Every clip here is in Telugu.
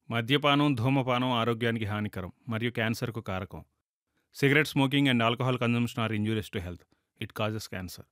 మద్యపానం ధూమపానం ఆరోగ్యానికి హానికరం మరియు క్యాన్సర్కు కారకం cigarette smoking and alcohol consumption are injurious to health it causes cancer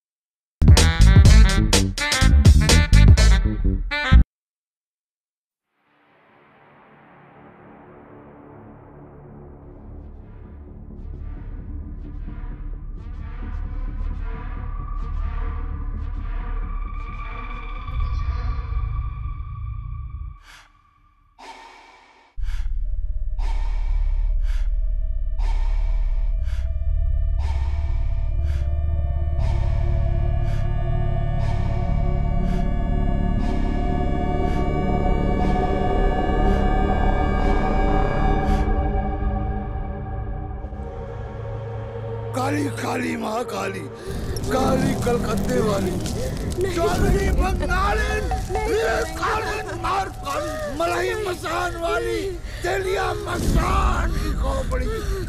Kali Kali माँ काली काली कलकत्ते वाली चौधरी बंगालिन ये कालिन मार काली मलाई मसान वाली तेलिया मसान की खोपड़ी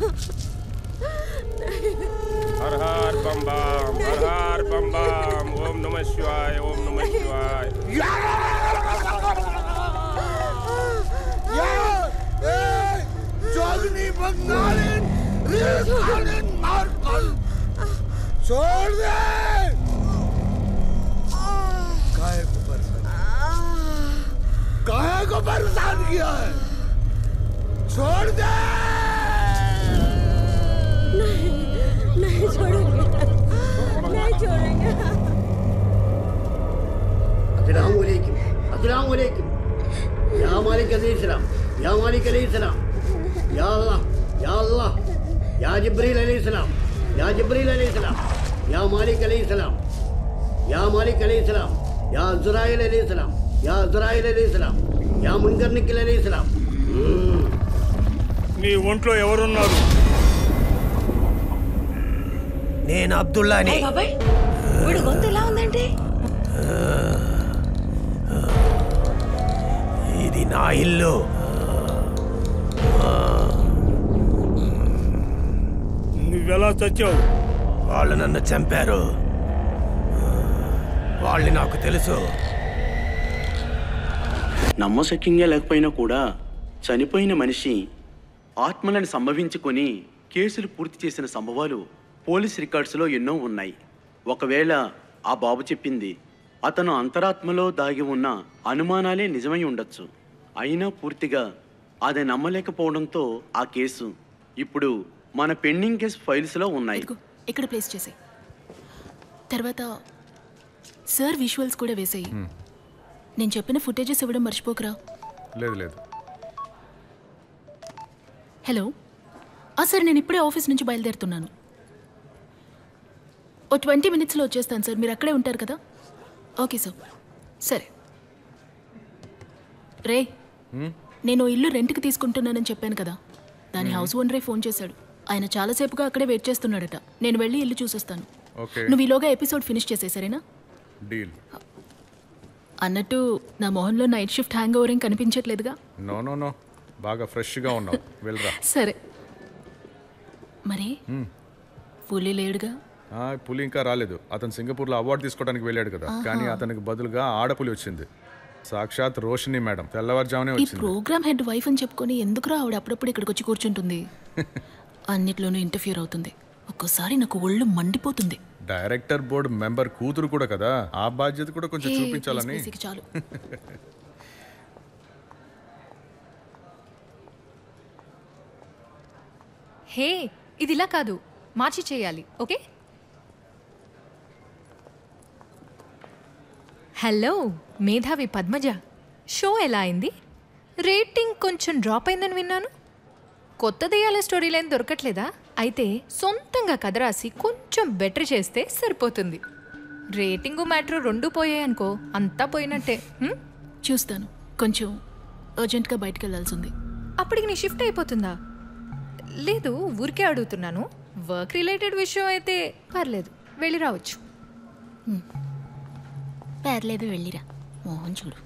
हर हर बम बम हर हर बम बम ओम नमः शिवाय ओम नमः शिवाय चौधरी बंगालिन ये कालिन मार काली छोड़ दे काहे को परेशान काहे को परेशान किया है छोड़ दे नहीं छोड़ेंगे नहीं छोड़ेंगे अस्सलामुअलैकुम अस्सलामुअलैकुम या मालिक अलैहिस्सलाम या मालिक अलैहिस्सलाम या अल्लाह या अल्लाह या जिब्रील अलैहिस्सलाम या जिब्रील अलैहिस्सलाम या मालिक अलैहिस्सलाम या मालिक अलैहिस्सलाम या जुराइल अलैहिस्सलाम या जुराइल अलैहिस्सलाम या मुनकर निकिल अलैहिस्सलाम నీ ఒంట్లో ఎవరున్నారు నేను అబ్దుల్లాని బాబాయ్ వీడు గొంతు ఎలా ఉందంటే ఇది నా ఇల్లు నువ్వెలా చచ్చావు వాళ్ళు నన్ను చంపారు వాళ్ళని నాకు తెలుసు నమ్మశక్యంగా లేకపోయినా కూడా చనిపోయిన మనిషి ఆత్మలను సంభవించుకొని కేసులు పూర్తి చేసిన సంభవాలు పోలీస్ రికార్డ్స్లో ఎన్నో ఉన్నాయి ఒకవేళ ఆ బాబు చెప్పింది అతను అంతరాత్మలో దాగి ఉన్న అనుమానాలే నిజమై ఉండొచ్చు అయినా పూర్తిగా అది నమ్మలేకపోవడంతో ఆ కేసు ఇప్పుడు మన పెండింగ్ కేసు ఫైల్స్లో ఉన్నాయి ఇదిగో ఇక్కడ ప్లేస్ చేసేయి తర్వాత సార్ విజువల్స్ కూడా వేసేయి నేను చెప్పిన ఫుటేజెస్ ఇవ్వడం మర్చిపోకరా లేదు లేదు హలో ఆ సార్ నేను ఇప్పుడే ఆఫీస్ నుంచి బయలుదేరుతున్నాను ఓ ట్వంటీ మినిట్స్లో వచ్చేస్తాను సార్ మీరు అక్కడే ఉంటారు కదా ఓకే సార్ సరే రే నేను ఓ ఇల్లు రెంట్కి తీసుకుంటున్నానని చెప్పాను కదా దాని హౌస్ ఓనరే ఫోన్ చేశాడు ఆయన చాలాసేపుగా అక్కడే వెయిట్ చేస్తున్నాడట నేను వెళ్ళి ఇల్లు చూసొస్తాను ఓకే నువ్వు ఈలోగా ఎపిసోడ్ ఫినిష్ చేసే సరేనా డీల్ అన్నట్టు నా మొహంలో నైట్ షిఫ్ట్ హ్యాంగ్ ఓవర్ ఏం కనిపించట్లేదుగా నో నో నో బాగా ఫ్రెష్గా ఉన్నావు వెళ్ళరా సరే మరి పులి లేడుగా ఆ, పులి ఇంకా రాలేదు అతను సింగపూర్లో అవార్డు తీసుకోవడానికి వెళ్ళాడు కదా కానీ అతనికి బదులుగా ఆడపులి వచ్చింది సాక్షాత్ రోషిని మేడం తెల్లవారుజామునే ఈ వచ్చింది ప్రోగ్రామ్ హెడ్ వైఫ్ అని చెప్పుకొని ఎందుకురా ఆవిడ అప్పుడప్పుడు ఇక్కడికి వచ్చి కూర్చుంటుంది అన్నిట్లోనూ ఇంటర్ఫియర్ అవుతుంది ఒక్కోసారి నాకు ఒళ్ళు మండిపోతుంది డైరెక్టర్ బోర్డు మెంబర్ కూతురు కూడా కదా ఆ బాధ్యత కూడా కొంచెం హే, చూపించాలని please, please, ఇక చాలు హే ఇది ఇలా కాదు మార్చి చేయాలి ఓకే హలో మేధావి పద్మజ షో ఎలా అయింది రేటింగ్ కొంచెం డ్రాప్ అయిందని విన్నాను కొత్త దెయ్యాల స్టోరీలు ఏం దొరకట్లేదా అయితే సొంతంగా కథ రాసి కొంచెం బెటర్ చేస్తే సరిపోతుంది రేటింగు మ్యాటర్ రెండు పోయాయనుకో అంతా పోయినట్టే హ్మ్? చూస్తాను కొంచెం అర్జెంట్గా బయటకు వెళ్ళాల్సి ఉంది అప్పటికి నీ షిఫ్ట్ అయిపోతుందా లేదు ఊరికే అడుగుతున్నాను వర్క్ రిలేటెడ్ విషయం అయితే పర్లేదు వెళ్ళి రావచ్చు పర్లేదు వెళ్ళిరా మోహన్ చూడు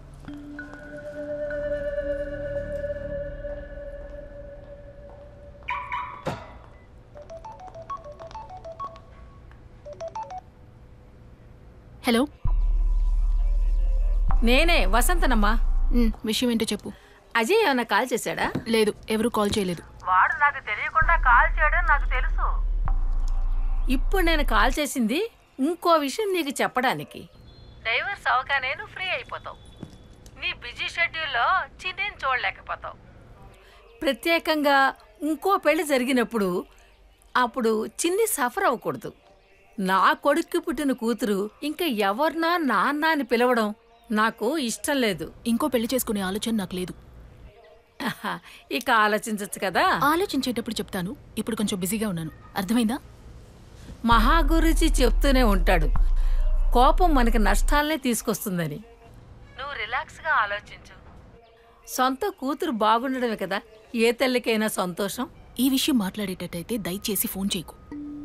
హలో నేనే వసంతనమ్మా ఉమ్, విషయం ఏంటో చెప్పు అజయ్ ఏమైనా కాల్ చేశాడా లేదు ఎవరు కాల్ చేయలేదు వాడు నాకు తెలియకుండా కాల్ చేయడం నాకు తెలుసు ఇప్పుడు నేను కాల్ చేసింది ఇంకో విషయం నీకు చెప్పడానికి డైవర్స్ అవగానే నువ్వు ఫ్రీ అయిపోతావు నీ బిజీ షెడ్యూల్లో చిన్నేని చూడలేకపోతావు ప్రత్యేకంగా ఇంకో పెళ్లి జరిగినప్పుడు అప్పుడు చిన్ని సఫర్ అవ్వకూడదు నా కొడుక్కి పుట్టిన కూతురు ఇంకా ఎవరినా నాన్న అని పిలవడం నాకు ఇష్టం లేదు ఇంకో పెళ్లి చేసుకునే ఆలోచన నాకు లేదు ఇక ఆలోచించచ్చు కదా ఆలోచించేటప్పుడు చెప్తాను ఇప్పుడు కొంచెం బిజీగా ఉన్నాను అర్థమైందా మహాగురుజీ చెప్తూనే ఉంటాడు కోపం మనకి నష్టాలనే తీసుకొస్తుందని నువ్వు రిలాక్స్గా ఆలోచించు సొంత కూతురు బాగుండడమే కదా ఏ తల్లికైనా సంతోషం ఈ విషయం మాట్లాడేటట్టయితే దయచేసి ఫోన్ చేయకు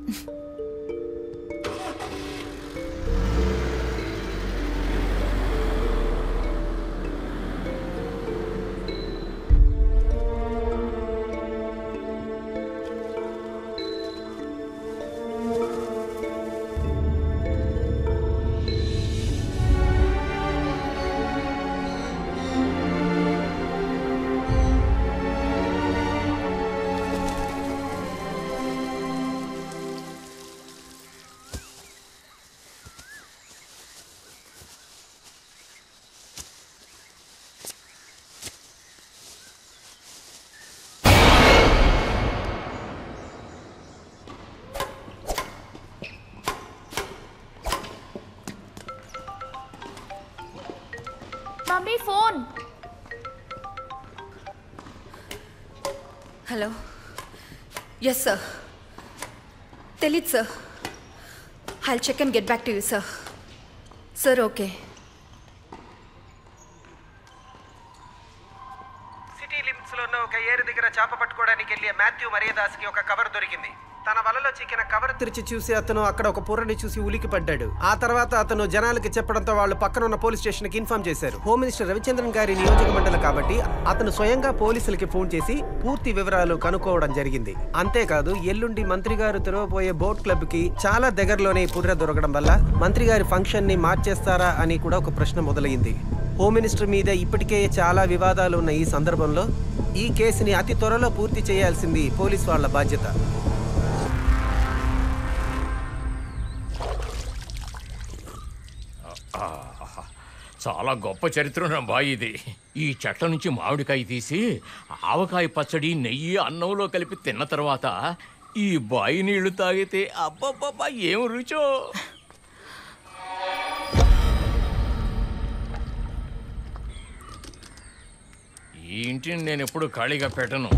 mummy phone hello yes sir తెలీదు sir I check and get back to you sir sir okay city limits లో ఉన్న ఒక ఏరు దగ్గర చేప పట్టుకోవడానికి వెళ్ళే మాథ్యూ మరియదాస్కి ఒక కవర్ దొరికింది తన వలలో చిక్కిన కవర్ తెరిచి చూసి అతను అక్కడ ఒక పుర్రని చూసి ఉలికి పడ్డాడు ఆ తర్వాత అతను జనాలకి చెప్పడంతో వాళ్ళు పక్కన ఉన్న పోలీస్ స్టేషన్ కి ఇన్ఫార్మ్ చేశారు హోమ్ మినిస్టర్ రవిచంద్రన్ గారి నియోజక మండలి కాబట్టి అతను స్వయంగా పోలీసులకి ఫోన్ చేసి పూర్తి వివరాలు కనుక్కోవడం జరిగింది అంతేకాదు ఎల్లుండి మంత్రి గారు తెరవబోయే బోట్ క్లబ్ కి చాలా దగ్గరలోనే ఈ పుర్ర దొరకడం వల్ల మంత్రి గారి ఫంక్షన్ ని మార్చేస్తారా అని కూడా ఒక ప్రశ్న మొదలైంది హోమ్ మినిస్టర్ మీద ఇప్పటికే చాలా వివాదాలు ఉన్న ఈ సందర్భంలో ఈ కేసుని అతి త్వరలో పూర్తి చేయాల్సింది పోలీస్ వాళ్ళ బాధ్యత ఆహా. చాలా గొప్ప చరిత్ర బాయ్ ఇది ఈ చెట్ల నుంచి మామిడికాయ తీసి ఆవకాయ పచ్చడి నెయ్యి అన్నంలో కలిపి తిన్న తర్వాత ఈ బాయి నీళ్లు తాగితే అబ్బబ్బబ్బా ఏం రుచో ఈ ఇంటిని నేను ఎప్పుడు ఖాళీగా పెట్టను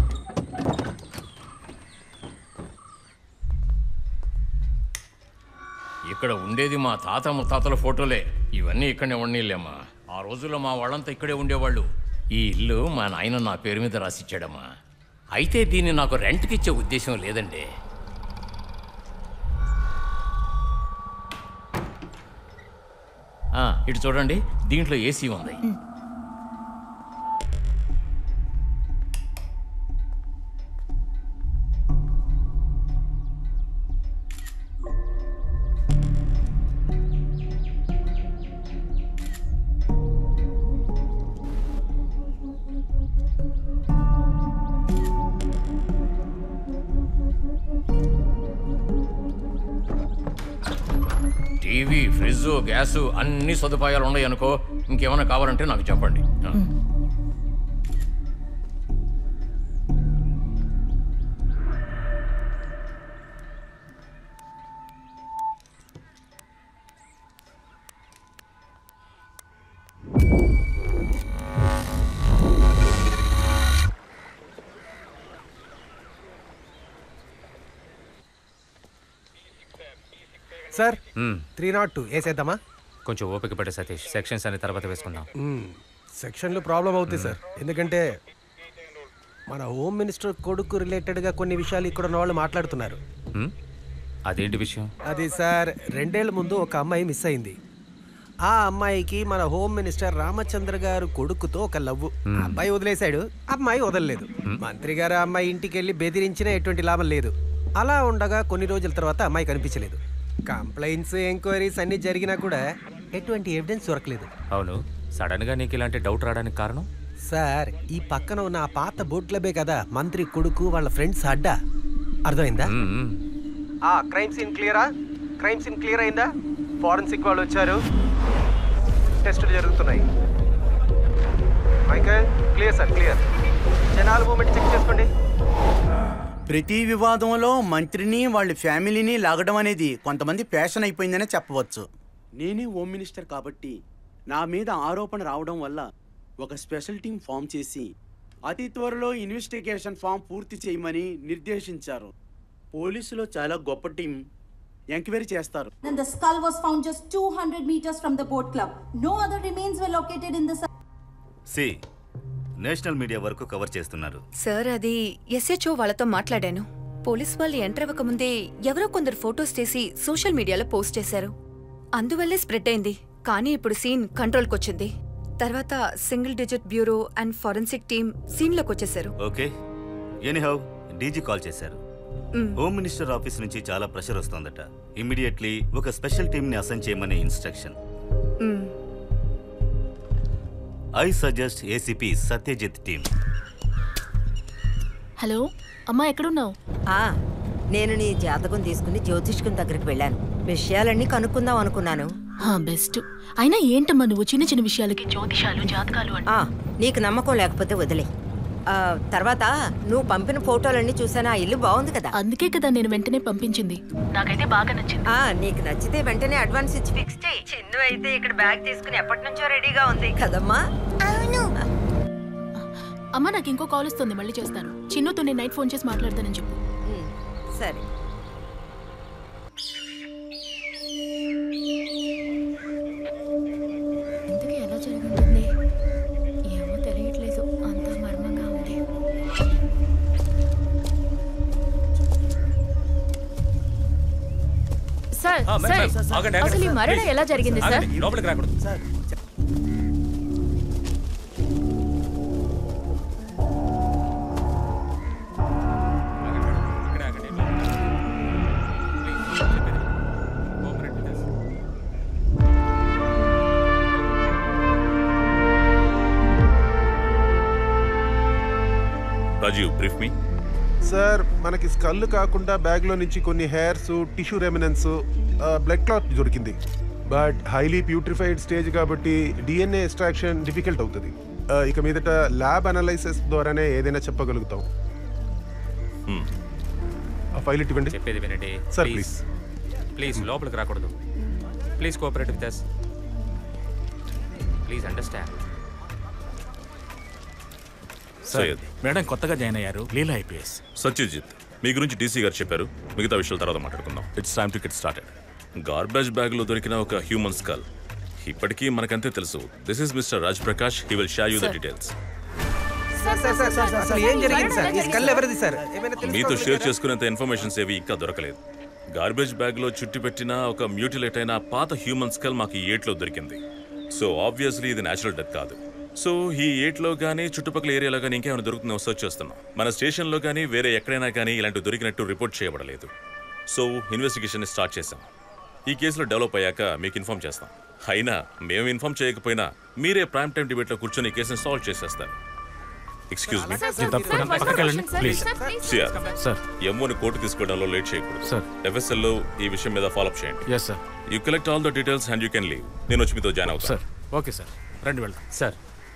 ఇక్కడ ఉండేది మా తాత ముత్తాతల ఫోటోలే ఇవన్నీ ఇక్కడనే ఉండేలేమ్మా ఆ రోజుల్లో మా వాళ్ళంతా ఇక్కడే ఉండేవాళ్ళు ఈ ఇల్లు మా నాయన నా పేరు మీద రాసిచ్చాడమ్మా అయితే దీన్ని నాకు రెంట్కి ఇచ్చే ఉద్దేశం లేదండి ఆ, ఇటు చూడండి దీంట్లో ఏసీ ఉంది టీవీ ఫ్రిడ్జ్ గ్యాస్ అన్ని సదుపాయాలు ఉన్నాయి అనుకో ఇంకేమైనా కావాలంటే నాకు చెప్పండి ఆ. సార్ త్రీ నాట్ టూ వేసేద్దామా కొంచెం ఓపిక పట్టు సతీష్ సెక్షన్స్ అనే తర్వాత వేసుకుందాం మ్మ్. సెక్షన్లు ప్రాబ్లం అవుతాయి సార్ ఎందుకంటే మన హోమ్ మినిస్టర్ కొడుకు రిలేటెడ్గా కొన్ని విషయాలు ఇక్కడ ఉన్న వాళ్ళు మాట్లాడుతున్నారు హ్మ్? అదేంటి విషయం అది సార్ రెండేళ్ల ముందు ఒక అమ్మాయి మిస్ అయింది ఆ అమ్మాయికి మన హోమ్ మినిస్టర్ రామచంద్ర గారు కొడుకుతో ఒక లవ్వు ఆ అబ్బాయి వదిలేశాడు అమ్మాయి వదలలేదు మంత్రి గారు ఆ అమ్మాయి ఇంటికి వెళ్ళి బెదిరించినా ఎటువంటి లాభం లేదు అలా ఉండగా కొన్ని రోజుల తర్వాత అమ్మాయి కనిపించలేదు కంప్లైంట్స్ ఎంక్వైరీస్ అన్ని జరిగినా కూడా ఎటువంటి ఎవిడెన్స్ దొరకలేదు అవును సడన్ గా నీకు ఇలాంటి డౌట్ రావడానికి కారణం సార్ ఈ పక్కన ఉన్న ఆ పాత బోట్ క్లబే కదా మంత్రి కొడుకు వాళ్ళ ఫ్రెండ్స్ అడ్డా అర్థమైందా ఆ క్రైమ్ సీన్ క్లియరా క్రైమ్ సీన్ క్లియర్ అయిందా ఫారెన్సిక్ వాళ్ళు వచ్చారు టెస్టులు జరుగుతున్నాయి మైకల్ క్లియర్ సార్ క్లియర్ జనాల మూమెంట్ చెక్ చేసుకోండి ప్రతి వివాదంలో మంత్రిని వాళ్ళ ఫ్యామిలీని లాగడం అనేది కొంతమంది ఫ్యాషన్ అయిపోయిందనే చెప్పవచ్చు నేనే హోమ్ మినిస్టర్ కాబట్టి నా మీద ఆరోపణ రావడం వల్ల ఒక స్పెషల్ టీం ఫామ్ చేసి అతి త్వరలో ఇన్వెస్టిగేషన్ ఫామ్ పూర్తి చేయమని నిర్దేశించారు పోలీసులో చాలా గొప్ప టీం ఎంక్వైరీ చేస్తారు Then the skull was found just 200 meters from the boat club. No other remains were located in the site. సి నేషనల్ మీడియా వరకు కవర్ చేస్తున్నారు సార్ అది ఎస్హెచ్ఓ వాళ్ళతో మాట్లాడాను పోలీస్ వాళ్ళు ఎంటర్ అవ్వకముందే ఎవరో కొందరు ఫొటోస్ తీసి సోషల్ మీడియాలో పోస్ట్ చేశారు అందువల్లే స్ప్రెడ్ అయింది కానీ ఇప్పుడు సీన్ కంట్రోల్కి వచ్చింది తర్వాత single digit bureau and forensic team సీన్లోకి వచ్చేసారు ఓకే ఎనీహౌ డీజీ కాల్ చేశారు మ్. హోమ్ మినిస్టర్ ఆఫీస్ నుంచి చాలా ప్రెషర్ వస్తోందట ఇమ్మీడియట్లీ ఒక స్పెషల్ టీమ్ ని అసైన్ చేయమని instruction hmm. I suggest ACP Satyajit team hello అమ్మా ఎక్కడున్నావు ఆ, నేను నీ జాతకం తీసుకుని జ్యోతిష్కుని దగ్గరికి వెళ్ళాను విషయాలన్నీ కనుక్కుందాం అనుకున్నాను బెస్ట్ అయినా ఏంటమ్మా నువ్వు చిన్న చిన్న విషయాలకి జ్యోతిషాలు జాతకాలు అంటే ఆ, నీకు నమ్మకం లేకపోతే వదిలే ఆ, తర్వాత నువ్వు పంపిన ఫోటోలన్నీ చూసాను ఆ ఇల్లు బాగుంది కదా అందుకే కదా నేను వెంటనే పంపించింది నాకైతే బాగా నచ్చింది ఆ, నీకు నచ్చితే వెంటనే అడ్వాన్స్ ఇచ్చి ఫిక్స్ చేయి చిన్ను అయితే ఇక్కడ బ్యాగ్ తీసుకుని ఎప్పటి నుంచో రెడీగా ఉంది కదమ్మా అవును అమ్మా నాకు ఇంకో కాల్ వస్తుంది మళ్ళీ చేస్తాను చిన్నుతో నేను నైట్ ఫోన్ చేసి మాట్లాడతానని చెప్పు సరే ఇంతకీ ఎలా జరుగుతుంది ఏమో తెలియట్లేదు అంతా మర్మంగా ఉంది సార్ ఆ, మేడం, సార్ మేడం, ఆగండి, ఆగండి. అసలు ఈ మరణం ప్లీజ్. ఎలా జరిగింది సార్ ఆగండి, లోపలికి రాకూడదు రాజీవ్ బ్రీఫ్ మీ సార్ మనకి స్కల్ కాకుండా బ్యాగ్లో నుంచి కొన్ని hairs tissue remnants blood clot దొరికింది బట్ హైలీ ప్యూట్రిఫైడ్ స్టేజ్ కాబట్టి డిఎన్ఏ ఎక్స్ట్రాక్షన్ డిఫికల్ట్ అవుతుంది ఆ, ఇక మీదట ల్యాబ్ అనాలైసిస్ ద్వారానే ఏదైనా చెప్పగలుగుతాం ఆ ఫైల్ ఇటు ఇవ్వండి చెప్పేది వినండి సార్ ప్లీజ్ ప్లీజ్ ప్లీజ్ లోపలికి రాకూడదు please cooperate with us please understand Syed madam కొత్తగా జాయిన్ అయ్యారు లీలా ఐపీఎస్ సత్యజిత్ మీ గురించి డీసీ గారు చెప్పారు మిగతా విషయాల తర్వాత మాట్లాడుకుందాం it's time to get started garbage bag లో దొరికిన ఒక హ్యూమన్ స్కల్ ఇప్పటికీ మనకంతే తెలుసు this is mister Raj Prakash he will share you the Sir. Details sir sir sir sir అసలు ఏం జరిగింది సార్ ఈ స్కల్ ఎవరిది సార్ ఏమైనా మీతో తెలుసుకోగలిగారా? షేర్ చేసుకునేంత ఇన్ఫర్మేషన్స్ ఏవి ఇంకా దొరకలేదు గార్బేజ్ బ్యాగ్ లో చుట్టి పెట్టిన ఒక మ్యూటిలేట్ అయిన పాత హ్యూమన్ స్కల్ మాకు ఈ ఏట్లో దొరికింది సో ఆబ్వియస్లీ ఇది నేచురల్ డెత్ కాదు సో ఈ ఏట్లో కానీ చుట్టుపక్కల ఏరియాలో కానీ ఇంకేమైనా దొరుకుతుందో సర్చ్ చేస్తున్నాం మన స్టేషన్లో కానీ వేరే ఎక్కడైనా కానీ ఇలాంటి దొరికినట్టు రిపోర్ట్ చేయబడలేదు సో ఇన్వెస్టిగేషన్ స్టార్ట్ చేశాం ఈ కేసులో డెవలప్ అయ్యాక మీకు ఇన్ఫార్మ్ చేస్తాం అయినా మేము ఇన్ఫార్మ్ చేయకపోయినా మీరే ప్రైమ్ టైం డిబేట్లో కూర్చొని ఈ కేసుని సాల్వ్ చేసేస్తారు ఎక్స్క్యూజ్ మీ సార్, సార్, తప్పకుండా సార్, పక్కకి వెళ్ళండి, sir, please. Sir, please. CR sir. ఎమ్మోని కోర్టు తీసుకోవడంలో లేట్ చేయకూడదు సార్. ఎఫ్ఎస్ఎల్ లో ఈ విషయం మీద ఫాలోఅప్ చేయండి yes sir you collect all the details and you can leave నేను వచ్చి మీతో జాయిన్ అవుతాను సార్ ఓకే సార్ రండి వెళ్దాం సార్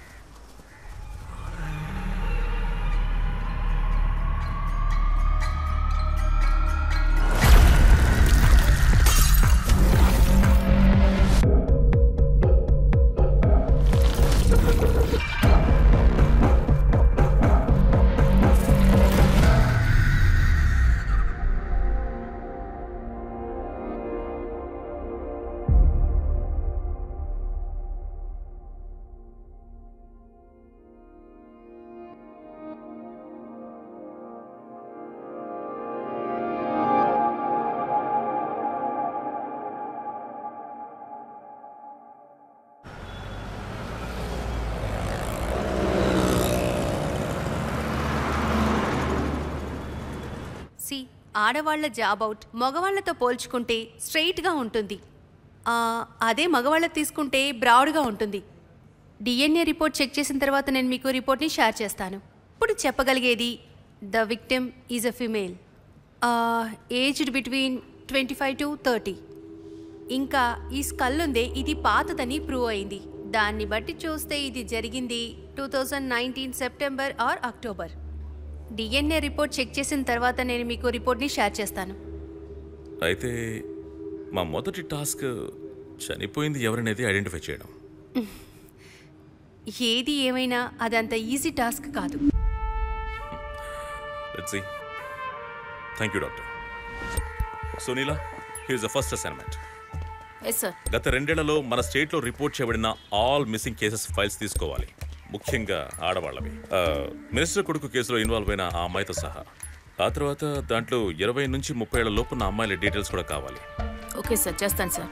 సి ఆడవాళ్ల జాబ్ అవుట్ మగవాళ్లతో పోల్చుకుంటే స్ట్రైట్గా ఉంటుంది ఆ, అదే మగవాళ్ళ తీసుకుంటే బ్రాడ్గా ఉంటుంది డిఎన్ఏ రిపోర్ట్ చెక్ చేసిన తర్వాత నేను మీకు రిపోర్ట్ని షేర్ చేస్తాను ఇప్పుడు చెప్పగలిగేది the victim is a female aged between twenty five to thirty ఇంకా ఈ స్కల్ ఉందే ఇది పాతదని ప్రూవ్ అయింది దాన్ని బట్టి చూస్తే ఇది జరిగింది two thousand nineteen September or October DNA report check చేసిన తర్వాత నేను మీకు రిపోర్ట్ని షేర్ చేస్తాను అయితే మా మొదటి టాస్క్ చనిపోయింది ఎవరనేది ఐడెంటిఫై చేయడం ఏది ఏమైనా అదంత ఈజీ టాస్క్ కాదు let's see thank you doctor Sunila here's the first assignment yes sir గత రెండేళ్లలో మన స్టేట్లో రిపోర్ట్ చేయబడిన ఆల్ మిస్సింగ్ కేసెస్ ఫైల్స్ తీసుకోవాలి ముఖ్యంగా ఆడవాళ్ళవి ఆ, మినిస్టర్ కొడుకు కేసులో ఇన్వాల్వ్ అయిన ఆ అమ్మాయితో సహా ఆ తర్వాత దాంట్లో ఇరవై నుంచి ముప్పై ఏళ్ల లోపున్న అమ్మాయిల డీటెయిల్స్ కూడా కావాలి ఓకే సార్ చేస్తాను సార్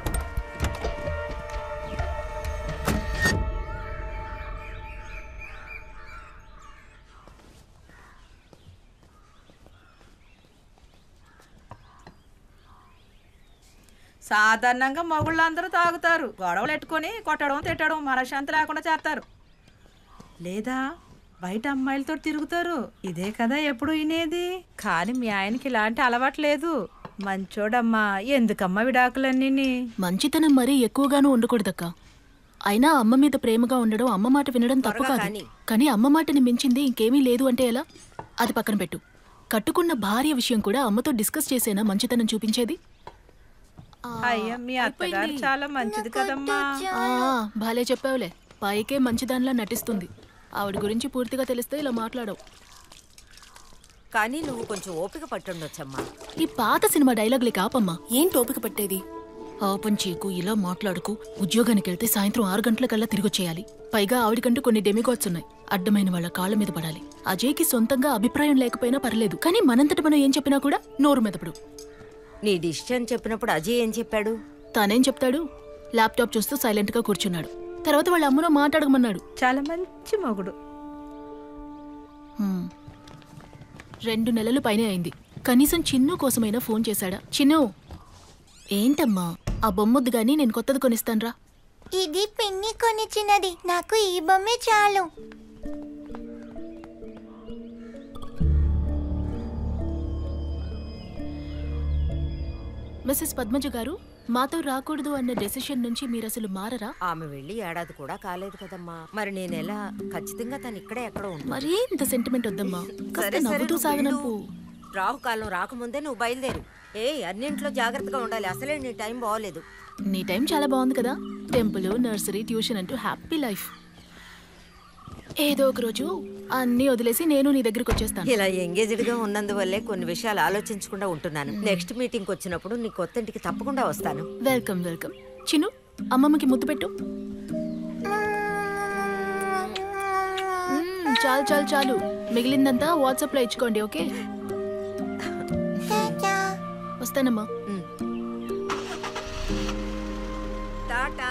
సాధారణంగా మగుళ్ళందరూ తాగుతారు గొడవలు పెట్టుకొని కొట్టడం తిట్టడం మనశ్శాంతి లేకుండా చేస్తారు లేదా బయట అమ్మాయిలతో తిరుగుతారు ఇదే కదా ఎప్పుడు వినేది కానీ మీ ఆయనకి ఇలాంటి అలవాటు లేదు మంచోడమ్మా ఎందుకమ్మా విడాకులన్నీ మంచితనం మరీ ఎక్కువగానూ ఉండకూడదక్క అయినా అమ్మ మీద ప్రేమగా ఉండడం అమ్మ మాట వినడం తప్పు త్వరగా కాదు కానీ. కానీ అమ్మ మాటని మించింది ఇంకేమీ లేదు అంటే ఎలా అది పక్కన పెట్టు కట్టుకున్న భార్య విషయం కూడా అమ్మతో డిస్కస్ చేసేనా మంచితనం చూపించేది అయ్యా మీ అత్తగారు చాలా మంచిది కదమ్మా ఆ, బాలే చెప్పావులే పైకే మంచిదానిలా నటిస్తుంది ఆవిడ గురించి పూర్తిగా తెలిస్తే ఇలా మాట్లాడవు కానీ నువ్వు కొంచెం ఓపిక పట్టుండొచ్చమ్మా ఈ పాత సినిమా డైలాగులే కాపమ్మా ఏం టోపిక పట్టేది ఓపెన్ చేయకు ఇలా మాట్లాడుకు ఉద్యోగానికి వెళ్తే సాయంత్రం ఆరు గంటలకల్లా తిరిగొచ్చేయాలి పైగా ఆవిడకంటూ కొన్ని డెమిగాడ్స్ ఉన్నాయి అడ్డమైన వాళ్ళ కాళ్ళ మీద పడాలి అజయ్కి సొంతంగా అభిప్రాయం లేకపోయినా పర్లేదు కానీ మనంతట మనం ఏం చెప్పినా కూడా నోరు మెదపడు నీ డిసిషన్ చెప్పినప్పుడు అజయ్ ఏం చెప్పాడు తానేం చెప్తాడు ల్యాప్టాప్ చూస్తూ సైలెంట్ గా కూర్చున్నాడు తర్వాత వాళ్ళ అమ్మలో మాట్లాడమన్నాడు చాలా మంచి మొగుడు హ్మ్. రెండు నెలలు పైనే అయింది కనీసం చిన్ను కోసమైనా ఫోన్ చేశాడా చిన్ను ఏంటమ్మా ఆ బొమ్మొద్దు గాని నేను కొత్తది కొనిస్తాన్రా ఇది పిన్ని కొనిచ్చినది నాకు ఈ బొమ్మే చాలు మిస్సెస్ పద్మజ గారు మాతో రాకూడదు అన్న డెసిషన్ నుంచి మీరు అసలు మారరా ఆమె వెళ్ళి ఏడాది కూడా కాలేదు కదమ్మా మరి నేను ఎలా ఖచ్చితంగా తను ఇక్కడే ఎక్కడో ఉంటుంది మరీ ఇంత సెంటిమెంట్ వద్దమ్మా కాస్త సరే, సరే, నవ్వుతూ నువ్వు సాగనంపు వెళ్ళు. రాహుకాలం రాకముందే నువ్వు బయలుదేరు ఏ అన్నింట్లో జాగ్రత్తగా ఉండాలి అసలే నీ టైం బాగోలేదు నీ టైం చాలా బాగుంది కదా టెంపుల్ నర్సరీ ట్యూషన్ అంటూ హ్యాపీ లైఫ్ ఏదో ఒక రోజు అన్నీ వదిలేసి నేను నీ దగ్గరికి వచ్చేస్తాను ఇలా ఎంగేజ్డ్ గా ఉన్నందువల్లే కొన్ని విషయాలు ఆలోచించకుండా ఉంటున్నాను నెక్స్ట్ మీటింగ్ వచ్చినప్పుడు నీ కొత్త ఇంటికి తప్పకుండా వస్తాను వెల్కమ్ వెల్కమ్ చిను అమ్మమ్మకి ముద్దు పెట్టు మ్మ్, చాలు చాలు చాలు మిగిలిందంతా వాట్సాప్లో ఇచ్చుకోండి ఓకే వస్తానమ్మా టాటా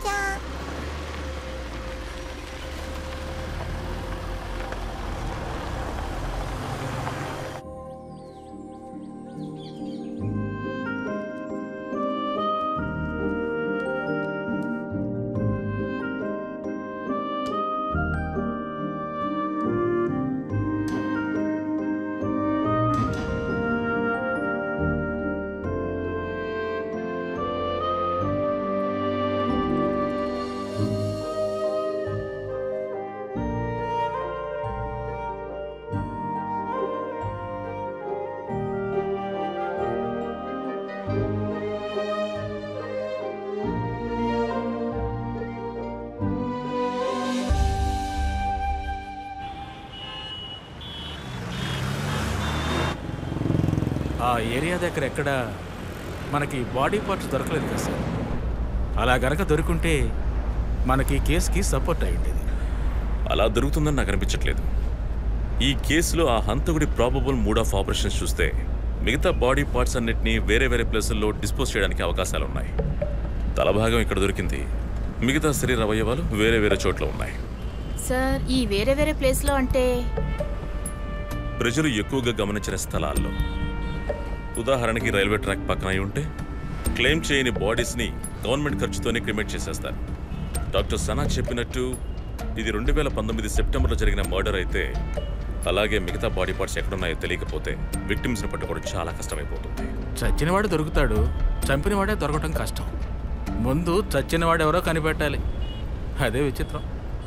ఆ ఏరియా దగ్గర ఎక్కడ మనకి బాడీ పార్ట్స్ దొరకలేదు కదా సార్ అలా గనక దొరుకుంటే మనకి ఈ కేసుకి సపోర్ట్ అయి ఉండేది అలా దొరుకుతుందని నాకు అనిపించట్లేదు ఈ కేసులో ఆ హంతకుడి ప్రాబబుల్ మూడ్ ఆఫ్ ఆపరేషన్స్ చూస్తే మిగతా బాడీ పార్ట్స్ అన్నిటినీ వేరే వేరే ప్లేసుల్లో డిస్పోజ్ చేయడానికి అవకాశాలు ఉన్నాయి తలభాగం ఇక్కడ దొరికింది మిగతా శరీర అవయవాలు వేరే వేరే చోట్ల ఉన్నాయి సార్ ఈ వేరే వేరే ప్లేస్లో అంటే ప్రజలు ఎక్కువగా గమనించిన స్థలాల్లో ఉదాహరణకి రైల్వే ట్రాక్ పక్కన అయి ఉంటే క్లెయిమ్ చేయని బాడీస్ని గవర్నమెంట్ ఖర్చుతోనే క్రిమేట్ చేసేస్తారు డాక్టర్ సనా చెప్పినట్టు ఇది రెండు వేల పంతొమ్మిది సెప్టెంబర్లో జరిగిన మర్డర్ అయితే అలాగే మిగతా బాడీ పార్ట్స్ ఎక్కడున్నాయో తెలియకపోతే విక్టిమ్స్ని పట్టుకోవడం చాలా కష్టమైపోతుంది చచ్చినవాడు దొరుకుతాడు చంపినవాడే దొరకటం కష్టం ముందు చచ్చినవాడు ఎవరో కనిపెట్టాలి అదే విచిత్రం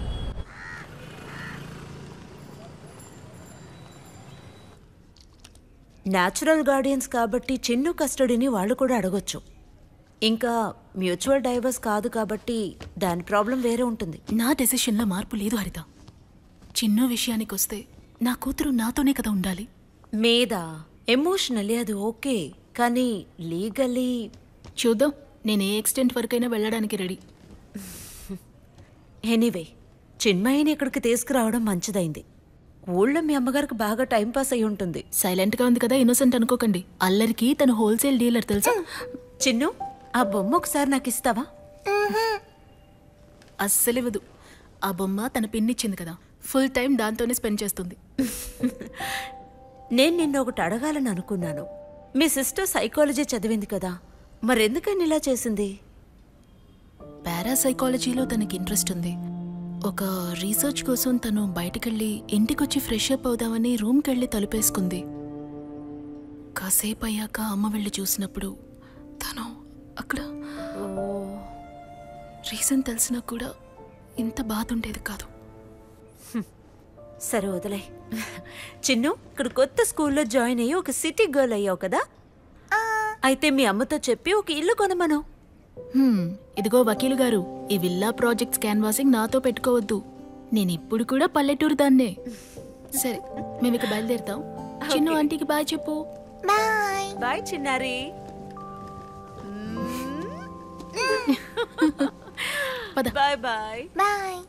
న్యాచురల్ గార్డియన్స్ కాబట్టి చిన్ను కస్టడీని వాళ్ళు కూడా అడగొచ్చు ఇంకా మ్యూచువల్ డైవర్స్ కాదు కాబట్టి దాని ప్రాబ్లం వేరే ఉంటుంది నా డెసిషన్లో మార్పు లేదు హరిత చిన్న విషయానికి వస్తే నా కూతురు నాతోనే కదా ఉండాలి మీద ఎమోషనల్లీ అది ఓకే కానీ లీగల్లీ చూద్దాం నేను ఏ ఎక్స్టెంట్ వరకైనా వెళ్ళడానికి రెడీ ఎనీవే చిన్మయిని ఇక్కడికి తీసుకురావడం మంచిదైంది ఊళ్ళో మీ అమ్మగారికి బాగా టైం పాస్ అయి ఉంటుంది సైలెంట్ గా ఉంది కదా ఇన్నోసెంట్ అనుకోకండి అల్లరికి తను హోల్సేల్ డీలర్ తెలుసా చిన్ను ఆ బొమ్మ ఒకసారి నాకు ఇస్తావా అస్సలివ్వదు ఆ బొమ్మ తన పిన్నిచ్చింది కదా ఫుల్ టైం దాంతోనే స్పెండ్ చేస్తుంది నేను నిన్న ఒకటి అడగాలని అనుకున్నాను మీ సిస్టర్ సైకాలజీ చదివింది కదా మరెందుకని ఇలా చేసింది పారాసైకాలజీలో తనకి ఇంట్రెస్ట్ ఉంది ఒక రీసెర్చ్ కోసం తను బయటకెళ్ళి ఇంటికొచ్చి ఫ్రెష్ అప్ అవుదామని రూమ్కి వెళ్ళి తలుపేసుకుంది కాసేపు అయ్యాక అమ్మ వెళ్ళి చూసినప్పుడు తను అక్కడ రీజన్ తెలిసినా కూడా ఇంత బాధ ఉండేది కాదు సరే వదిలే చిన్ను ఇక్కడ కొత్త స్కూల్లో జాయిన్ అయ్యి ఒక సిటీ గర్ల్ అయ్యావు కదా అయితే మీ అమ్మతో చెప్పి ఒక ఇల్లు కొనమను హ్మ్, ఇదిగో వకీలు గారు ఈ విల్లా ప్రాజెక్ట్స్ క్యాన్వాసింగ్ నాతో పెట్టుకోవద్దు నేను ఇప్పుడు కూడా పల్లెటూరు దాన్నే సరే మేము ఇక బయలుదేరుతాం చిన్ను ఆంటీకి బాయ్ చెప్పు బాయ్ బాయ్ చిన్నారి బాయ్ బాయ్ బాయ్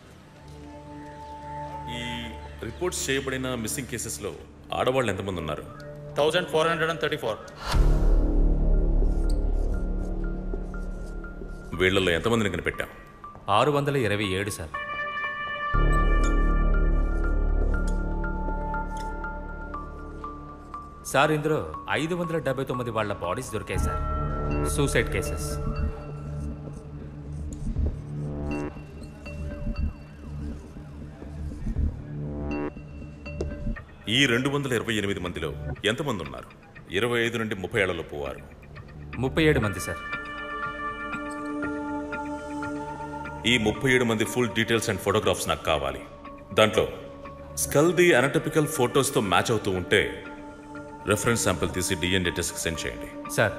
ఈ రిపోర్ట్స్ చేయబడిన మిస్సింగ్ కేసెస్లో ఆడవాళ్ళు ఎంతమంది ఉన్నారు thousand four hundred and thirty four వీళ్ళల్లో ఎంతమందిని కనిపెట్టాం ఆరు వందల ఇరవై ఏడు సార్ సార్ ఇందులో ఐదు వందల డెబ్బై తొమ్మిది వాళ్ళ బాడీస్ దొరికాయి సార్ సూసైడ్ కేసెస్ ఈ రెండు వందల ఇరవై ఎనిమిది మందిలో ఎంతమంది ఉన్నారు ఇరవై ఐదు నుండి ముప్పై ఏళ్లలోపు వారు ముప్పై ఏడు మంది సార్ ఈ ముప్పై ఏడు మంది ఫుల్ డీటెయిల్స్ అండ్ ఫోటోగ్రాఫ్స్ నాకు కావాలి దాంట్లో స్కల్ది అనటపికల్ ఫొటోస్తో మ్యాచ్ అవుతూ ఉంటే రెఫరెన్స్ శాంపిల్ తీసి డిఎన్ఏ టెస్ట్కి సెండ్ చేయండి సార్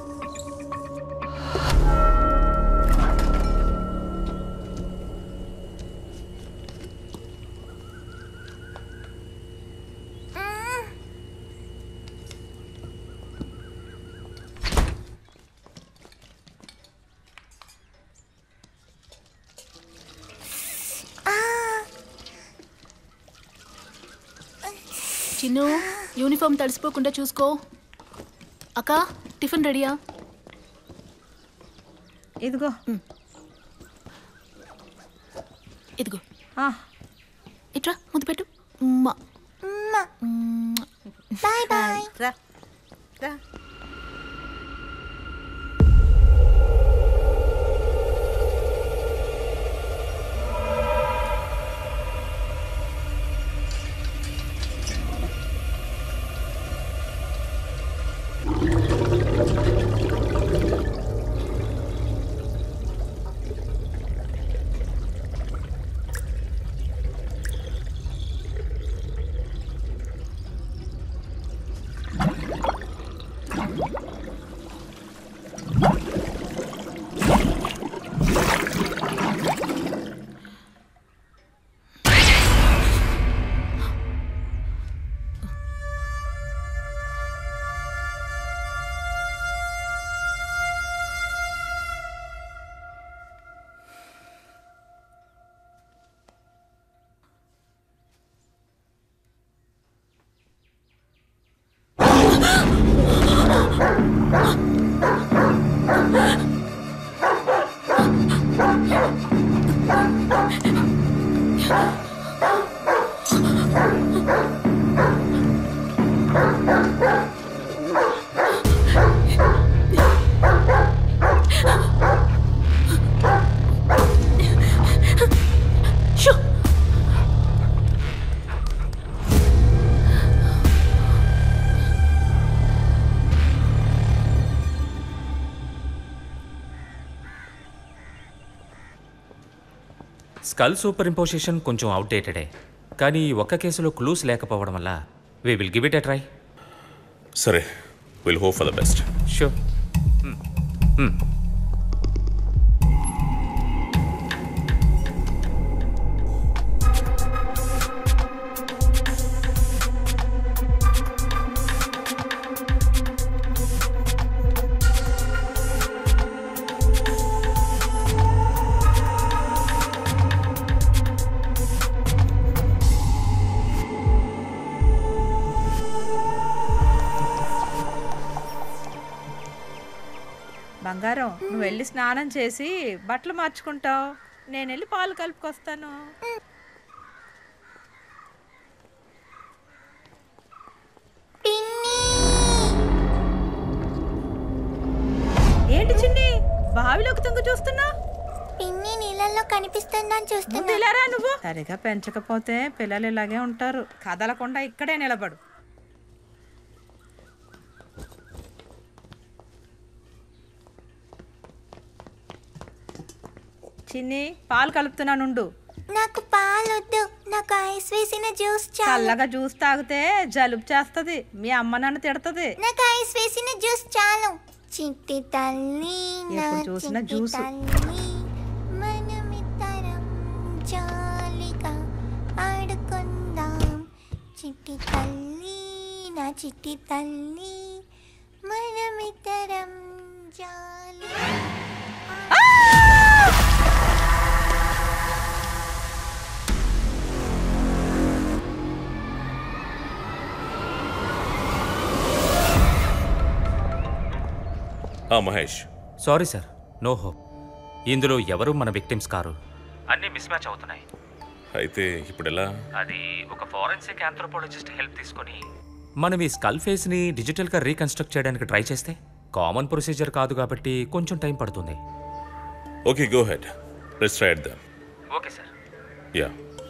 చిన్ను యూనిఫామ్ తడిసిపోకుండా చూసుకో అక్క టిఫిన్ రెడీయా ఇదిగో ఇదిగో ఇట్రా ముద్దు పెట్టు ఉమ్మా. బాయ్ బాయ్ రా రా స్కల్ సూపర్ ఇంపోజిషన్ కొంచెం అవుట్డేటెడే కానీ ఈ ఒక్క కేసులో క్లూస్ లేకపోవడం వల్ల we will give it a try సరే will hope for the best sure బంగారం నువ్వు వెళ్ళి స్నానం చేసి బట్టలు మార్చుకుంటావు నేను వెళ్ళి పాలు కలుపుకొస్తాను ఏంటి చిన్ని బావిలోకి తుంగు చూస్తున్నా పిన్ని నీళ్ళల్లో కనిపిస్తుందని చూస్తున్నా ఇలారా నువ్వు సరిగా పెంచకపోతే పిల్లలు ఇలాగే ఉంటారు కదలకుండా ఇక్కడే నిలబడు చిన్ని పాలు కలుపుతున్నానుండు నాకు పాలొద్దు నాకు ఐస్ వేసిన జ్యూస్ చాలు చల్లగా జ్యూస్ తాగితే జలుబు చేస్తది మీ అమ్మ నన్ను తిడుతుంది నాకు ఐస్ వేసిన జ్యూస్ చాలు చిట్టి తల్లి నా ఎప్పుడు చూసినా చిట్టి జ్యూస్. తల్లి మనమిద్దరం జాలిగా ఆడుకుందాం చిట్టి తల్లి నా చిట్టి తల్లి మనమిద్దరం జాలి ఆ Mahesh sorry sir no hope ఇందులో ఎవరు మన విక్టిమ్స్ కారు అన్నీ మిస్ మ్యాచ్ అవుతున్నాయి అయితే ఇప్పుడు ఎలా అది ఒక ఫారెన్సిక్ ఆంథ్రోపాలజిస్ట్ హెల్ప్ తీసుకొని మనం ఈ స్కల్ ఫేస్ని డిజిటల్గా రీకన్స్ట్రక్ట్ చేయడానికి ట్రై చేస్తే కామన్ ప్రొసీజర్ కాదు కాబట్టి కొంచెం టైం పడుతుంది okay go ahead let's try at them okay sir yeah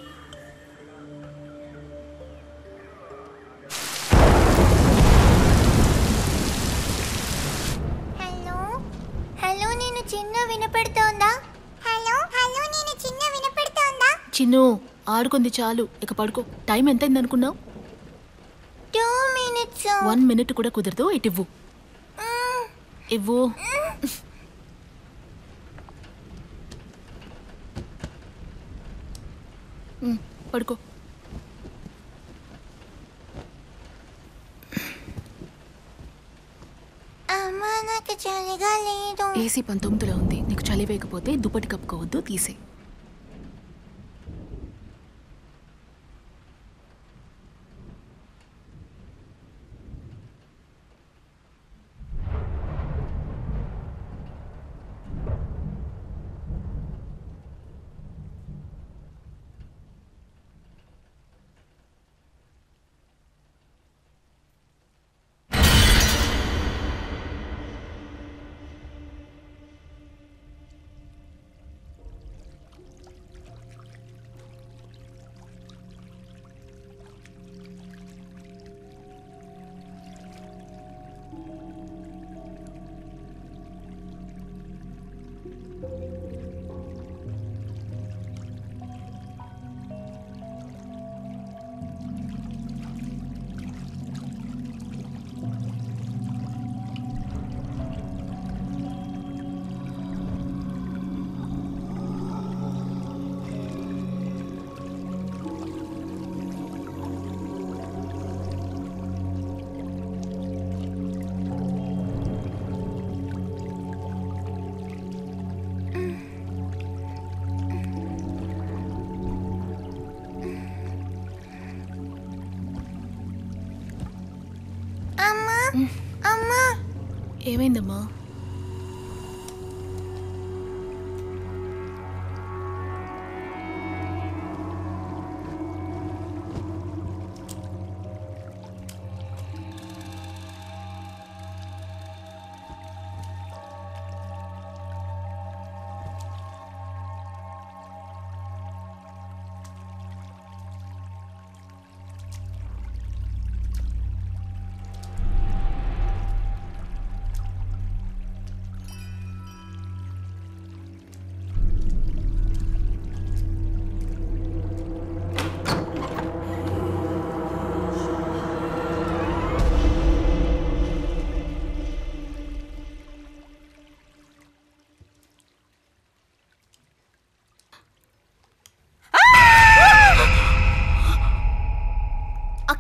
hello hello నేను చిన్న వినపడుతోందా హలో హలో నేను చిన్న వినపడుతోందా చిన్ను ఆడుకుంది చాలు ఇక పడుకో టైం ఎంతైంది అనుకున్నావు టూ మినిట్స్ వన్ మినిట్ కూడా కుదరదు ఇటు ఇవ్వు ఇవ్వు ఉమ్, పడుకో అమ్మా నాకు చలిగా లేదు ఏసీ పంతొమ్మిదిలో ఉంది నీకు చలి వేయకపోతే దుప్పటి కప్పుకోవద్దు తీసే అమ్మా అమ్మా ఏమైందమ్మా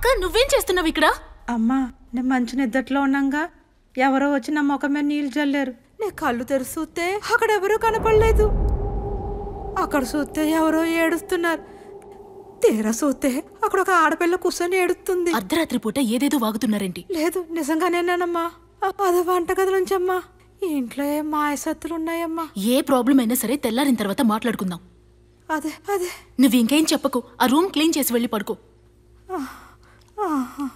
నువ్వేం చేస్తున్నావు ఇక్కడ అమ్మా నేను మంచి నిద్దట్లో ఉన్నాగా ఎవరో వచ్చి నా ముఖం మీద నీళ్ళు చల్లారు నేను కళ్ళు తెరిచి చూస్తే అక్కడ ఎవరూ కనపడలేదు అక్కడ చూస్తే ఎవరో ఏడుస్తున్నారు తీరా చూస్తే అక్కడ ఒక ఆడపిల్ల కూర్చొని ఏడుస్తుంది అర్ధరాత్రి పూట ఏదేదో వాగుతున్నారేంటి లేదు నిజంగానేనానమ్మా అది వంటగదిలోంచమ్మా ఈ ఇంట్లో ఏం మాయసత్తులు ఉన్నాయమ్మా ఏ ప్రాబ్లం అయినా సరే తెల్లారిన తర్వాత మాట్లాడుకుందాం అదే అదే నువ్వు ఇంకేం చెప్పకు ఆ రూమ్ క్లీన్ చేసి వెళ్ళి పడుకో ఆహా.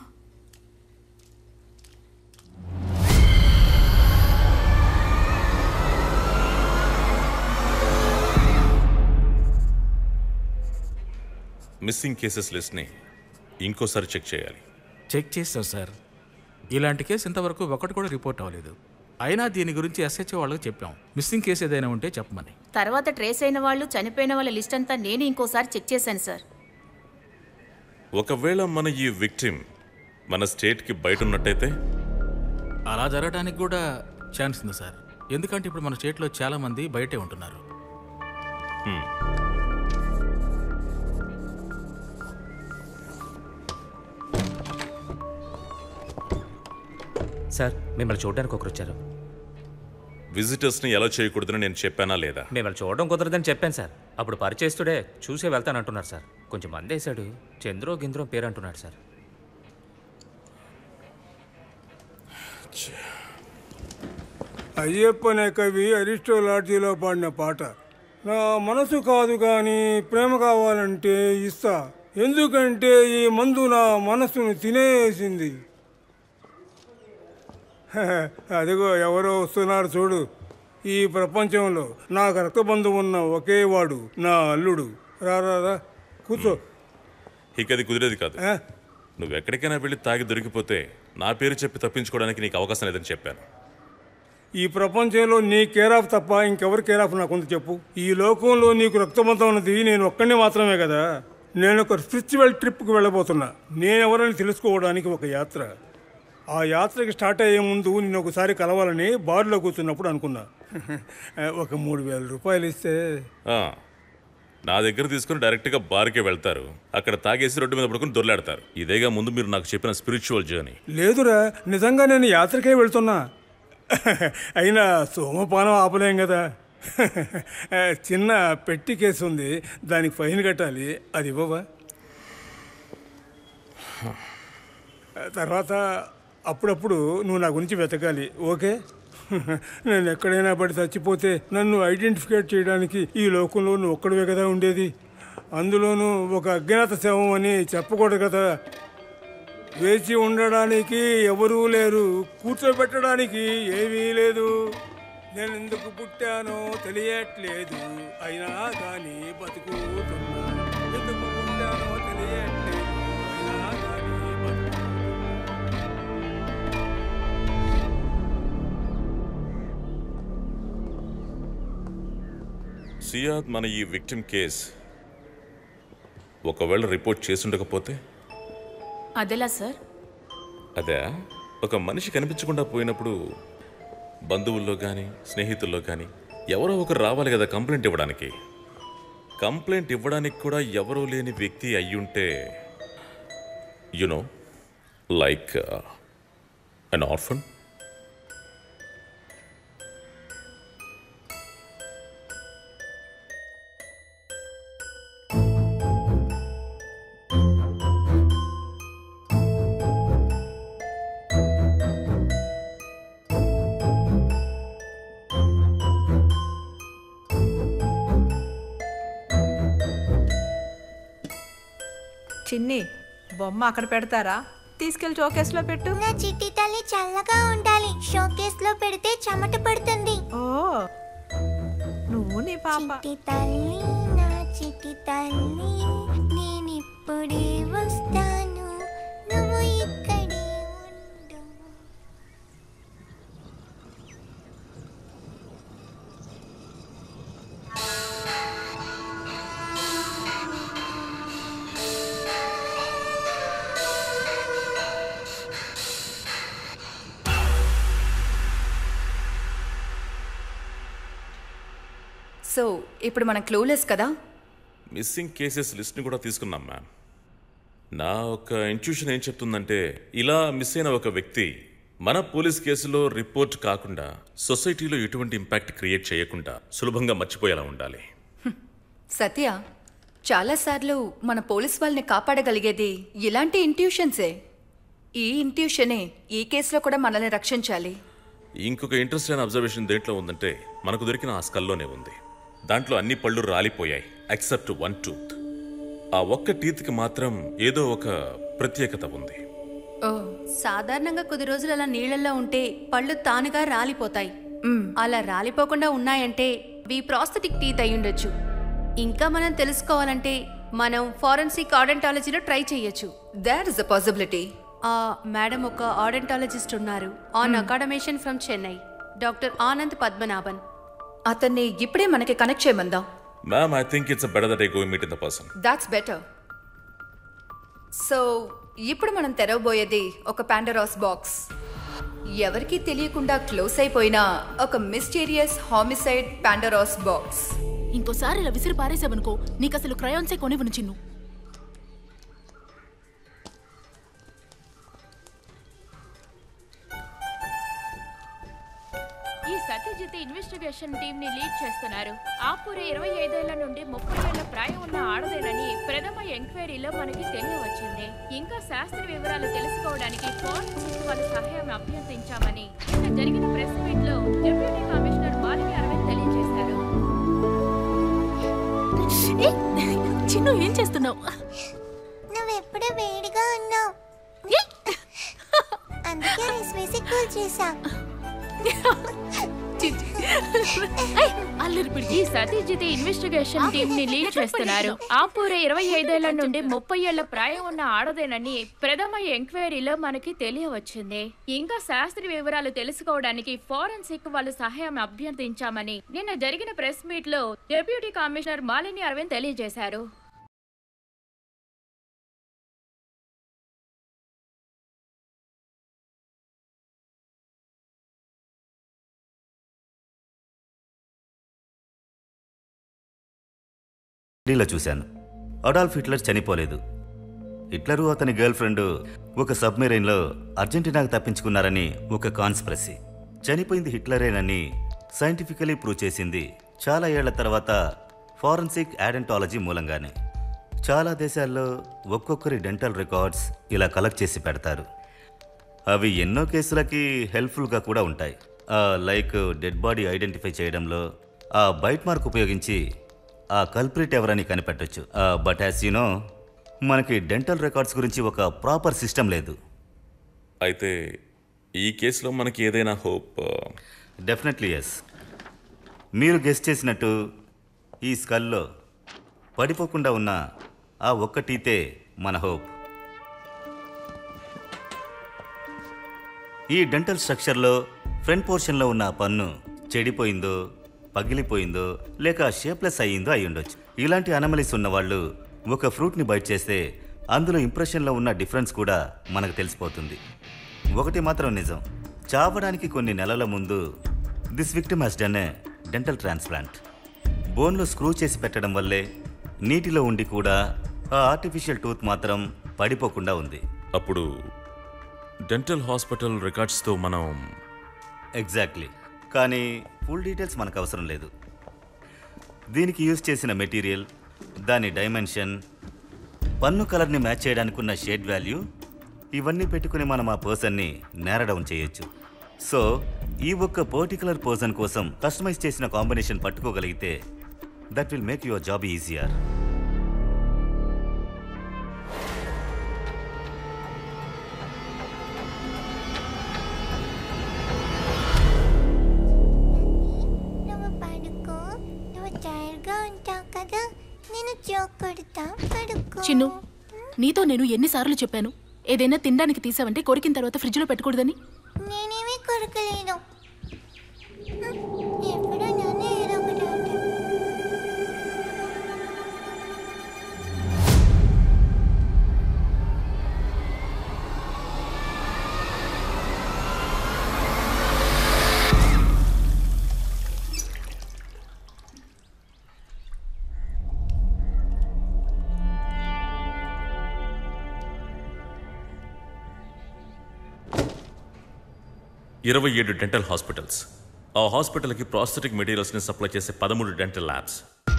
మిస్సింగ్ కేసెస్ లిస్ట్ని ఇంకోసారి చెక్ చేయాలి చెక్ చేస్తాం సార్ ఇలాంటి కేసు ఇంతవరకు ఒకటి కూడా రిపోర్ట్ అవ్వలేదు అయినా దీని గురించి ఎస్హెచ్ఓ వాళ్ళకి చెప్పాం మిస్సింగ్ కేసు ఏదైనా ఉంటే చెప్పమని తర్వాత ట్రేస్ అయిన వాళ్ళు చనిపోయిన వాళ్ళ లిస్ట్ అంతా నేను ఇంకోసారి చెక్ చేశాను సార్ ఒకవేళ మన ఈ విక్టిమ్ మన స్టేట్కి బయట ఉన్నట్టయితే అలా జరగడానికి కూడా ఛాన్స్ ఉంది సార్ ఎందుకంటే ఇప్పుడు మన స్టేట్లో చాలా మంది బయటే ఉంటున్నారు హ్మ్. సార్ మిమ్మల్ని చూడడానికి ఒకరు వచ్చారు విజిటర్స్ని ఎలా చేయకూడదని నేను చెప్పానా లేదా మిమ్మల్ని చూడడం కుదరదని చెప్పాను సార్ అప్పుడు పరిచయస్తుడే చూసే వెళ్తానంటున్నారు సార్ కొంచెం మంది వేశాడు చంద్రో గింద్రో పేరు అంటున్నాడు సార్ అయ్యప్పనే కవి అరిస్టో లాడ్జీలో పాడిన పాట నా మనసు కాదు కానీ ప్రేమ కావాలంటే ఇస్తా ఎందుకంటే ఈ మందు నా మనసును తినేసింది హహ, అదిగో ఎవరో వస్తున్నారు చూడు ఈ ప్రపంచంలో నాకు రక్తబంధం ఉన్న ఒకే వాడు నా అల్లుడు రా రా రా కూర్చో ఇక అది కుదిరేది కాదు ఆ? నువ్వు ఎక్కడికైనా వెళ్ళి తాగి దొరికిపోతే నా పేరు చెప్పి తప్పించుకోవడానికి నీకు అవకాశం లేదని చెప్పాను ఈ ప్రపంచంలో నీ కేర్ ఆఫ్ తప్ప ఇంకెవరి కేర్ ఆఫ్ నాకుంది చెప్పు ఈ లోకంలో నీకు రక్తబంధం ఉన్నది నేను ఒక్కడిని మాత్రమే కదా నేను ఒక స్పిరిచువల్ ట్రిప్కి వెళ్ళబోతున్నా నేనెవరని తెలుసుకోవడానికి ఒక యాత్ర ఆ యాత్రకి స్టార్ట్ అయ్యే ముందు నేను ఒకసారి కలవాలని బార్లో కూర్చున్నప్పుడు అనుకున్నా ఒక మూడు వేల రూపాయలు ఇస్తే ఆ, నా దగ్గర తీసుకుని డైరెక్ట్గా బార్కే వెళ్తారు అక్కడ తాగేసి రోడ్డు మీద పడుకుని దొర్లాడతారు ఇదేగా ముందు మీరు నాకు చెప్పిన స్పిరిచువల్ జర్నీ లేదురా నిజంగా నేను యాత్రకే వెళ్తున్నా అయినా సోమపానం ఆపలేం కదా చిన్న పెట్టి కేసు ఉంది దానికి ఫైన్ కట్టాలి అది ఇవ్వవా తర్వాత అప్పుడప్పుడు నువ్వు నా గురించి వెతకాలి ఓకే నేను ఎక్కడైనా పడి చచ్చిపోతే నన్ను ఐడెంటిఫికేట్ చేయడానికి ఈ లోకంలో నువ్వు ఒక్కడివే కదా ఉండేది అందులోనూ ఒక అజ్ఞాత శవం అని చెప్పకూడదు కదా వేచి ఉండడానికి ఎవరూ లేరు కూర్చోబెట్టడానికి ఏమీ లేదు నేను ఎందుకు పుట్టానో తెలియట్లేదు అయినా కానీ బతుకుతున్నా ఎందుకు పుట్టానో తెలియట్లేదు అయినా కానీ బతుకు సియాద్ మన ఈ విక్టిమ్ కేస్ ఒకవేళ రిపోర్ట్ చేసుండకపోతే అదెలా సార్ అదే ఒక మనిషి కనిపించకుండా పోయినప్పుడు బంధువుల్లో కానీ స్నేహితుల్లో కానీ ఎవరో ఒకరు రావాలి కదా కంప్లైంట్ ఇవ్వడానికి కంప్లైంట్ ఇవ్వడానికి కూడా ఎవరూ లేని వ్యక్తి అయ్యుంటే యునో లైక్ అన్ ఆర్ఫన్ చిన్ని బొమ్మ అక్కడ పెడతారా తీసుకెళ్లి షోకేస్లో పెట్టు నా చిట్టి తల్లి చల్లగా ఉండాలి షోకేస్ లో పెడితే చెమట పడుతుంది ఓ నువ్వు నీ పాప చిట్టి తల్లి నా చిట్టి తల్లి నేనిప్పుడే వస్తాను నువ్వు ఇక్కడే ఉండు సో ఇప్పుడు మనం క్లూలెస్ కదా మిస్సింగ్ కేసెస్ లిస్ట్ని కూడా తీసుకున్నాం మ్యామ్ నా ఒక ఇంట్యూషన్ ఏం చెప్తుందంటే ఇలా మిస్ అయిన ఒక వ్యక్తి మన పోలీస్ కేసులో రిపోర్ట్ కాకుండా సొసైటీలో ఎటువంటి ఇంపాక్ట్ క్రియేట్ చేయకుండా సులభంగా మర్చిపోయేలా ఉండాలి సత్య చాలాసార్లు మన పోలీస్ వాళ్ళని కాపాడగలిగేది ఇలాంటి ఇంట్యూషన్సే ఈ ఇంట్యూషనే ఈ కేసులో కూడా మనల్ని రక్షించాలి ఇంకొక ఇంట్రెస్ట్ అయిన అబ్జర్వేషన్ దేంట్లో ఉందంటే మనకు దొరికిన ఆ స్కల్లోనే ఉంది దాంట్లో అన్ని పళ్ళు రాలిపోయాయి ఎక్సెప్ట్ వన్ టూత్ ఆ ఒక్క టీత్కి మాత్రం ఏదో ఒక ప్రత్యేకత ఉంది ఓ సాధారణంగా కొద్ది రోజులు అలా నీళ్ళల్లో ఉంటే పళ్ళు తానుగా రాలిపోతాయి అలా రాలిపోకుండా ఉన్నాయంటే వి ప్రాస్థెటిక్ టీత్ అయి ఉండొచ్చు ఇంకా మనం తెలుసుకోవాలంటే మనం ఫారెన్సిక్ ఆడెంటాలజీలో ట్రై చేయొచ్చు that is a possibility madam ఒక ఆడెంటాలజిస్ట్ ఉన్నారు on accommodation from Chennai doctor Anand Padmanabhan అతన్ని ఇప్పుడే మనకి కనెక్ట్ చేయమందాం ma'am I think it's better that I go meet in the person that's better so ఇప్పుడు మనం తెరవబోయేది ఒక పాండరాస్ బాక్స్ ఎవరికీ తెలియకుండా క్లోజ్ అయిపోయిన ఒక మిస్టీరియస్ హామిసైడ్ పాండరాస్ బాక్స్ ఇంకోసారి ఇలా విసిరి పారేసావనుకో నీకు అసలు క్రయాన్సే కొనివ్వను చిన్ను ఈ సత్యజిత్ ఇన్వెస్టిగేషన్ టీం ని లీడ్ చేస్తున్నారు ఆపూరి ఇరవై ఐదేళ్ల నుండి ముప్పై ఏళ్ల ప్రాయం ఉన్న ఆడదేనని ప్రథమ ఎంక్వైరీలో మనకి తెలియవచ్చింది ఇంకా శాస్త్ర వివరాలు తెలుసుకోవడానికి ఫోరెన్సిక్ వాళ్ళ సహాయం అభ్యర్థించామని నిన్న జరిగిన ప్రెస్ మీట్ లో డిప్యూటీ కమిషనర్ మాలిని అరవింద్ తెలియజేశారు చిన్ను ఏం చేస్తున్నావు నువ్వెప్పుడు వేడిగా ఉన్నావు అందుకే రైస్ వేసి కూల్ చేసా ఈ సతీజిత్ ఇన్వెస్టిగేషన్ టీం ని లీడ్ చేస్తున్నారు ఆపూరి ఇరవై ఐదేళ్ల నుండి ముప్పై ఏళ్ల ప్రాయం ఉన్న ఆడదేనని ప్రథమ ఎంక్వైరీలో మనకి తెలియవచ్చింది ఇంకా శాస్త్రీయ వివరాలు తెలుసుకోవడానికి ఫోరెన్సిక్ వాళ్ళ సహాయం అభ్యర్థించామని నిన్న జరిగిన ప్రెస్ మీట్ లో డిప్యూటీ కమిషనర్ మాలిని అరవింద్ తెలియజేశారు ఢిల్లీలో చూశాను అడాల్ఫ్ హిట్లర్ చనిపోలేదు హిట్లరు అతని గర్ల్ ఫ్రెండ్ ఒక సబ్మెరైన్లో అర్జెంటీనాకు తప్పించుకున్నారని ఒక కాన్స్పిరసీ చనిపోయింది హిట్లరేనని సైంటిఫికలీ ప్రూవ్ చేసింది చాలా ఏళ్ల తర్వాత ఫారెన్సిక్ యాడెంటాలజీ మూలంగానే చాలా దేశాల్లో ఒక్కొక్కరి డెంటల్ రికార్డ్స్ ఇలా కలెక్ట్ చేసి పెడతారు అవి ఎన్నో కేసులకి హెల్ప్ఫుల్గా కూడా ఉంటాయి ఆ, లైక్ డెడ్ బాడీ ఐడెంటిఫై చేయడంలో ఆ బైట్ మార్క్ ఉపయోగించి ఆ కల్ప్రిట్ ఎవరని కనిపెట్టొచ్చు బట్ యాజ్ యూనో మనకి డెంటల్ రికార్డ్స్ గురించి ఒక ప్రాపర్ సిస్టమ్ లేదు అయితే ఈ కేసులో మనకి ఏదైనా హోప్ డెఫినెట్లీ ఎస్ మీరు గెస్ట్ చేసినట్టు ఈ స్కల్లో పడిపోకుండా ఉన్న ఆ ఒక్క టీతే మన హోప్ ఈ డెంటల్ స్ట్రక్చర్లో ఫ్రంట్ పోర్షన్లో ఉన్న ఆ పన్ను చెడిపోయిందో పగిలిపోయిందో లేక షేప్లెస్ అయ్యిందో అయి ఉండొచ్చు ఇలాంటి అనమలీస్ ఉన్న వాళ్ళు ఒక ఫ్రూట్ని బైట్ చేస్తే అందులో ఇంప్రెషన్లో ఉన్న డిఫరెన్స్ కూడా మనకు తెలిసిపోతుంది ఒకటి మాత్రం నిజం చావడానికి కొన్ని నెలల ముందు this victim has done a dental transplant బోన్లో స్క్రూ చేసి పెట్టడం వల్లే నీటిలో ఉండి కూడా ఆ ఆర్టిఫిషియల్ టూత్ మాత్రం పడిపోకుండా ఉంది అప్పుడు డెంటల్ హాస్పిటల్ రికార్డ్స్తో మనం ఎగ్జాక్ట్లీ కానీ ఫుల్ డీటెయిల్స్ మనకు అవసరం లేదు దీనికి యూజ్ చేసిన మెటీరియల్ దాని డైమెన్షన్ పన్ను కలర్ని మ్యాచ్ చేయడానికి ఉన్న షేడ్ వాల్యూ ఇవన్నీ పెట్టుకుని మనం ఆ పర్సన్ని నేరడౌన్ చేయొచ్చు సో ఈ ఒక్క పర్టికులర్ పర్సన్ కోసం కస్టమైజ్ చేసిన కాంబినేషన్ పట్టుకోగలిగితే that will make your job easier నువ్వు పడుకో నువ్వు టైర్గా ఉంటావు కదా నేను జోక్ కొడతా పడుకో చిన్ను నీతో నేను ఎన్నిసార్లు చెప్పాను ఏదైనా తినడానికి తీసావంటే కొరికిన తర్వాత ఫ్రిడ్జ్లో పెట్టకూడదని నేనేమీ కొరకలేను ఎప్పుడూ నన్ను ఏదో ఒకటి అంటాడు. ఇరవై ఏడు డెంటల్ హాస్పిటల్స్ ఆ హాస్పిటల్కి ప్రాస్థెటిక్ మెటీరియల్స్ని సప్లై చేసే పదమూడు డెంటల్ ల్యాబ్స్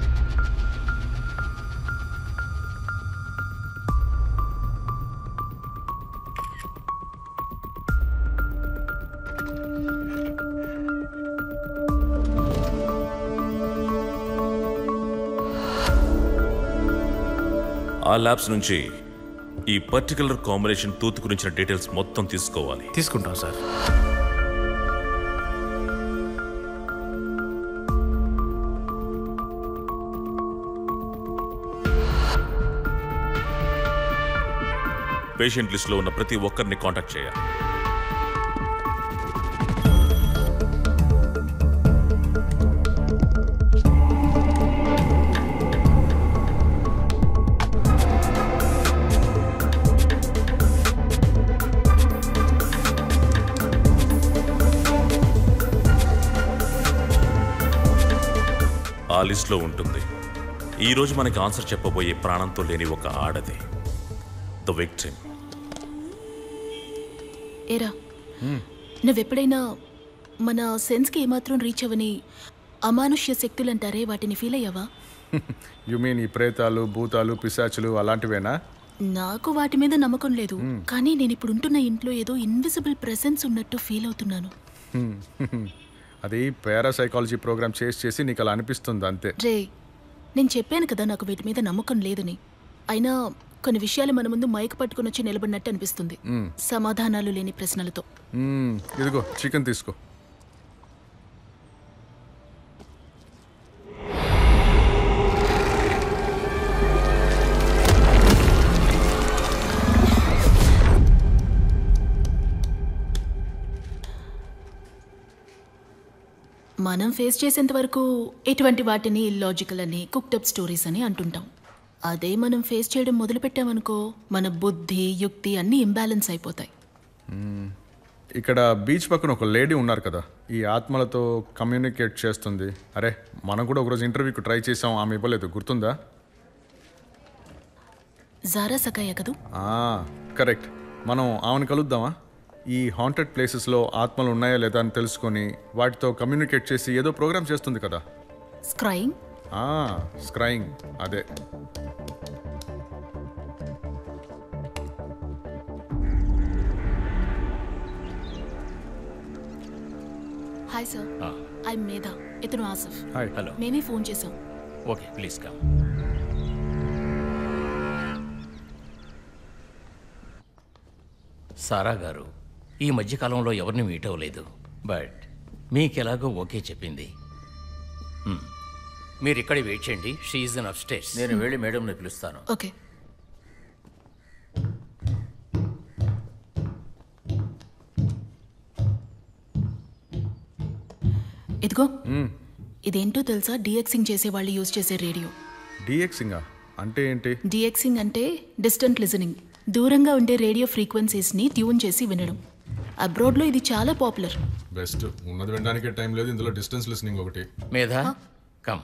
ఆ ల్యాబ్స్ నుంచి ఈ పర్టికులర్ కాంబినేషన్ టూత్ గురించిన డీటెయిల్స్ మొత్తం తీసుకోవాలి తీసుకుంటాం సార్ పేషెంట్ లిస్ట్లో ఉన్న ప్రతి ఒక్కరిని కాంటాక్ట్ చేయాలి ఆ లిస్ట్లో ఉంటుంది ఈ రోజు మనకి ఆన్సర్ చెప్పబోయే ప్రాణంతో లేని ఒక ఆడది ద విక్టిమ్ ఏరా నువ్వెప్పుడైనా మన సెన్స్కి ఏమాత్రం రీచ్ అవని అమానుష్య శక్తులు అంటారే వాటిని ఫీల్ అయ్యావా యు మీన్ ఈ ప్రేతాలు భూతాలు పిశాచులు అలాంటివేనా నాకు వాటి మీద నమ్మకం లేదు కానీ నేను ఇప్పుడు ఉంటున్న ఇంట్లో ఏదో ఇన్విజిబుల్ ప్రెసెన్స్ ఉన్నట్టు ఫీల్ అవుతున్నాను హ్మ్. అది పారాసైకాలజీ ప్రోగ్రామ్ చేసి చేసి నీకు అలా అనిపిస్తుంది అంతే రే నేను చెప్పాను కదా నాకు వీటి మీద నమ్మకం లేదని అయినా కొన్ని విషయాలు మన ముందు మైక్ పట్టుకుని వచ్చి నిలబడినట్టు అనిపిస్తుంది మ్మ్. సమాధానాలు లేని ప్రశ్నలతో మ్మ్. ఇదిగో చికెన్ తీసుకో మనం ఫేస్ చేసేంత వరకు ఇటువంటి వాటిని ఇల్లాజికల్ అని కుక్టప్ స్టోరీస్ అని అంటుంటాం అదే మనం ఫేస్ చేయడం మొదలు పెట్టామనుకో మన బుద్ధి యుక్తి అన్నీ ఇంబ్యాలెన్స్ అయిపోతాయి మ్మ్. ఇక్కడ బీచ్ పక్కన ఒక లేడీ ఉన్నారు కదా ఈ ఆత్మలతో కమ్యూనికేట్ చేస్తుంది అరే మనం కూడా ఒకరోజు ఇంటర్వ్యూకి ట్రై చేసాం ఆమె ఇవ్వలేదు గుర్తుందా జారా సకాయ కదూ ఆ, కరెక్ట్ మనం ఆమెను కలుద్దామా ఈ హాంటెడ్ ప్లేసెస్లో ఆత్మలు ఉన్నాయా లేదా అని తెలుసుకొని వాటితో కమ్యూనికేట్ చేసి ఏదో ప్రోగ్రామ్ చేస్తుంది కదా స్క్రైయింగ్ ఆ, స్క్రైయింగ్ అదే హాయ్ సార్ ఐ మేధా ఇతను ఆసిఫ్ హాయ్ హలో మేమే ఫోన్ చేసాం okay please come Sara garu ఈ మధ్యకాలంలో ఎవరిని మీట్ అవ్వలేదు బట్ మీకెలాగో ఓకే చెప్పింది Hmm. మీరు ఇక్కడ వెయిట్ చేయండి షీఈ్ ఇన్ అప్ స్టేట్స్ నేను వెళ్ళి మేడంని పిలుస్తాను ఓకే ఇదిగో ఇదేంటో తెలుసా డిఎక్సింగ్ చేసే వాళ్ళు యూజ్ చేసే రేడియో డిఎక్సింగా అంటే ఏంటి డిఎక్సింగ్ అంటే డిస్టెంట్ లిజనింగ్ దూరంగా ఉండే రేడియో ఫ్రీక్వెన్సీస్ని ట్యూన్ చేసి వినడం అబ్రాడ్లో ఇది చాలా పాపులర్ బెస్ట్ ఉన్నది వినడానికే టైం లేదు ఇందులో డిస్టెన్స్ లిస్నింగ్ ఒకటి మేధా కమ్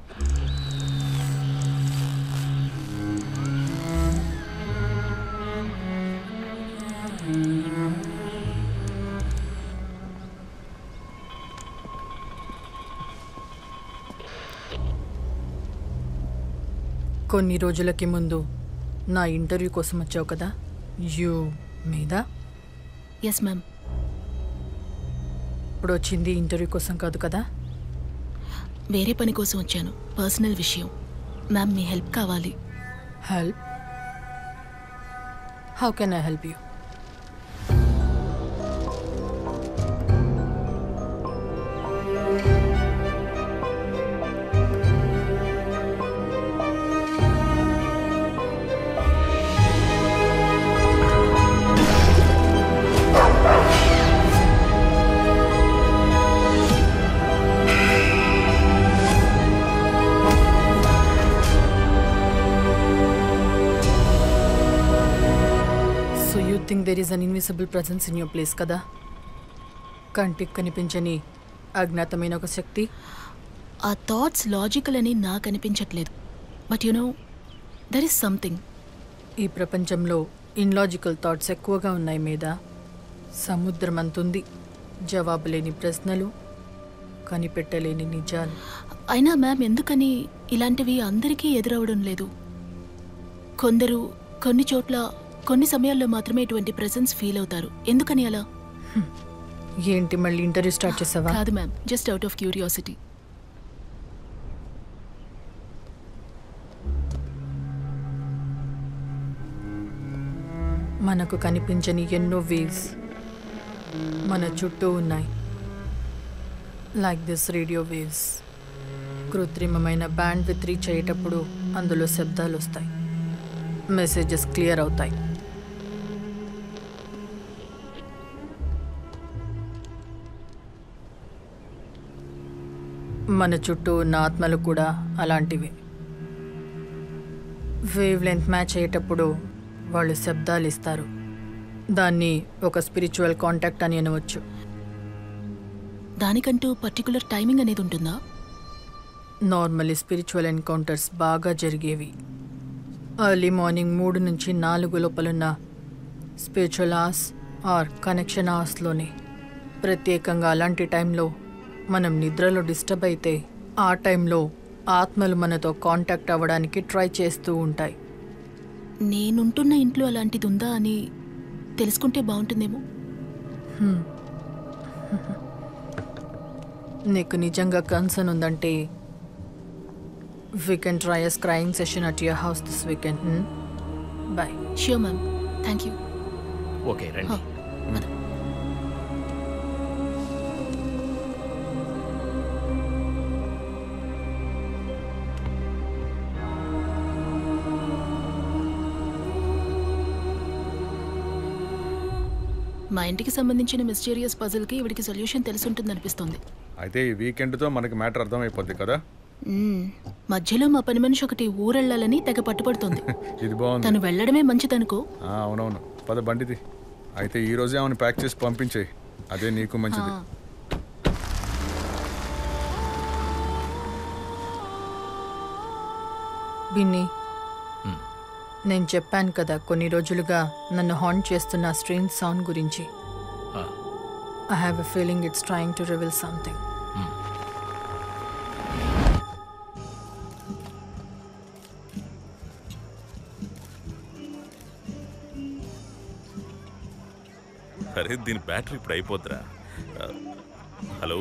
కొన్ని రోజులకి ముందు నా ఇంటర్వ్యూ కోసం వచ్చావు కదా యూ మీద ఎస్ మ్యామ్ ఇప్పుడు వచ్చింది ఇంటర్వ్యూ కోసం కాదు కదా వేరే పని కోసం వచ్చాను పర్సనల్ విషయం మ్యామ్ మీ హెల్ప్ కావాలి help how can I help you so you think there is an invisible presence in your place కదా కంటికి కనిపించని అజ్ఞాతమైన ఒక శక్తి ఆ థాట్స్ లాజికల్ అని నాకు అనిపించట్లేదు but you know there is something ఈ ప్రపంచంలో ఇన్లాజికల్ థాట్స్ ఎక్కువగా ఉన్నాయి మీద సముద్రం అంతుంది జవాబు లేని ప్రశ్నలు కనిపెట్టలేని నిజాలు అయినా మ్యామ్ ఎందుకని ఇలాంటివి అందరికీ ఎదురవడం లేదు కొందరు కొన్ని చోట్ల కొన్ని సమయాల్లో మాత్రమే ఇటువంటి ప్రెసెన్స్ ఫీల్ అవుతారు ఎందుకని అలా ఏంటి మళ్ళీ ఇంటర్వ్యూ స్టార్ట్ చేసావా కాదు ma'am just out of curiosity మనకు కనిపించని ఎన్నో వేవ్స్ మన చుట్టూ ఉన్నాయి లైక్ దిస్ రేడియో వేవ్స్ కృత్రిమమైన బ్యాండ్ విత్ రీచ్ అయ్యేటప్పుడు అందులో శబ్దాలు వస్తాయి మెసేజెస్ క్లియర్ అవుతాయి మన చుట్టూ ఉన్న ఆత్మలు కూడా అలాంటివి వేవ్ లెంత్ మ్యాచ్ అయ్యేటప్పుడు వాళ్ళు శబ్దాలు ఇస్తారు దాన్ని ఒక స్పిరిచువల్ కాంటాక్ట్ అని అనవచ్చు దానికంటూ పర్టికులర్ టైమింగ్ అనేది ఉంటుందా నార్మల్లీ స్పిరిచువల్ ఎన్కౌంటర్స్ బాగా జరిగేవి ఎర్లీ మార్నింగ్ మూడు నుంచి నాలుగు లోపలున్న స్పిరిచువల్ ఆర్స్ ఆర్ కనెక్షన్ ఆర్స్లోనే ప్రత్యేకంగా అలాంటి టైంలో మనం నిద్రలో డిస్టర్బ్ అయితే ఆ టైంలో ఆత్మలు మనతో కాంటాక్ట్ అవ్వడానికి ట్రై చేస్తూ ఉంటాయి నేనుంటున్న ఇంట్లో అలాంటిది ఉందా అని తెలుసుకుంటే బాగుంటుందేమో హ్మ్. నీకు నిజంగా కన్సర్న్ ఉందంటే we can try a scrying session at your house this weekend bye sure ma'am thank you okay రండి మా ఇంటికి సంబంధించిన మిస్టీరియస్ పజిల్కి ఇవిడికి సొల్యూషన్ తెలిసి అనిపిస్తుంది అయితే ఈ వీకెండ్తో మనకి మ్యాటర్ అర్థమైపోద్ది కదా మధ్యలో మా పని మనిషి ఒకటి ఊరెళ్ళాలని తెగ పట్టుపడుతుంది ఇది బాగుంది తను వెళ్ళడమే మంచిదనుకో ఆ, అవునవును పద బండిది అయితే ఈ రోజే ఆమెను ప్యాక్ చేసి పంపించేయి అదే నీకు మంచిది ఆ. బిన్ని నేను చెప్పాను కదా కొన్ని రోజులుగా నన్ను హాంట్ చేస్తున్న స్ట్రెయిన్ సౌండ్ గురించి I have a feeling it's trying to reveal something అరే దీని బ్యాటరీ ఇప్పుడు అయిపోద్దిరా ఆ, హలో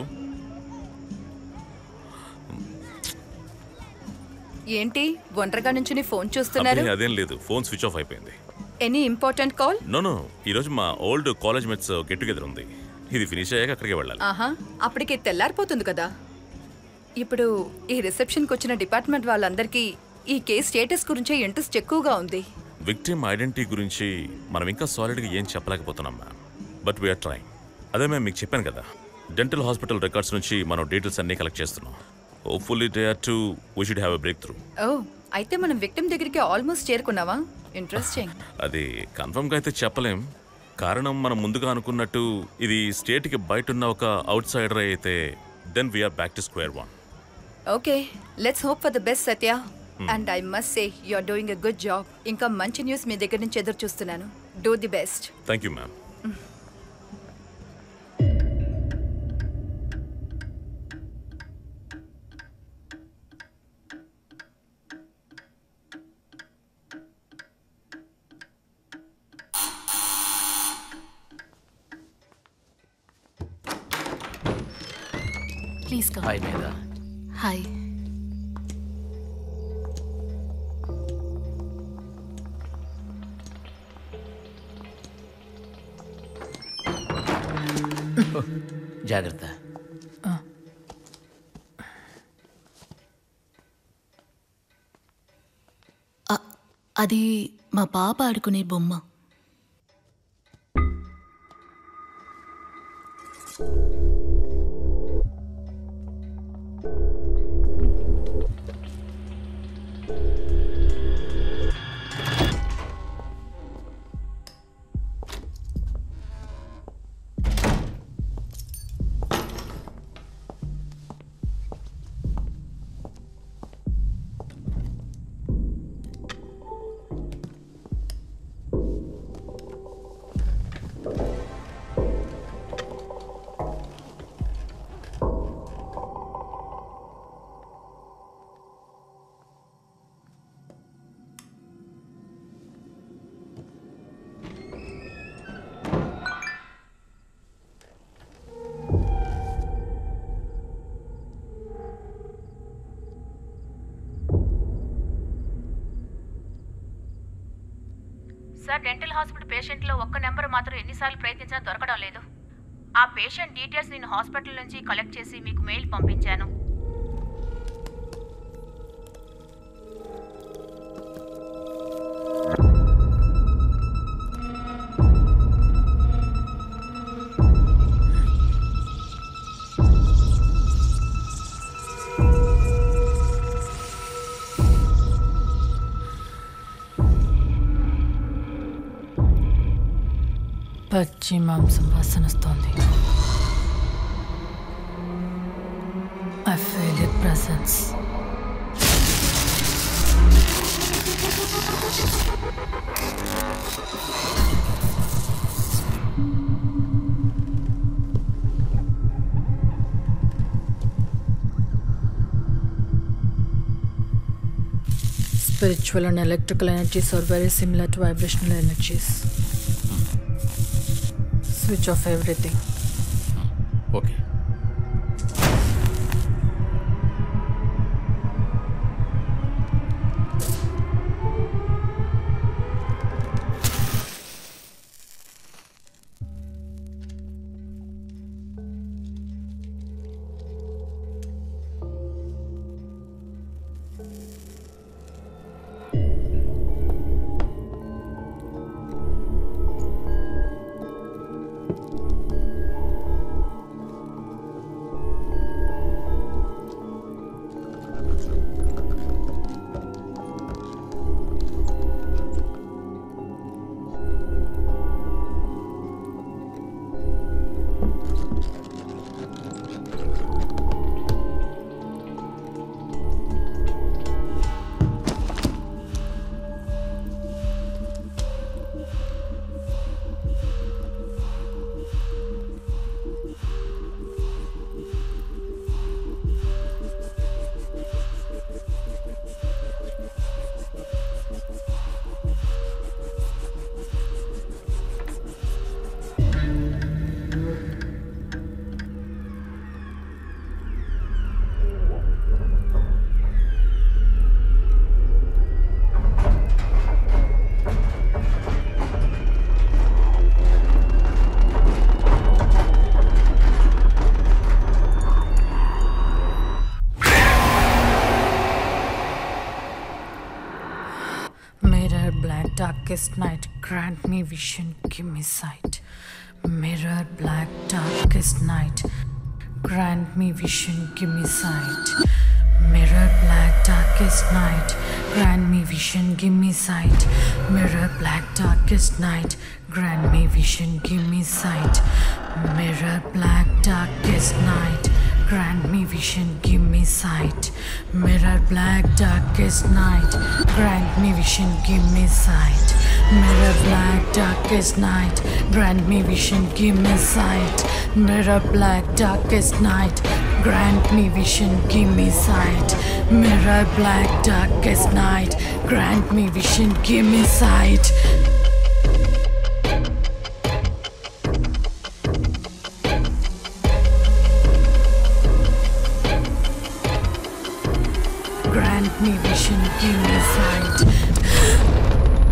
ఏంటి ఒంటరిగా నుంచి ఫోన్ చూస్తున్నారు అబ్బే, అదేం లేదు ఫోన్ స్విచ్ ఆఫ్ అయిపోయింది any important call no no ఈరోజు మా old college mates get together ఉంది ఇది ఫినిష్ అయ్యాక అక్కడికి వెళ్ళాలి ఆహా అప్పటికి తెల్లారిపోతుంది కదా ఇప్పుడు ఈ రిసెప్షన్కి వచ్చిన డిపార్ట్మెంట్ వాళ్ళందరికీ ఈ కేస్ స్టేటస్ గురించే ఇంట్రెస్ట్ ఎక్కువగా ఉంది విక్టిమ్ ఐడెంటిటీ గురించి మనం ఇంకా సాలిడ్గా ఏం చెప్పలేకపోతున్నాం మ్యామ్ బట్ వీఆర్ ట్రైంగ్ అదే మేము మీకు చెప్పాను కదా డెంటల్ హాస్పిటల్ రికార్డ్స్ నుంచి మనం డీటెయిల్స్ అన్నీ కలెక్ట్ చేస్తున్నాం hopefully day or two we should have a breakthrough oh అయితే మనం విక్టిమ్ దగ్గరికి ఆల్మోస్ట్ చేరుకున్నావా ఇంట్రెస్టింగ్ అది కన్ఫర్మ్గా అయితే చెప్పలేం కారణం మనం ముందుగా అనుకున్నట్టు ఇది స్టేట్కి బయట ఉన్న ఒక అవుట్ సైడర్ అయితే then we're back to square one okay let's hope for the best Satya and I must say you are doing a good job ఇంకా మంచి న్యూస్ మీ దగ్గర నుంచి ఎదురు చూస్తున్నాను do the best thank you ma'am please come hi Medha hi జాగ్రత్త అ- అది మా పాప ఆడుకునే బొమ్మ తెలుసా డెంటల్ హాస్పిటల్ పేషెంట్లో ఒక్క నెంబర్ మాత్రం ఎన్నిసార్లు ప్రయత్నించినా దొరకడం లేదు ఆ పేషెంట్ డీటెయిల్స్ నేను హాస్పిటల్ నుంచి కలెక్ట్ చేసి మీకు మెయిల్ పంపించాను పచ్చి మాంసం వాసన వస్తోంది I feel it presence Spiritual and electrical energies are very similar to vibrational energies. Switch off everything. Okay Mirror, black, darkest night, grant me vision, give me sight. Mirror, black, darkest night, grant me vision, give me sight. Mirror, black, darkest night, grant me vision, give me sight. Mirror, black, darkest night, grant me vision, give me sight. Mirror, black, darkest night, grant me vision, give me sight. Mirror, black, darkest night, grant me vision, give me sight. Mirror, black, darkest night, grant me vision, give me sight. Mirror, black, darkest night, grant me vision, give me sight. Mirror, black, darkest night, grant me vision, give me sight. Grant me vision, give me sight.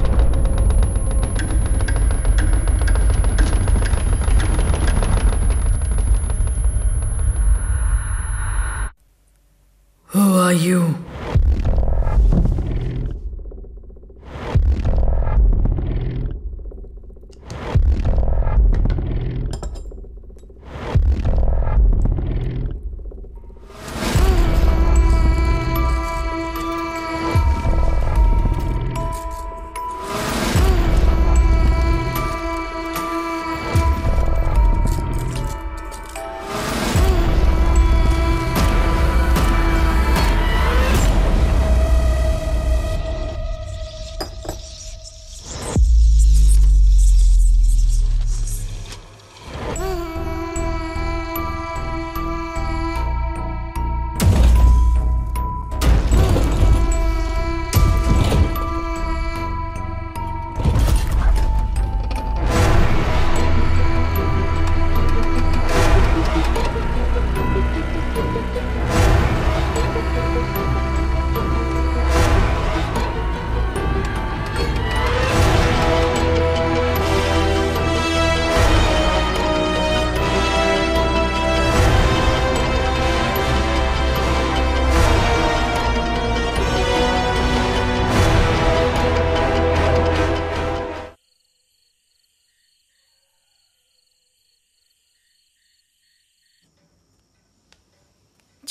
Who are you?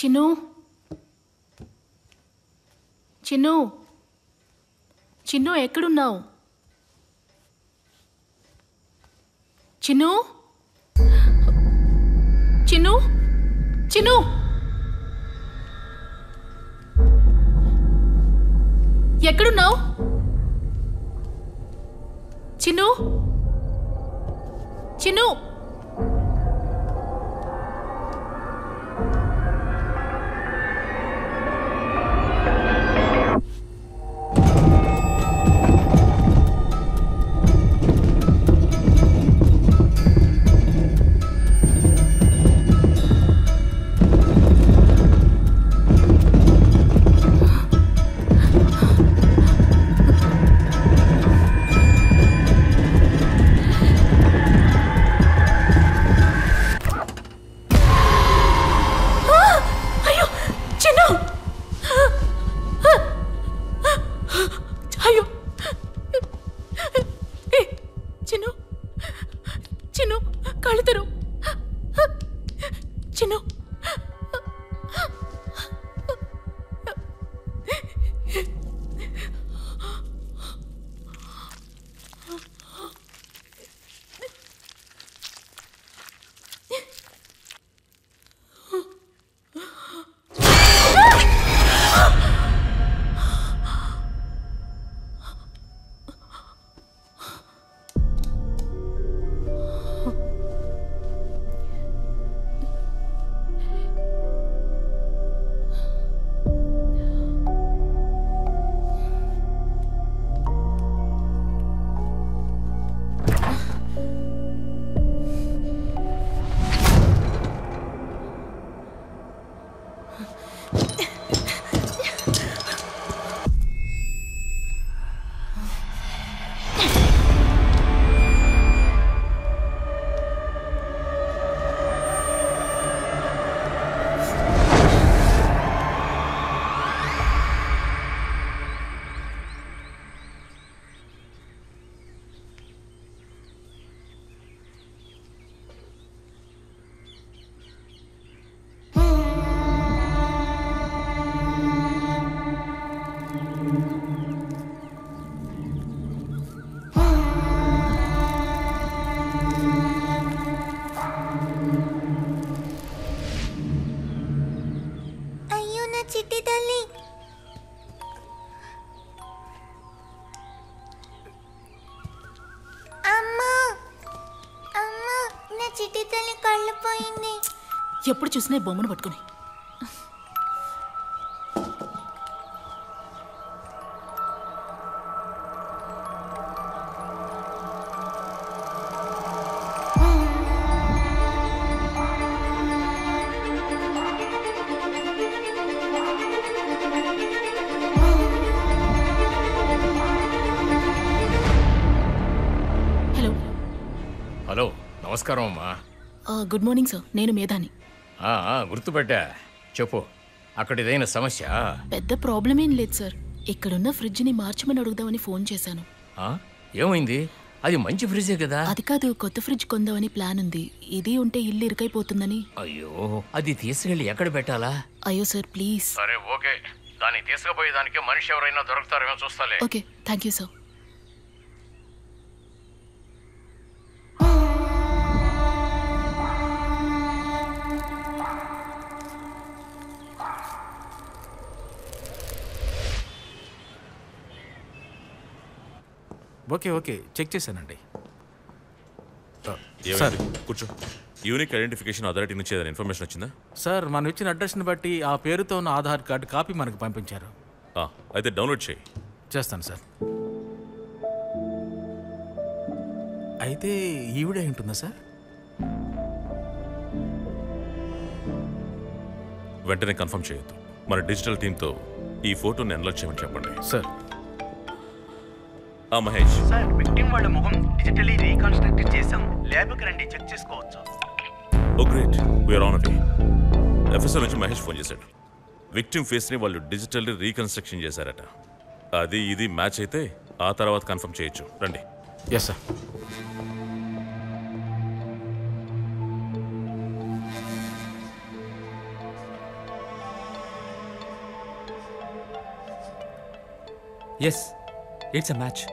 Chinnu Chinnu Chinnu ఎక్కడున్నావు చిన్ను చిన్ను చిన్ను ఎక్కడున్నావు చిన్ను చిన్ను ఆ! అయ్యో చిన్ను అయ్యో ఏ, చిన్ను చిన్ను కళ్ళు తెరు చిన్ను అయ్యో నా చిట్టి తల్లి అమ్మా అమ్మా నా చిట్టి తల్లి కళ్ళు పోయింది ఎప్పుడు చూసినా ఈ బొమ్మను పట్టుకుని హలో హలో నమస్కారం అమ్మా ఆ, గుడ్ మార్నింగ్ సార్ నేను మేధాని ఆ, ఆ, గుర్తుపట్టా చెప్పు అక్కడ ఏదైనా సమస్య పెద్ద ప్రాబ్లం ఏం లేదు సార్ ఇక్కడున్న ఫ్రిడ్జ్ని మార్చమని అడుగుదామని ఫోన్ చేశాను ఆ? ఏమైంది అది మంచి ఫ్రిడ్జే కదా అది కాదు కొత్త ఫ్రిడ్జ్ కొందామని ప్లాన్ ఉంది ఇది ఉంటే ఇల్లు ఇరుకైపోతుందని అయ్యో అది తీసుకెళ్ళి ఎక్కడ పెట్టాలా అయ్యో సార్ ప్లీజ్ సరే ఓకే దాన్ని తీసుకుపోయేదానికి మనిషి ఎవరైనా దొరుకుతారేమో చూస్తాలే okay thank you sir okay okay check చేశానండి ఏమైంది కూర్చో యూనిక్ ఐడెంటిఫికేషన్ అథారిటీ నుంచి ఏదైనా ఇన్ఫర్మేషన్ వచ్చిందా సార్ మనం ఇచ్చిన అడ్రస్ని బట్టి ఆ పేరుతో ఉన్న ఆధార్ కార్డు కాపీ మనకు పంపించారు ఆ, అయితే డౌన్లోడ్ చేయి చేస్తాను సార్ అయితే ఈవిడే ఉంటుందా సార్ వెంటనే కన్ఫర్మ్ చేయొద్దు మన డిజిటల్ టీంతో ఈ ఫోటోని ఎన్లాట్ చేయమని చెప్పండి సార్ ఆ మహేష్ సార్ విక్టిమ్ వాళ్ళ ముఖం డిజిటలీ రీకన్స్ట్రక్ట్ చేసాం ల్యాబ్కి రండి చెక్ చేసుకోవచ్చు oh great we're on it FSL నుంచి మహేష్ ఫోన్ చేశాడు విక్టిమ్ ఫేస్ని వాళ్ళు డిజిటల్లీ రీకన్స్ట్రక్షన్ చేశారట అది ఇది మ్యాచ్ అయితే ఆ తర్వాత కన్ఫర్మ్ చేయొచ్చు రండి yes sir yes it's a match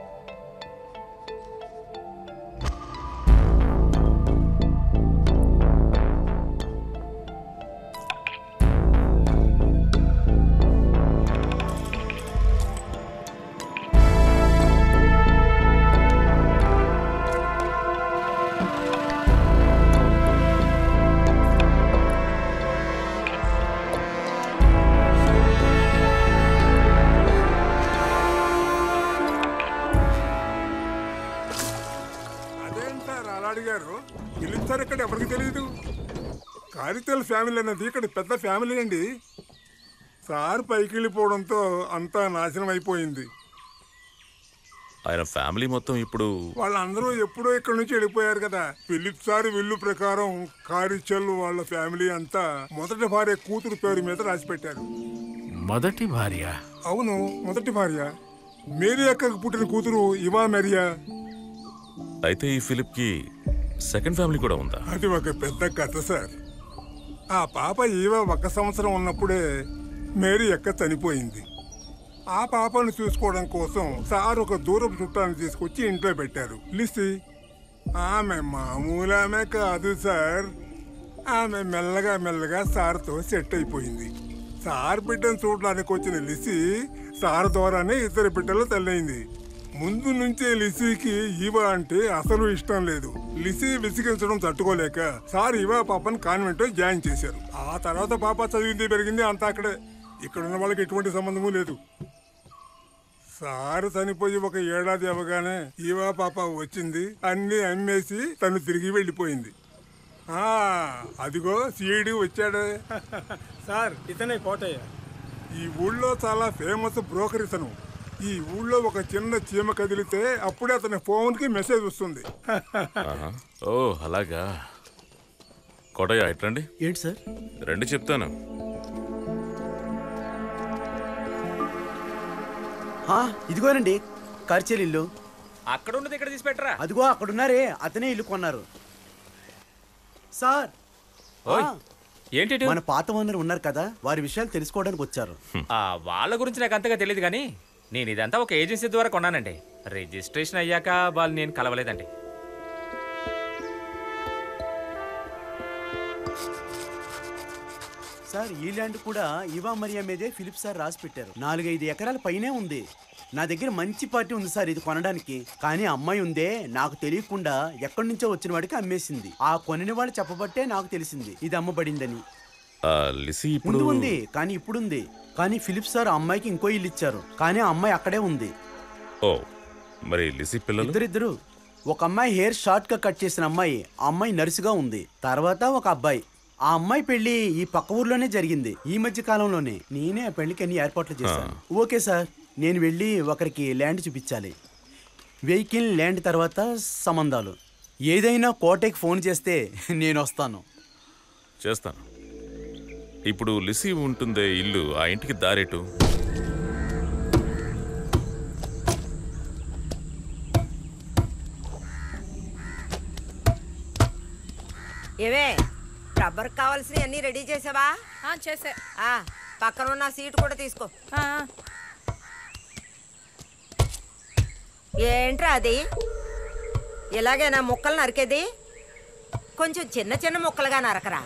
అదేం సార్ అలా అడిగారు పిలుస్తారు ఇక్కడ ఎవరికి తెలియదు కారితెల ఫ్యామిలీ అన్నది ఇక్కడ పెద్ద ఫ్యామిలీ అండి సార్ పైకి వెళ్ళిపోవడంతో అంతా నాశనం అయిపోయింది ఆయన ఫ్యామిలీ మొత్తం ఇప్పుడు వాళ్ళందరూ ఎప్పుడో ఇక్కడ నుంచి వెళ్ళిపోయారు కదా ఫిలిప్ సార్ విల్లు ప్రకారం కారిచెల్లు వాళ్ళ ఫ్యామిలీ అంతా మొదటి భార్య కూతురు పేరు మీద రాసి పెట్టారు మొదటి భార్య అవును మొదటి భార్య మేరీ అక్కకు పుట్టిన కూతురు ఇవా మెరియా అయితే ఈ ఫిలిప్కి సెకండ్ ఫ్యామిలీ కూడా ఉందా అది ఒక పెద్ద కథ సార్ ఆ పాప ఈవ ఒక సంవత్సరం ఉన్నప్పుడే మేరీ ఎక్క చనిపోయింది ఆ పాపను చూసుకోవడం కోసం సార్ ఒక దూరపు చుట్టాన్ని తీసుకొచ్చి ఇంట్లో పెట్టారు లిసి ఆమె మామూలు ఆమె కాదు సార్ ఆమె మెల్లగా మెల్లగా సార్తో సెట్ అయిపోయింది సార్ బిడ్డను చూడడానికి వచ్చిన లిసి సార్ ద్వారానే ఇద్దరు బిడ్డలు తల్లైంది ముందు నుంచే లిసీకి ఈవ అంటే అసలు ఇష్టం లేదు లిసీ విసిగించడం తట్టుకోలేక సార్ ఇవా పాపను కాన్వెంట్ జాయిన్ చేశారు ఆ తర్వాత పాప చదివింది పెరిగింది అంతా అక్కడే ఇక్కడ ఉన్న వాళ్ళకి ఎటువంటి సంబంధము లేదు సారు చనిపోయి ఒక ఏడాది అవగానే ఈవా పాప వచ్చింది అన్ని అమ్మేసి తను తిరిగి వెళ్ళిపోయింది ఆ, అదిగో సీడి వచ్చాడే సార్ ఇతనే కోటయ్య ఈ ఊళ్ళో చాలా ఫేమస్ బ్రోకర్ ఇతను ఈ ఊళ్ళో ఒక చిన్న చీమ కదిలితే అప్పుడే అతని ఫోన్కి మెసేజ్ వస్తుంది ఆహా. ఓ అలాగా కోటయ్య ఎట్లండి ఏంటి సార్ రండి చెప్తాను ఆ, ఇదిగోనండి కర్చేలు ఇల్లు అక్కడ ఉన్నది ఇక్కడ తీసి పెట్టరా అదిగో అక్కడున్నారే అతనే ఇల్లు కొన్నారు సార్ ఓయ్, ఆ, ఏంటి ఇటు? మన పాత ఓనర్ ఉన్నారు కదా వారి విషయాలు తెలుసుకోవడానికి వచ్చారు ఆ, వాళ్ళ గురించి నాకు అంతగా తెలియదు కానీ నేను ఇదంతా ఒక ఏజెన్సీ ద్వారా కొన్నానండి రిజిస్ట్రేషన్ అయ్యాక వాళ్ళు నేను కలవలేదండి సార్ ఈ ల్యాండ్ కూడా ఇవా మరియా మీదే ఫిలిప్ సార్ రాసి పెట్టారు నాలుగైదు ఎకరాల పైనే ఉంది నా దగ్గర మంచి పార్టీ ఉంది సార్ ఇది కొనడానికి కానీ అమ్మాయి ఉందే నాకు తెలియకుండా ఎక్కడి నుంచో వచ్చిన వాడికి అమ్మేసింది ఆ కొనిన వాళ్ళు చెప్పబట్టే నాకు తెలిసింది ఇది అమ్మబడిందని ఆ, లిసీ ఇప్పుడు ముందు ఉంది కానీ ఇప్పుడు ఉంది కానీ ఫిలిప్ సార్ ఆ అమ్మాయికి ఇంకో ఇల్లు ఇచ్చారు కానీ ఆ అమ్మాయి అక్కడే ఉంది ఓ మరి లిసీ పిల్లలు ఇద్దరిద్దరు ఒక అమ్మాయి హెయిర్ షార్ట్ గా కట్ చేసిన అమ్మాయి ఆ అమ్మాయి నర్సుగా ఉంది తర్వాత ఒక అబ్బాయి ఆ అమ్మాయి పెళ్లి ఈ పక్క ఊర్లోనే జరిగింది ఈ మధ్య కాలంలోనే నేనే ఆ పెళ్లికి అన్ని ఏర్పాట్లు చేశాను ఓకే సార్ నేను వెళ్ళి ఒకరికి ల్యాండ్ చూపించాలి వెహికల్ ల్యాండ్ తర్వాత సంబంధాలు ఏదైనా కోటకి ఫోన్ చేస్తే నేను వస్తాను చేస్తాను ఇప్పుడు లిసీ ఉంటుందే ఇల్లు ఆ ఇంటికి దారేటు ఏవే రబ్బర్ కావాల్సినవి అన్ని రెడీ చేసావా చేసా పక్కన ఉన్న సీట్ కూడా తీసుకో ఏంట్రా అది ఇలాగేనా ముక్కలు నరికేది కొంచెం చిన్న చిన్న ముక్కలుగా నరకరా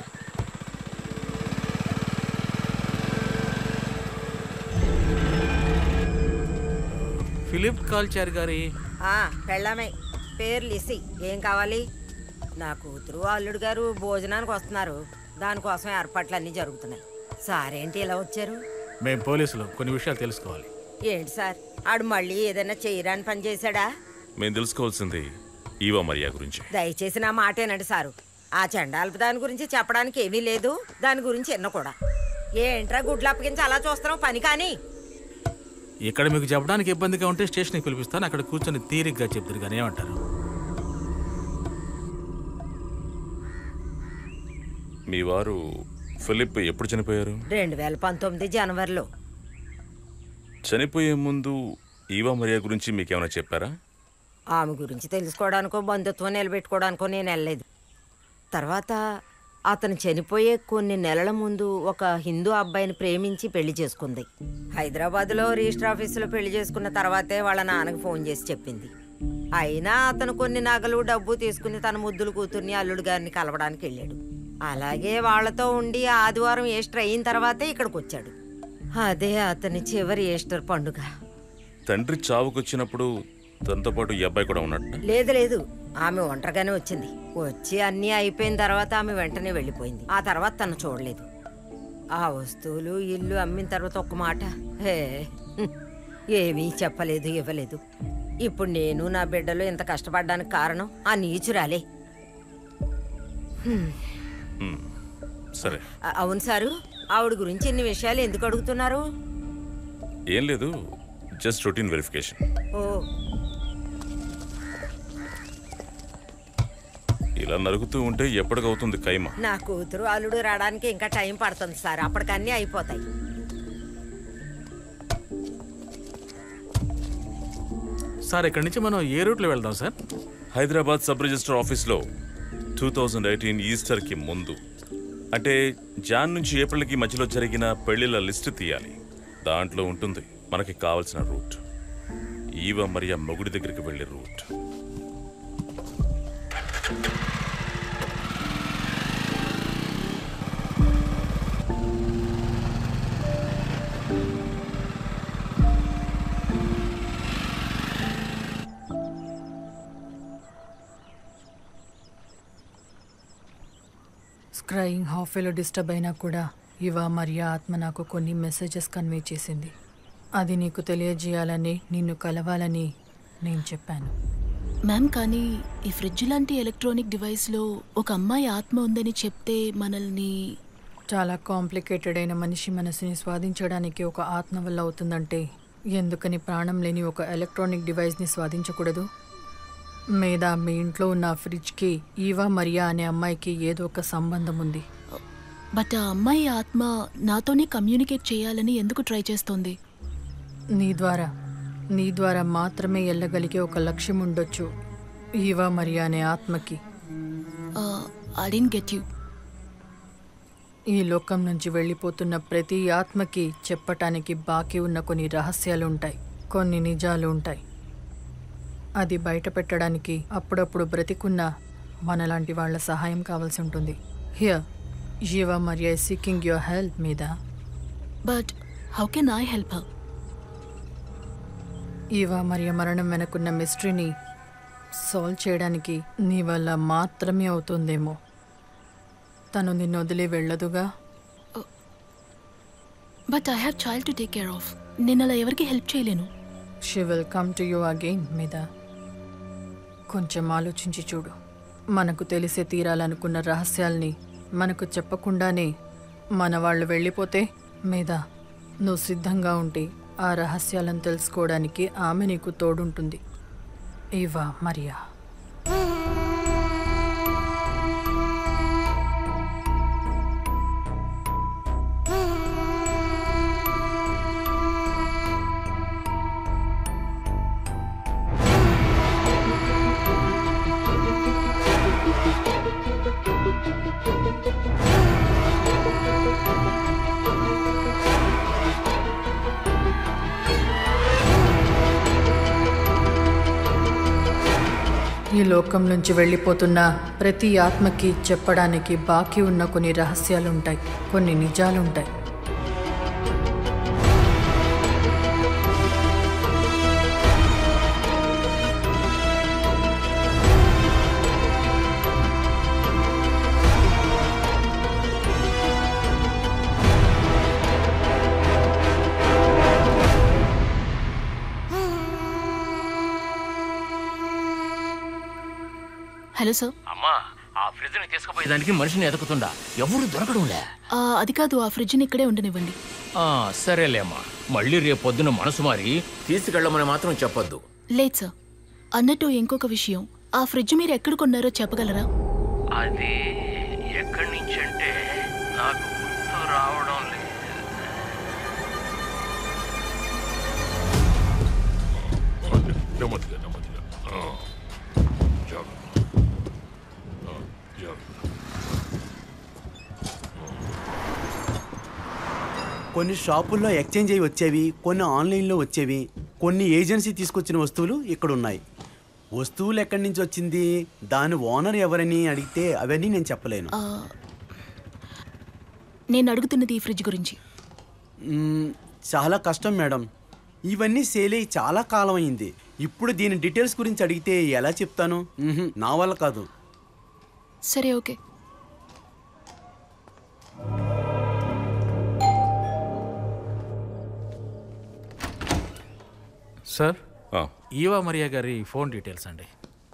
ఫిలిప్ కాల్చార్ గారి ఆ, పెళ్ళామే పేరు లిసి ఏం కావాలి నా కూతురు అల్లుడు గారు భోజనానికి వస్తున్నారు దానికోసం ఏర్పాట్లన్నీ జరుగుతున్నాయి సారేంటి ఇలా వచ్చారు మేం పోలీసులు కొన్ని విషయాలు తెలుసుకోవాలి ఏంటి సార్ ఆడు మళ్ళీ ఏదైనా చేయరాని పని చేశాడా మేము తెలుసుకోవాల్సింది ఈవా మరియా గురించి దయచేసి నా మాటేనండి సారు ఆ చండాలపు దాని గురించి చెప్పడానికి ఏమీ లేదు దాని గురించి ఎన్న కూడా ఏంట్రా గుడ్లు అప్పగించి అలా చూస్తున్నావు పని కానీ ఇక్కడ మీకు చెప్పడానికి ఇబ్బందిగా ఉంటే స్టేషన్కి పిలిపిస్తాను అక్కడ కూర్చొని తీరిగ్గా చెప్తారు కానీ ఏమంటారు మీ వారు ఫిలిప్ ఎప్పుడు చనిపోయారు రెండు వేల పంతొమ్మిది జనవరిలో చనిపోయే ముందు ఈవా మరియా గురించి మీకేమైనా చెప్పారా ఆమె గురించి తెలుసుకోవడానికో బంధుత్వం నిలబెట్టుకోవడానికో నేను వెళ్ళలేదు తర్వాత అతను చనిపోయే కొన్ని నెలల ముందు ఒక హిందూ అబ్బాయిని ప్రేమించి పెళ్లి చేసుకుంది హైదరాబాద్లో రిజిస్టర్ ఆఫీసులో పెళ్లి చేసుకున్న తర్వాతే వాళ్ళ నాన్నకి ఫోన్ చేసి చెప్పింది అయినా అతను కొన్ని నగలు డబ్బు తీసుకుని తన ముద్దుల కూతుర్ని అల్లుడు గారిని కలవడానికి వెళ్ళాడు అలాగే వాళ్ళతో ఉండి ఆదివారం ఈస్టర్ అయిన తర్వాతే ఇక్కడికి వచ్చాడు అదే అతని చివరి ఈస్టర్ పండుగ తండ్రి చావుకొచ్చినప్పుడు తనతో పాటు ఈ అబ్బాయి కూడా ఉన్నట్టు లేదు లేదు ఆమె ఒంటరిగానే వచ్చింది వచ్చి అన్నీ అయిపోయిన తర్వాత ఆమె వెంటనే వెళ్ళిపోయింది ఆ తర్వాత తను చూడలేదు ఆ వస్తువులు ఇల్లు అమ్మిన తర్వాత ఒక్క మాట హే హ్మ్, ఏమీ చెప్పలేదు ఇవ్వలేదు ఇప్పుడు నేను నా బిడ్డలు ఇంత కష్టపడ్డానికి కారణం ఆ నీచురాలే హ్మ్, హ్మ్. సరే అ- అవును సారు ఆవిడ గురించి ఇన్ని విషయాలు ఎందుకు అడుగుతున్నారు ఏం లేదు జస్ట్ రొటీన్ వెరిఫికేషన్ ఓ ఇలా నరుగుతూ ఉంటే ఎప్పటికవుతుంది కైమ నా కూతురు అల్లుడు రావడానికి ఇంకా టైం పడుతుంది సార్ అప్పటికన్నీ అయిపోతాయి సార్ ఇక్కడి నుంచి మనం ఏ రూట్లో వెళ్దాం సార్ హైదరాబాద్ సబ్ రిజిస్టర్ ఆఫీస్లో టూ థౌజండ్ ఎయిటీన్ ఈస్టర్కి ముందు అంటే జాన్ నుంచి ఏప్రిల్కి మధ్యలో జరిగిన పెళ్లిళ్ళ లిస్ట్ తీయాలి దాంట్లో ఉంటుంది మనకి కావలసిన రూట్ ఈవ మరియా మొగుడి దగ్గరికి వెళ్ళే రూట్ స్క్రైయింగ్ హాఫేలో డిస్టర్బ్ అయినా కూడా ఇవా మరియా ఆత్మ నాకు కొన్ని మెసేజెస్ కన్వే చేసింది అది నీకు తెలియజేయాలని నిన్ను కలవాలని నేను చెప్పాను మ్యామ్ కానీ ఈ ఫ్రిడ్జ్ లాంటి ఎలక్ట్రానిక్ డివైస్లో ఒక అమ్మాయి ఆత్మ ఉందని చెప్తే మనల్ని చాలా కాంప్లికేటెడ్ అయిన మనిషి మనసుని స్వాధించడానికి ఒక ఆత్మ వల్ల అవుతుందంటే ఎందుకని ప్రాణం లేని ఒక ఎలక్ట్రానిక్ డివైస్ని స్వాధించకూడదు మీద మీ ఇంట్లో ఉన్న ఆ ఫ్రిడ్జ్కి ఈవా మరియా అనే అమ్మాయికి ఏదో ఒక సంబంధం ఉంది బట్ ఆ అమ్మాయి ఆత్మ నాతోనే కమ్యూనికేట్ చేయాలని ఎందుకు ట్రై చేస్తోంది నీ ద్వారా నీ ద్వారా మాత్రమే వెళ్ళగలిగే ఒక లక్ష్యం ఉండొచ్చు ఈవా మరియా అనే ఆత్మకి ఐ డెంట్ గెట్ యూ ఈ లోకం నుంచి వెళ్ళిపోతున్న ప్రతి ఆత్మకి చెప్పటానికి బాకీ ఉన్న కొన్ని రహస్యాలు ఉంటాయి కొన్ని నిజాలు ఉంటాయి అది బయట పెట్టడానికి అప్పుడప్పుడు బ్రతికున్న మనలాంటి వాళ్ళ సహాయం కావాల్సి ఉంటుంది హియర్ జీవ మరియా సీకింగ్ యువర్ హెల్ప్ మీద but how can I help her Eva Maria మరణం వెనకున్న మిస్టరీని సాల్వ్ చేయడానికి నీ వల్ల మాత్రమే అవుతుందేమో తను నిన్ను వదిలి వెళ్ళదుగా but I have child to take care of నేను అలా ఎవరికి హెల్ప్ చేయలేను she will come to you again మీద కొంచెం ఆలోచించి చూడు మనకు తెలిసే తీరాలనుకున్న రహస్యాల్ని మనకు చెప్పకుండానే మన వాళ్ళు వెళ్ళిపోతే మీద నువ్వు సిద్ధంగా ఉంటే ఆ రహస్యాలను తెలుసుకోవడానికి ఆమె నీకు తోడుంటుంది ఇవా మరియా ఈ లోకం నుంచి వెళ్ళిపోతున్న ప్రతి ఆత్మకి చెప్పడానికి బాకీ ఉన్న కొన్ని రహస్యాలుంటాయి కొన్ని నిజాలుంటాయి హలో సార్ అమ్మా ఆ ఫ్రిడ్జ్ ని తీసుకుపోయేదానికి మనిషిని ఎదుకుతుండా ఎవరు దొరకడంలే అది కాదు ఆ ఫ్రిడ్జ్ని ఇక్కడే ఉండనివ్వండి ఆ, సరేలేమ్మా మళ్ళీ రేపు పొద్దున మనసు మారి తీసుకెళ్ళమని మాత్రం చెప్పొద్దు లేదు సార్ అన్నట్టు ఇంకొక విషయం ఆ ఫ్రిడ్జ్ మీరు ఎక్కడ కొన్నారో చెప్పగలరా అది ఎక్కడి నుంచి అంటే నాకు గుర్తు రావడం లేదు నెమ్మదిగా నెమ్మదిగా ఆ, జాగ్రత్త. ఆ, జాగ్రత్త. కొన్ని షాపుల్లో ఎక్స్చేంజ్ అయ్యి వచ్చేవి కొన్ని ఆన్లైన్లో వచ్చేవి కొన్ని ఏజెన్సీ తీసుకొచ్చిన వస్తువులు ఇక్కడ ఉన్నాయి వస్తువులు ఎక్కడి నుంచి వచ్చింది దాని ఓనర్ ఎవరని అడిగితే అవన్నీ నేను చెప్పలేను ఆ, నేను అడుగుతున్నది ఈ ఫ్రిడ్జ్ గురించి మ్మ్, చాలా కష్టం మేడం ఇవన్నీ సేల్ అయ్యి చాలా కాలం అయింది ఇప్పుడు దీని డీటెయిల్స్ గురించి అడిగితే ఎలా చెప్తాను మ్హూ, నా వల్ల కాదు సరే ఓకే సార్ ఈవా మరియా గారి ఫోన్ డీటెయిల్స్ అండి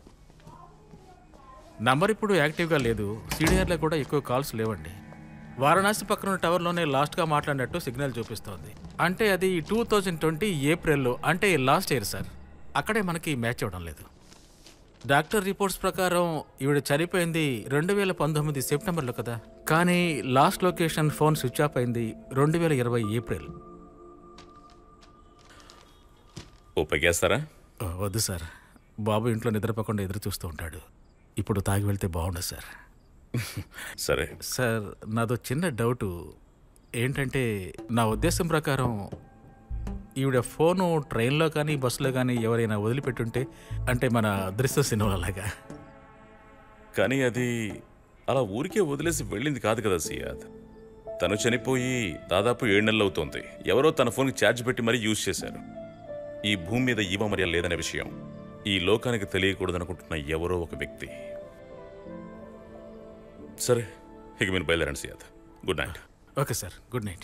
నంబర్ ఇప్పుడు యాక్టివ్గా లేదు సీడీఆర్లో కూడా ఎక్కువ కాల్స్ లేవండి వారణాసి పక్కన ఉన్న టవర్లోనే లాస్ట్గా మాట్లాడినట్టు సిగ్నల్ చూపిస్తోంది అంటే అది టూ థౌజండ్ ట్వంటీ ఏప్రిల్లో అంటే లాస్ట్ ఇయర్ సార్ అక్కడే మనకి మ్యాచ్ అవ్వడం లేదు డాక్టర్ రిపోర్ట్స్ ప్రకారం ఈవిడ చనిపోయింది రెండు వేల పంతొమ్మిది సెప్టెంబర్లో కదా కానీ last location phone switch off అయింది రెండు వేల ఇరవై ఏప్రిల్ ఉపయోగిస్తారా ఆ, వద్దు సార్ బాబు ఇంట్లో నిద్రపోకుండా ఎదురు చూస్తూ ఉంటాడు ఇప్పుడు తాగి వెళ్తే బాగుండదు సార్ సరే సార్ నాదో చిన్న డౌటు ఏంటంటే నా ఉద్దేశం ప్రకారం ఈవిడ ఫోను ట్రైన్లో కానీ బస్సులో కానీ ఎవరైనా వదిలిపెట్టుంటే అంటే మన దృశ్య సినిమాలాగా కానీ అది అలా ఊరికే వదిలేసి వెళ్ళింది కాదు కదా సియాద్ తను చనిపోయి దాదాపు ఏడు నెలలు అవుతోంది ఎవరో తన ఫోన్కి ఛార్జ్ పెట్టి మరీ యూజ్ చేశారు ఈ భూమి మీద ఈవ మర్యాద లేదనే విషయం ఈ లోకానికి తెలియకూడదనుకుంటున్న ఎవరో ఒక వ్యక్తి సరే ఇక మీరు బయలుదేరండి Siyad good night okay sir good night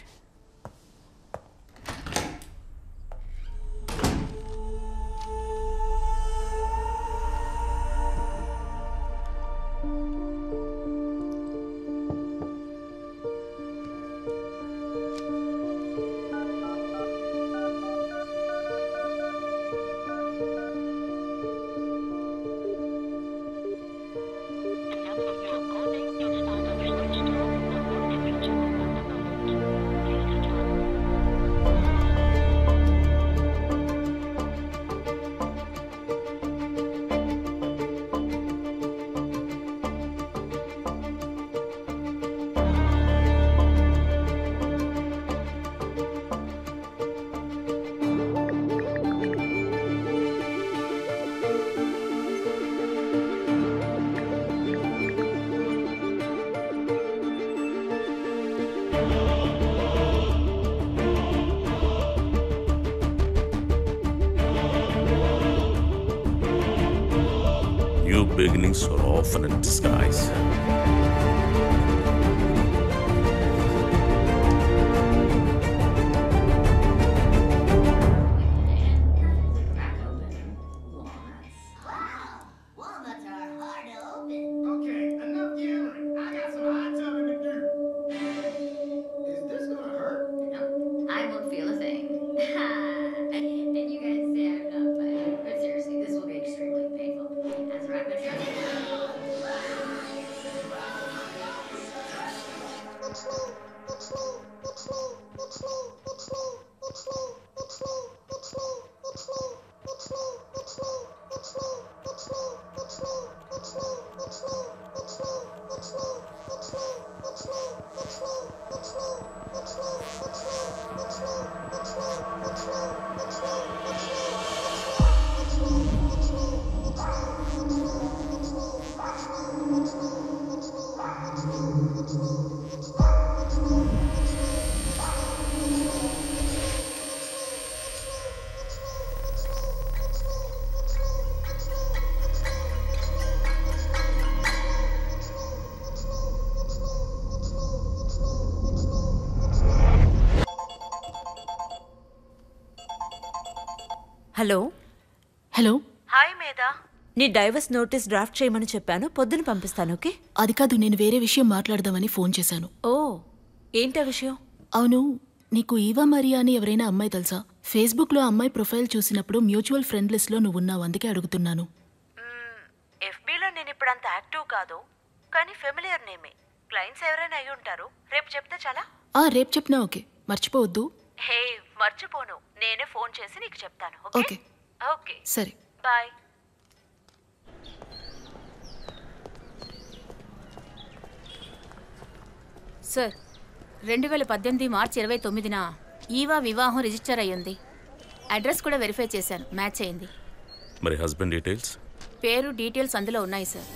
New beginnings are often in disguise. I won't feel a thing. and you guys say I'm not funny. But seriously, this will be extremely painful. As a rapid hello hello hi Medha నీ డైవర్స్ నోటీస్ డ్రాఫ్ట్ చేయమని చెప్పాను పొద్దున పంపిస్తాను ఓకే అది కాదు నేను వేరే విషయం మాట్లాడదామని ఫోన్ చేశాను ఓ ఏంటా విషయం అవును నీకు ఈవా మరియా అని ఎవరైనా అమ్మాయి తెలుసా ఫేస్బుక్లో అమ్మాయి ప్రొఫైల్ చూసినప్పుడు మ్యూచువల్ ఫ్రెండ్ లిస్ట్లో నువ్వు ఉన్నావు అందుకే అడుగుతున్నాను ఎఫ్బీలో నేను ఇప్పుడు అంత యాక్టివ్ కాదు కానీ ఫెమిలియర్ నేమే క్లయింట్స్ ఎవరైనా అయి ఉంటారు రేపు చెప్తే చాలా ఆ రేపు చెప్పినా ఓకే మర్చిపోవద్దు హే మర్చిపోను నేనే ఫోన్ చేసి నీకు చెప్తాను ఓకే ఓకే సరే బాయ్ సార్ రెండు వేల పద్దెనిమిది మార్చి ఇరవై తొమ్మిదిన ఈవా వివాహం రిజిస్టర్ అయ్యింది అడ్రస్ కూడా వెరిఫై చేశాను మ్యాచ్ అయింది మరి హస్బెండ్ డీటెయిల్స్ పేరు డీటెయిల్స్ అందులో ఉన్నాయి సార్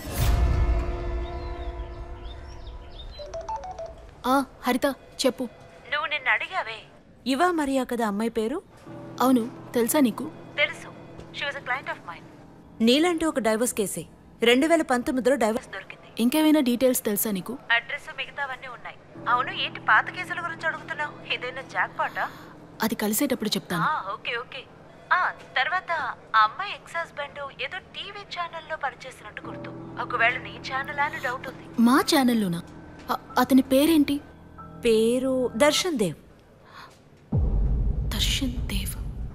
ఆ హరిత చెప్పు నువ్వు నిన్ను అడిగావే ఇవా మరియా కదా అమ్మాయి పేరు అవును తెలుసా నీకు తెలుసు she was a client of mine నీలాంటి ఒక డైవర్స్ కేసే రెండు వేల పంతొమ్మిదిలో డైవర్స్ దొరికింది ఇంకేమైనా డీటెయిల్స్ తెలుసా నీకు అడ్రస్ మిగతావన్నీ ఉన్నాయి అవును ఏంటి పాత కేసుల గురించి అడుగుతున్నావు ఏదైనా జాక్ పాటా అది కలిసేటప్పుడు చెప్తాను ఓకే ఓకే ఆ తర్వాత ఆ అమ్మాయి ఎక్స్ హస్బెండ్ ఏదో టీవీ ఛానల్లో పనిచేసినట్టు గుర్తు ఒకవేళ నీ ఛానల్ అని డౌట్ ఉంది మా ఛానల్లోనా అ- అతని పేరేంటి పేరు దర్శన్ దేవ్ దర్శన్ దేవ్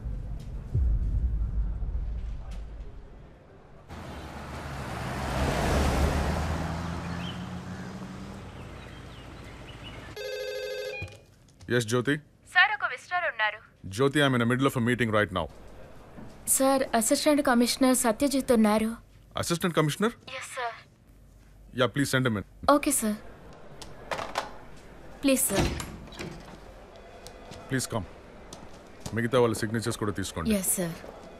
ఎస్ జ్యోతి సార్ ఒక విజిటర్ ఉన్నారు Jyoti I'm in middle of a meeting right now sir assistant commissioner Satyajit ఉన్నారు assistant commissioner yes sir yeah please send him in okay sir please sir please come మిగతా వాళ్ళ సిగ్నేచర్స్ కూడా తీసుకోండి yes sir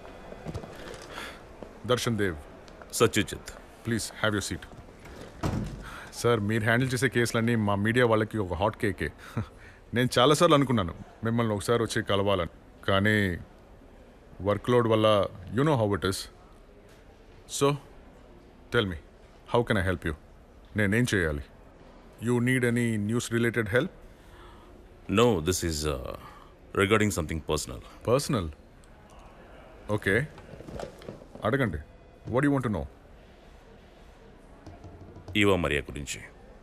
Darshan Dev Satyajit please have your seat sir మీరు హ్యాండిల్ చేసే కేసులన్నీ మా మీడియా వాళ్ళకి ఒక హాట్ కేకే నేను చాలాసార్లు అనుకున్నాను మిమ్మల్ని ఒకసారి వచ్చి కలవాలని కానీ వర్క్ లోడ్ వల్ల you know how it is so tell me how can I help you నేనేం చేయాలి you need any news related help no this is regarding something personal personal okay అడగండి what you want no Eva Maria గురించి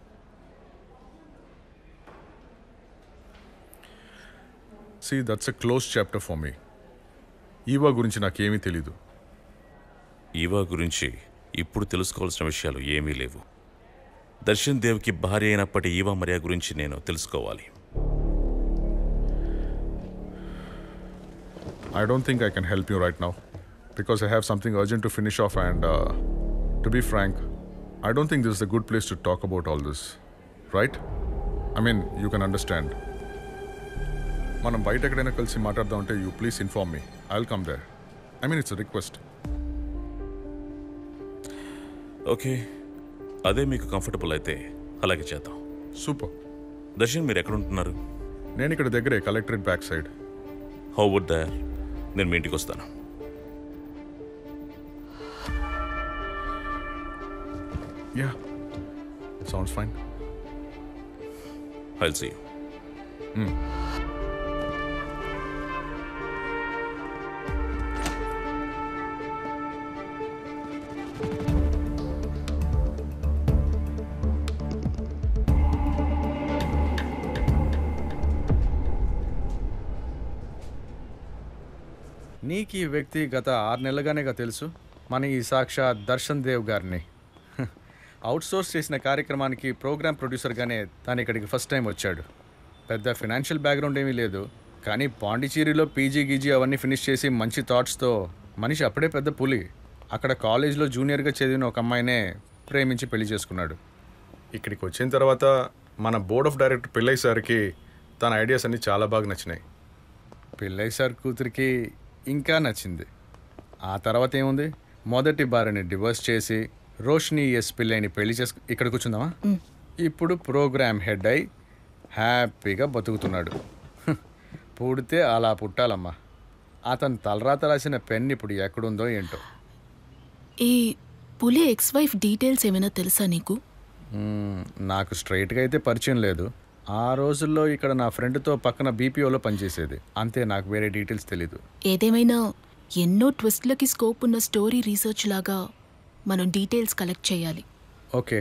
see that's a close chapter for me Eva గురించి నాకేమీ తెలీదు ఈవా గురించి ఇప్పుడు తెలుసుకోవాల్సిన విషయాలు ఏమీ లేవు దర్శన్ దేవ్కి భార్య అయినప్పటి ఈవా మరియా గురించి నేను తెలుసుకోవాలి I don't think I can help you right now because I have something urgent to finish off, and uh, to be frank, I don't think this is a good place to talk about all this. Right? I mean, you can understand. మనం బయట ఎక్కడైనా కలిసి మాట్లాడదాం అంటే you please inform me I will come there I mean it's request okay అదే మీకు కంఫర్టబుల్ అయితే అలాగే చేద్దాం సూపర్ దర్శన్ మీరు ఎక్కడ ఉంటున్నారు నేను ఇక్కడ దగ్గరే collectorate back side how would there నేను మీ ఇంటికి వస్తాను yeah sounds fine I'll see you నీకు ఈ వ్యక్తి గత ఆరు నెలలుగానేగా తెలుసు మన ఈ సాక్షాత్ దర్శన్ దేవ్ గారిని అవుట్ సోర్స్ చేసిన కార్యక్రమానికి ప్రోగ్రామ్ ప్రొడ్యూసర్గానే తను ఇక్కడికి ఫస్ట్ టైం వచ్చాడు పెద్ద ఫినాన్షియల్ బ్యాక్గ్రౌండ్ ఏమీ లేదు కానీ పాండిచేరిలో పీజీ గీజీ అవన్నీ ఫినిష్ చేసి మంచి థాట్స్తో మనిషి అప్పుడే పెద్ద పులి అక్కడ కాలేజ్లో జూనియర్గా చదివిన ఒక అమ్మాయినే ప్రేమించి పెళ్లి చేసుకున్నాడు ఇక్కడికి వచ్చిన తర్వాత మన బోర్డ్ ఆఫ్ డైరెక్టర్ పిల్లయ్య సార్కి తన ఐడియాస్ అన్నీ చాలా బాగా నచ్చినాయి పిల్లయ్య సార్ కూతురికి ఇంకా నచ్చింది ఆ తర్వాత ఏముంది మొదటి భార్యని డివోర్స్ చేసి రోషిని ఎస్ పిల్లయ్యని పెళ్లి చేసుకు ఇక్కడ కూర్చుందామా ఇప్పుడు ప్రోగ్రామ్ హెడ్ అయి హ్యాపీగా బతుకుతున్నాడు హ్, పుడితే అలా పుట్టాలమ్మా అతను తలరాత రాసిన పెన్ ఇప్పుడు ఎక్కడుందో ఏంటో ఈ పులి ఎక్స్ వైఫ్ డీటెయిల్స్ ఏమైనా తెలుసా నీకు మ్మ్, నాకు స్ట్రైట్గా అయితే పరిచయం లేదు ఆ రోజుల్లో ఇక్కడ నా ఫ్రెండ్తో పక్కన బీపీఓలో పనిచేసేది అంతే నాకు వేరే డీటెయిల్స్ తెలీదు ఏదేమైనా ఎన్నో ట్విస్ట్లకి స్కోప్ ఉన్న స్టోరీ రీసెర్చ్ లాగా మనం డీటెయిల్స్ కలెక్ట్ చేయాలి ఓకే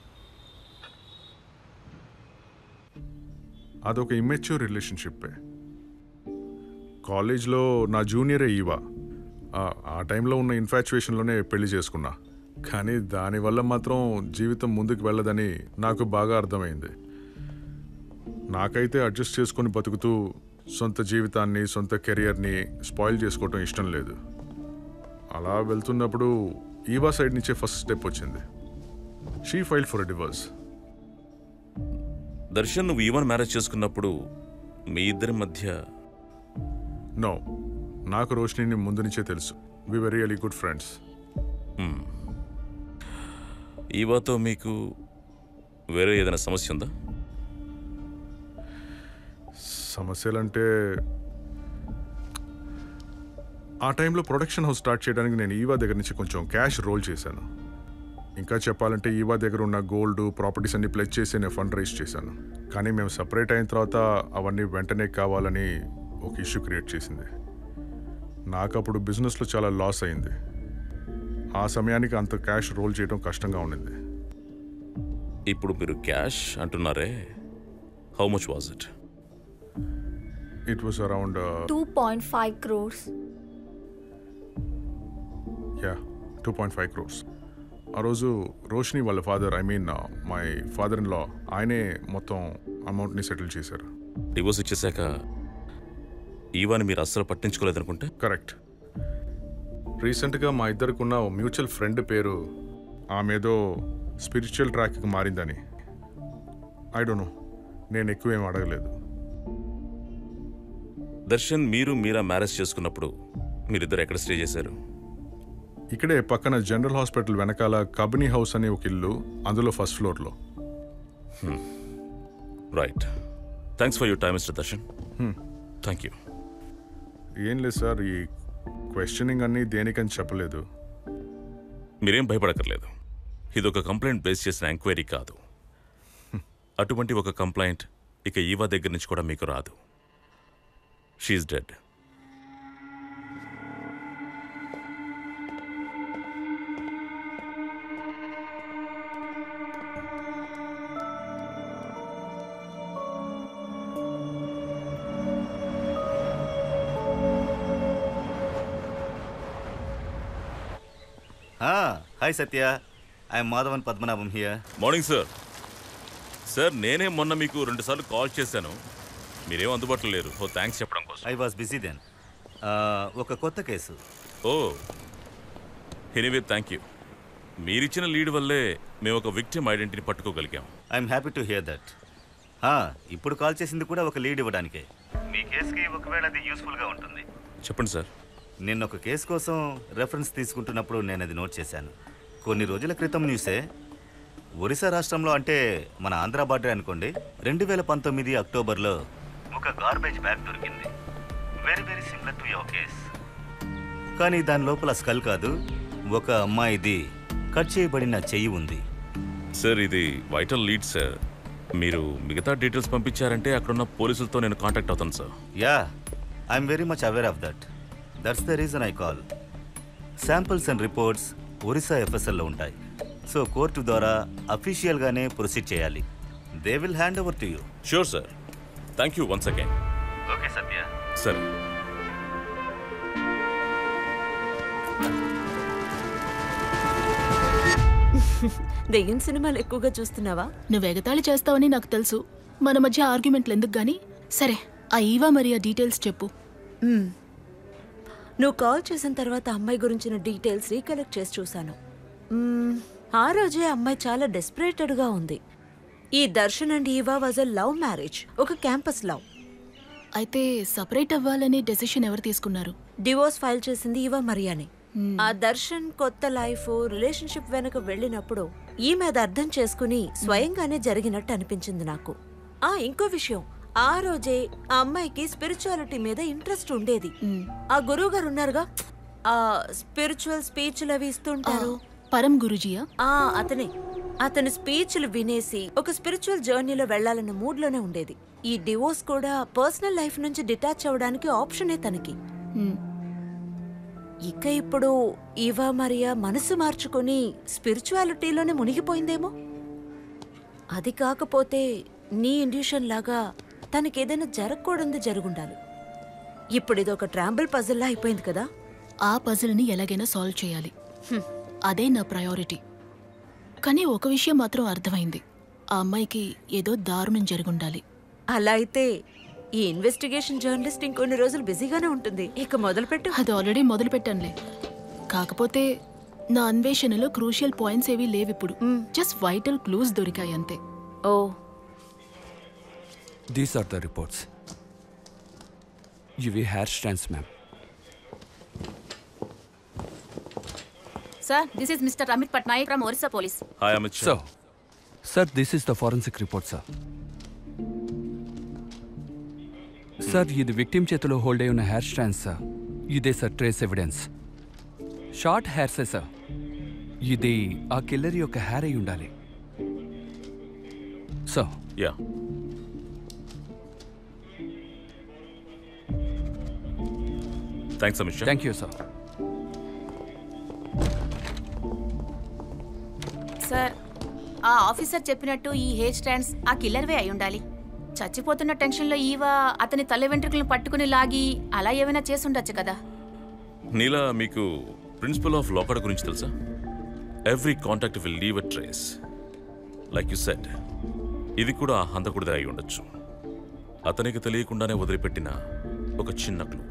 అదొక ఇమ్మెచ్యూర్ రిలేషన్షిప్పే కాలేజ్లో నా జూనియరే ఈవా ఆ- ఆ టైంలో ఉన్న ఇన్ఫాచ్యుయేషన్లోనే పెళ్లి చేసుకున్నా కానీ దానివల్ల మాత్రం జీవితం ముందుకు వెళ్ళదని నాకు బాగా అర్థమైంది నాకైతే అడ్జస్ట్ చేసుకొని బతుకుతూ సొంత జీవితాన్ని సొంత కెరియర్ని స్పాయిల్ చేసుకోవటం ఇష్టం లేదు అలా వెళ్తున్నప్పుడు ఈవా సైడ్ నుంచే ఫస్ట్ స్టెప్ వచ్చింది she file for divorce Darshan నువ్వు ఈవన్ మ్యారేజ్ చేసుకున్నప్పుడు మీ ఇద్దరి మధ్య నో నాకు రోషిని ముందు నుంచే తెలుసు we were really good friends hmm. ఈవాతో మీకు వేరే ఏదైనా సమస్య ఉందా సమస్యలంటే ఆ టైంలో ప్రొడక్షన్ హౌస్ స్టార్ట్ చేయడానికి నేను ఈవా దగ్గర నుంచి కొంచెం క్యాష్ రోల్ చేశాను ఇంకా చెప్పాలంటే ఈవా దగ్గర ఉన్న గోల్డ్ ప్రాపర్టీస్ అన్ని ప్లెజ్ చేసి నేను ఫండ్ రైజ్ చేశాను కానీ మేము సపరేట్ అయిన తర్వాత అవన్నీ వెంటనే కావాలని ఒక ఇష్యూ క్రియేట్ చేసింది నాకు అప్పుడు బిజినెస్లో చాలా లాస్ అయింది ఆ సమయానికి అంత క్యాష్ రోల్ చేయడం కష్టంగా ఉండింది ఇప్పుడు మీరు క్యాష్ అంటున్నారే how much was it it was around two point five crores yeah two point five crores ఆ రోజు రోషిని వాళ్ళ father I mean my father in law ఆయనే మొత్తం అమౌంట్ని సెటిల్ చేశారు డివోర్స్ ఇచ్చేశాక ఈవాని మీరు అస్సలు పట్టించుకోలేదనుకుంటే కరెక్ట్ రీసెంట్గా మా ఇద్దరికి ఉన్న మ్యూచువల్ ఫ్రెండ్ పేరు ఆమె ఏదో స్పిరిచువల్ ట్రాక్కి మారిందని ఐ డోంట్ నో నేను ఎక్కువ ఏం అడగలేదు దర్శన్ మీరు మీరా మ్యారేజ్ చేసుకున్నప్పుడు మీరిద్దరు ఎక్కడ స్టే చేశారు ఇక్కడే పక్కన జనరల్ హాస్పిటల్ వెనకాల కబనీ హౌస్ అనే ఒక ఇల్లు అందులో ఫస్ట్ ఫ్లోర్లో right thanks for your time Mister Darshan Hmm. Thank you ఏం లేదు సార్ ఈ క్వశ్చనింగ్ అన్నీ దేనికని చెప్పలేదు మీరేం భయపడక్కర్లేదు ఇది ఒక కంప్లైంట్ బేస్ చేసిన ఎంక్వైరీ కాదు అటువంటి ఒక కంప్లైంట్ ఇక ఈవా దగ్గర నుంచి కూడా మీకు రాదు she's dead hi Satya I'm Madhavan Padmanabham here morning sir sir నేనే మొన్న మీకు రెండుసార్లు కాల్ చేశాను మీరేం అందుబాటులో లేరు ఓ థ్యాంక్స్ చెప్పడం కోసం ఐ వాస్ బిజీ దెన్ ఒక కొత్త కేసు ఓ ఎనీవే థ్యాంక్ యూ మీరిచ్చిన లీడ్ వల్లే మేము ఒక విక్టిమ్ ఐడెంటిటీ పట్టుకోగలిగాం I'm happy to hear that ఇప్పుడు కాల్ చేసింది కూడా ఒక లీడ్ ఇవ్వడానికే మీ కేసుకి ఒకవేళ అది యూస్ఫుల్గా ఉంటుంది చెప్పండి సార్ నిన్న ఒక కేసు కోసం రెఫరెన్స్ తీసుకుంటున్నప్పుడు నేను అది నోట్ చేశాను కొన్ని రోజుల క్రితం న్యూసే ఒరిస్సా రాష్ట్రంలో అంటే మన ఆంధ్ర బార్డర్ అనుకోండి రెండు వేల పంతొమ్మిది అక్టోబర్లో ఒక గార్బేజ్ బ్యాగ్ దొరికింది very very similar to your case కానీ దాని లోపల స్కల్ కాదు ఒక అమ్మాయిది కట్ చేయబడిన చెయ్యి ఉంది సార్ ఇది వైటల్ లీడ్ సార్ మీరు మిగతా డీటెయిల్స్ పంపించారంటే అక్కడున్న పోలీసులతో నేను కాంటాక్ట్ అవుతాను sir yeah I'm very much aware of that that's the reason I call samples and reports Orissa ఎఫ్ఎస్ఎల్లో ఉంటాయి సో కోర్టు ద్వారా అఫీషియల్గానే ప్రొసీడ్ చేయాలి they will hand over to you sure sir thank you once again okay Satya సరే దెయ్యం సినిమాలు ఎక్కువగా చూస్తున్నావా నువ్వు ఎగతాళి చేస్తావని నాకు తెలుసు మన మధ్య ఆర్గ్యుమెంట్లు ఎందుకు గాని సరే ఆ ఈవా మరి ఆ డీటెయిల్స్ చెప్పు మ్మ్. నువ్వు కాల్ చేసిన తర్వాత అమ్మాయి గురించిన డీటెయిల్స్ రీకలెక్ట్ చేసి చూశాను మ్మ్, ఆ రోజే అమ్మాయి చాలా డెస్పరేటెడ్గా ఉంది ఈ Darshan and Eva was a love marriage ఒక క్యాంపస్ లవ్ అయితే సపరేట్ అవ్వాలనే డెసిషన్ ఎవరు తీసుకున్నారు డివోర్స్ ఫైల్ చేసింది ఈవా మరియానే ఆ దర్శన్ కొత్త లైఫ్ రిలేషన్షిప్ వెనక వెళ్ళినప్పుడు ఈమె అది అర్థం చేసుకుని స్వయంగానే జరిగినట్టు అనిపించింది నాకు ఆ ఇంకో విషయం ఆ రోజే ఆ అమ్మాయికి స్పిరిచువాలిటీ మీద ఇంట్రెస్ట్ ఉండేది ఆ గురువు గారు ఉన్నారుగా ఆ స్పిరిచువల్ స్పీచ్లు అవి ఇస్తుంటారు పరం గురుజియా ఆ అతనే అతని స్పీచ్లు వినేసి ఒక స్పిరిచువల్ జర్నీలో వెళ్లాలన్న మూడ్ లోనే ఉండేది ఈ డివోర్స్ కూడా పర్సనల్ లైఫ్ నుంచి డిటాచ్ అవ్వడానికి ఆప్షనే తనకి ఇక ఇప్పుడు ఈవా మరియా మనసు మార్చుకొని స్పిరిచువాలిటీలోనే మునిగిపోయిందేమో అది కాకపోతే నీ ఇండ్యూషన్ లాగా తనకేదైనా జరగకూడదు జరుగుండాలి ఇప్పుడు ఇది ఒక ట్రాంబుల్ పజిల్లా అయిపోయింది కదా ఆ పజిల్ని ఎలాగైనా సాల్వ్ చేయాలి అదే నా ప్రయారిటీ కానీ ఒక విషయం మాత్రం అర్థమైంది ఆ అమ్మాయికి ఏదో దారుణం జరుగుండాలి అలా అయితే ఈ ఇన్వెస్టిగేషన్ జర్నలిస్ట్ ఇంకొన్ని రోజులు బిజీగానే ఉంటుంది ఇక మొదలుపెట్టు అది ఆల్రెడీ మొదలు పెట్టానులే కాకపోతే నా అన్వేషణలో క్రూషియల్ పాయింట్స్ ఏవీ లేవిప్పుడు జస్ట్ వైటల్ క్లూస్ దొరికాయి అంతే oh these are the reports ఇవి hair strands ma'am sir this is Mister Amit Patnaik from Orissa police hi Amit so sir this is the forensic report sir sir ఇది విక్టిమ్ చేతిలో హోల్డ్ అయి ఉన్న హెయిర్ స్టాండ్స్ సార్ ఇదే సార్ ట్రేస్ ఎవిడెన్స్ షార్ట్ హెయిర్సే సార్ ఇది ఆ కిల్లర్ యొక్క హెయిర్ అయి ఉండాలి so yeah thanks Amit Shah thank you sir sir ఆ ఆఫీసర్ చెప్పినట్టు ఈ హెయిర్ స్టాండ్స్ ఆ కిల్లర్వే అయి ఉండాలి చచ్చిపోతున్న టెన్షన్లో ఈవా అతని తల వెంట్రుకలను పట్టుకుని లాగి అలా ఏమైనా చేసి ఉండొచ్చు కదా నీలా మీకు ప్రిన్సిపల్ ఆఫ్ లాకర్ గురించి తెలుసా every contact will leave a trace like you said ఇది కూడా ఆ హంతకుడిదే అయి ఉండొచ్చు అతనికి తెలియకుండానే వదిలిపెట్టిన ఒక చిన్న క్లూ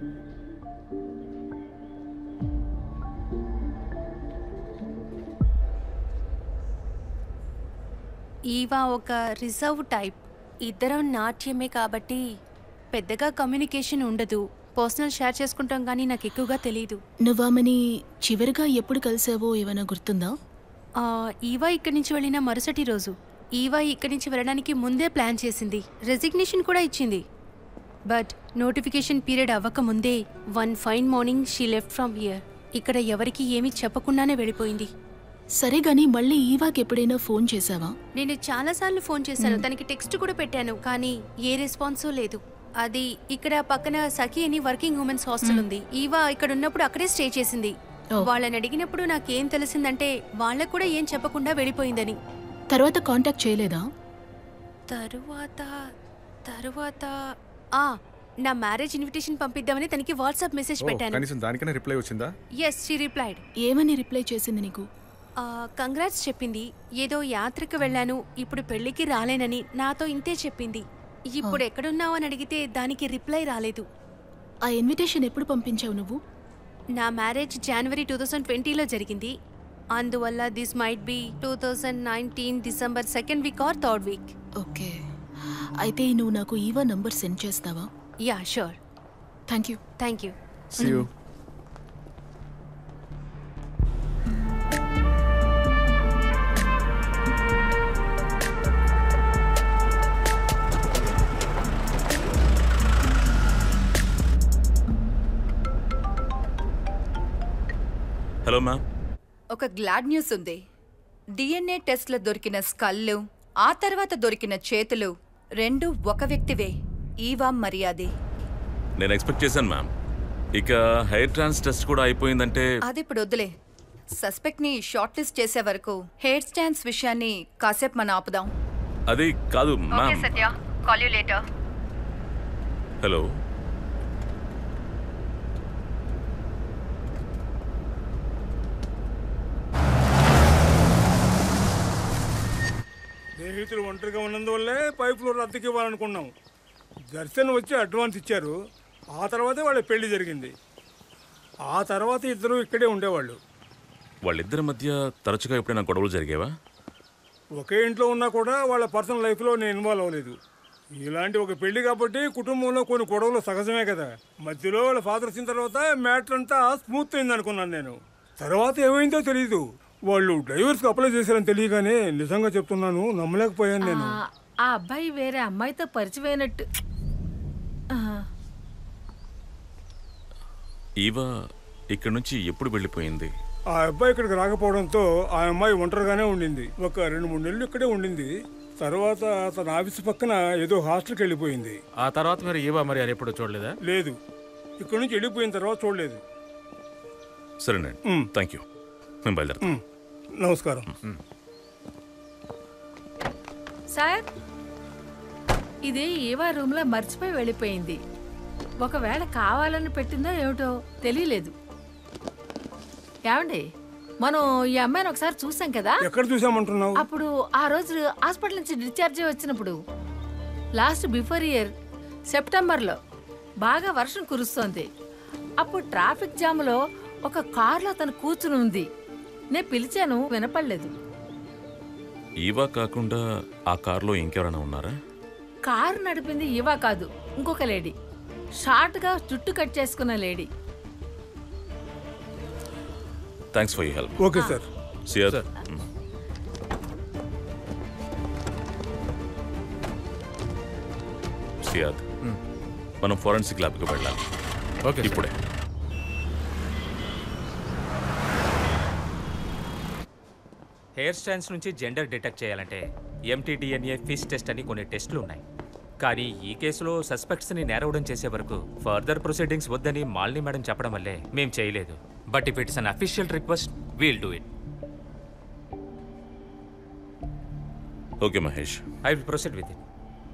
ఈవా ఒక రిజర్వ్ టైప్ ఇద్దరం నాట్యమే కాబట్టి పెద్దగా కమ్యూనికేషన్ ఉండదు పర్సనల్ షేర్ చేసుకుంటాం కానీ నాకు ఎక్కువగా తెలియదు నువ్వామని చివరిగా ఎప్పుడు కలిసావో ఏమైనా గుర్తుందా ఆ, ఈవా ఇక్కడి నుంచి వెళ్ళిన మరుసటి రోజు ఈవా ఇక్కడి నుంచి వెళ్ళడానికి ముందే ప్లాన్ చేసింది రెసిగ్నేషన్ కూడా ఇచ్చింది బట్ నోటిఫికేషన్ పీరియడ్ అవ్వక ముందే one fine morning she left from here ఇక్కడ ఎవరికి ఏమీ చెప్పకుండానే వెళ్ళిపోయింది సరే గాని మళ్ళీ ఈవాకి ఎప్పుడైనా ఫోన్ చేసావా నేను చాలాసార్లు ఫోన్ చేశాను తనకి టెక్స్ట్ కూడా పెట్టాను కానీ ఏ రెస్పాన్సో లేదు అది ఇక్కడ పక్కన సఖి అని వర్కింగ్ ఉమెన్స్ హాస్టల్ ఉంది ఈవా ఇక్కడ ఉన్నప్పుడు అక్కడే స్టే చేసింది వాళ్ళని అడిగినప్పుడు నాకేం తెలిసిందంటే వాళ్ళకు కూడా ఏం చెప్పకుండా వెళ్ళిపోయిందని తర్వాత కాంటాక్ట్ చేయలేదా తరువాత తరువాత ఆ నా మ్యారేజ్ ఇన్విటేషన్ పంపిద్దామని తనకి వాట్సాప్ మెసేజ్ ఓ, పెట్టాను కనీసం దానికైనా రిప్లై వచ్చిందా ఎస్ షీ రిప్లైడ్ ఏమని రిప్లై చేసింది నీకు కంగ్రాట్స్ చెప్పింది ఏదో యాత్రకు వెళ్ళాను ఇప్పుడు పెళ్లికి రాలేనని నాతో ఇంతే చెప్పింది ఇప్పుడు ఎక్కడున్నావు అని అడిగితే దానికి రిప్లై రాలేదు ఆ ఇన్విటేషన్ ఎప్పుడు పంపించావు నువ్వు నా మ్యారేజ్ జనవరి టూ థౌజండ్ ట్వంటీలో జరిగింది అందువల్ల this might be two thousand nineteen December second week or third week okay అయితే నువ్వు నాకు ఈవా నంబర్ సెండ్ చేస్తావా yeah sure thank you thank you See you. Hello ma'am ఒక గ్లాడ్ న్యూస్ ఉంది డిఎన్ఏ టెస్ట్లో దొరికిన స్కల్లు ఆ తర్వాత దొరికిన చేతులు రెండు ఒక వ్యక్తివే ఈవా మర్యాదే నేను ఎక్స్పెక్ట్ చేశాను మ్యామ్ ఇక హెయిర్ ట్రాన్స్ టెస్ట్ కూడా అయిపోయిందంటే అది ఇప్పుడు వద్దులే సస్పెక్ట్ ని షార్ట్ లిస్ట్ చేసే వరకు హెయిర్ స్టాండ్స్ విషయాన్ని కాసేపు మనం ఆపుదాం అది కాదు ma'am Satya call you later hello స్నేహితులు ఒంటరిగా ఉన్నందువల్లే పైపులో రద్దకి ఇవ్వాలనుకున్నాం దర్శన్ వచ్చి అడ్వాన్స్ ఇచ్చారు ఆ తర్వాతే వాళ్ళ పెళ్లి జరిగింది ఆ తర్వాత ఇద్దరు ఇక్కడే ఉండేవాళ్ళు వాళ్ళిద్దరి మధ్య తరచుగా ఎప్పుడైనా గొడవలు జరిగేవా ఒకే ఇంట్లో ఉన్నా కూడా వాళ్ళ పర్సనల్ లైఫ్లో నేను ఇన్వాల్వ్ అవ్వలేదు ఇలాంటి ఒక పెళ్లి కాబట్టి కుటుంబంలో కొన్ని గొడవలు సహజమే కదా మధ్యలో వాళ్ళ ఫాదర్ వచ్చిన తర్వాత మ్యాటర్ అంతా స్మూత్ అయింది అనుకున్నాను నేను తర్వాత ఏమైందో తెలియదు వాళ్ళు డైవర్స్కి అప్లై చేశారని తెలియగానే నిజంగా చెప్తున్నాను నమ్మలేకపోయాను నేను ఆ అబ్బాయి వేరే అమ్మాయితో పరిచయం అయినట్టు ఆ, ఈవా ఇక్కడి నుంచి ఎప్పుడు వెళ్ళిపోయింది ఆ అబ్బాయి ఇక్కడికి రాకపోవడంతో ఆ అమ్మాయి ఒంటరిగానే ఉండింది ఒక రెండు మూడు నెలలు ఇక్కడే ఉండింది తర్వాత తన ఆఫీస్ పక్కన ఏదో హాస్టల్కి వెళ్ళిపోయింది ఆ తర్వాత మీరు ఈవా మరి అని ఎప్పుడు చూడలేదా లేదు ఇక్కడ నుంచి వెళ్ళిపోయిన తర్వాత చూడలేదు సరేనండి మ్. థ్యాంక్ యూ మేము బయలుదేరుతాం మ్. నమస్కారం సార్ ఇది ఏవా రూమ్లో మర్చిపోయి వెళ్ళిపోయింది ఒకవేళ కావాలని పెట్టిందో ఏమిటో తెలియలేదు ఏమండి మనం ఈ అమ్మాయిని ఒకసారి చూసాం కదా ఎక్కడ చూసామంటున్నావు అప్పుడు ఆ రోజు హాస్పిటల్ నుంచి డిశ్చార్జ్ అయ్యి వచ్చినప్పుడు లాస్ట్ బిఫోర్ ఇయర్ సెప్టెంబర్లో బాగా వర్షం కురుస్తోంది అప్పుడు ట్రాఫిక్ జామ్లో ఒక కారులో తను కూర్చుని ఉంది నేను పిలిచాను వినపడలేదు ఈవా కాకుండా ఆ కార్లో ఇంకెవరైనా ఉన్నారా కారు నడిపింది ఇవా కాదు ఇంకొక లేడీ షార్ట్గా జుట్టు కట్ చేసుకున్న lady thanks for you help okay sir Siyad Siyad మనం ఫోరెన్సిక్ ల్యాబ్కి వెళ్ళాలి ఓకే ఇప్పుడే హెయిర్ స్టైల్స్ నుంచి జెండర్ డిటెక్ట్ చేయాలంటే ఎంటీడీఎన్ఏ ఫిష్ టెస్ట్ అని కొన్ని టెస్టులు ఉన్నాయి కానీ ఈ కేసులో సస్పెక్ట్స్ని నేరవడం చేసే వరకు ఫర్దర్ ప్రొసీడింగ్స్ వద్దని మాలిని మేడం చెప్పడం వల్లే మేం చేయలేదు but if it's unofficial request we'll do it okay Mahesh I will proceed with it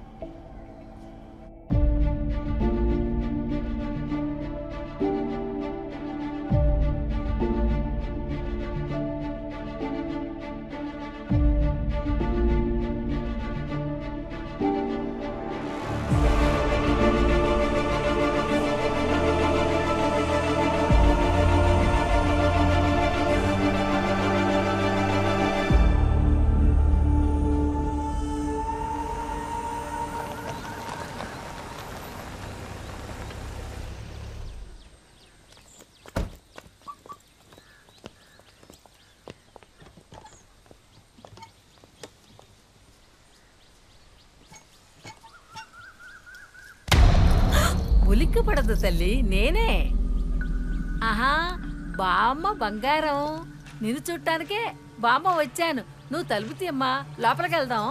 ఉలిక్కి పడదు తల్లి నేనే ఆహా బామ్మ బంగారం నిన్ను చుట్టానికే బామ్మ వచ్చాను నువ్వు తలుపు తీయమ్మా లోపలికి వెళ్దాం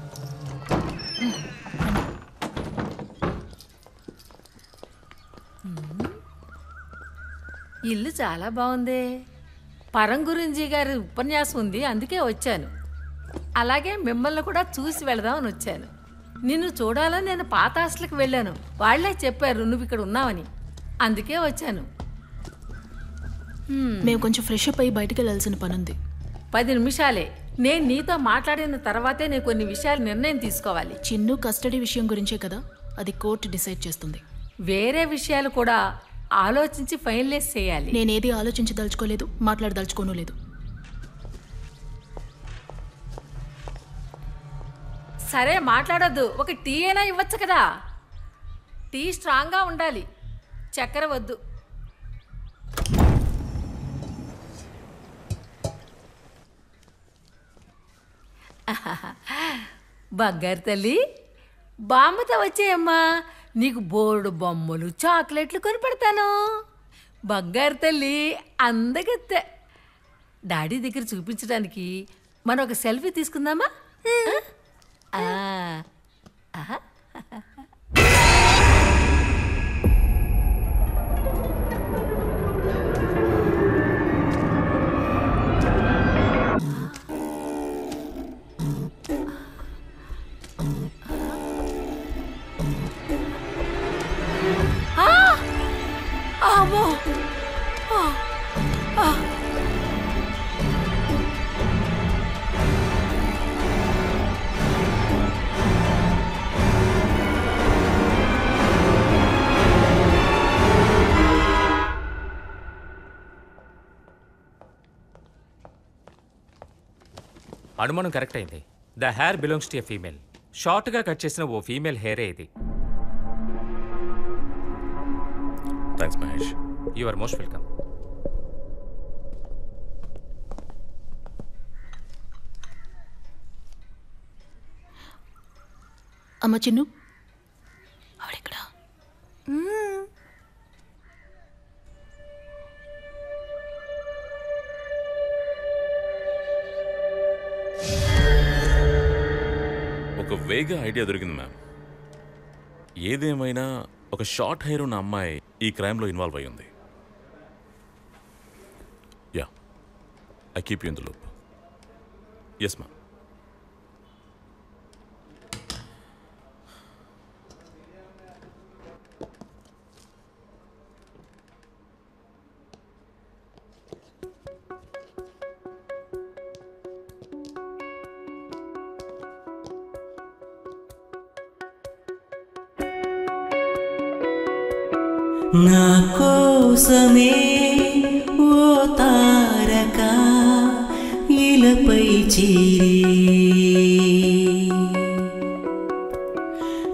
ఉమ్. ఇల్లు చాలా బాగుంది పరం గురించి గారి ఉపన్యాసం ఉంది అందుకే వచ్చాను అలాగే మిమ్మల్ని కూడా చూసి వెళదామని వచ్చాను నిన్ను చూడాలని నేను పాత హాస్టల్కి వెళ్ళాను వాళ్ళే చెప్పారు నువ్వు ఇక్కడ ఉన్నావని అందుకే వచ్చాను హ్మ్. మేము కొంచెం ఫ్రెష్ అప్ అయ్యి బయటికి వెళ్ళాల్సిన పని ఉంది పది నిమిషాలే నేను నీతో మాట్లాడిన తర్వాతే నేను కొన్ని విషయాలు నిర్ణయం తీసుకోవాలి చిన్ను కస్టడీ విషయం గురించే కదా అది కోర్టు డిసైడ్ చేస్తుంది వేరే విషయాలు కూడా ఆలోచించి ఫైనలైజ్ చేయాలి నేనేది ఆలోచించదలుచుకోలేదు మాట్లాడదలుచుకోను లేదు సరే మాట్లాడొద్దు ఒక టీ అయినా ఇవ్వచ్చు కదా టీ స్ట్రాంగ్గా ఉండాలి చక్కెర వద్దు బంగారు తల్లి బామ్మతో వచ్చేయమ్మా నీకు బోర్డు బొమ్మలు చాక్లెట్లు కొని పెడతాను బంగారు తల్లి అందగత్తె డాడీ దగ్గర చూపించడానికి మనం ఒక సెల్ఫీ తీసుకుందామా ఆ? ఆహా. ఆ! అమ్మో! ఆ! ఆ! అనుమానం కరెక్ట్ అయింది the hair belongs to a female షార్ట్గా కట్ చేసిన ఓ ఫీమేల్ హెయిరే ఇది thanks Mahesh you are most welcome అమ్మ చిన్ను ఒక వేగ ఐడియా దొరికింది మ్యామ్ ఏదేమైనా ఒక షార్ట్ హెయిర్ ఉన్న అమ్మాయి ఈ క్రైమ్లో ఇన్వాల్వ్ అయి ఉంది yeah I keep you in the loop yes ma'am నా కోసమే ఓ తారక ఇలపై చీరి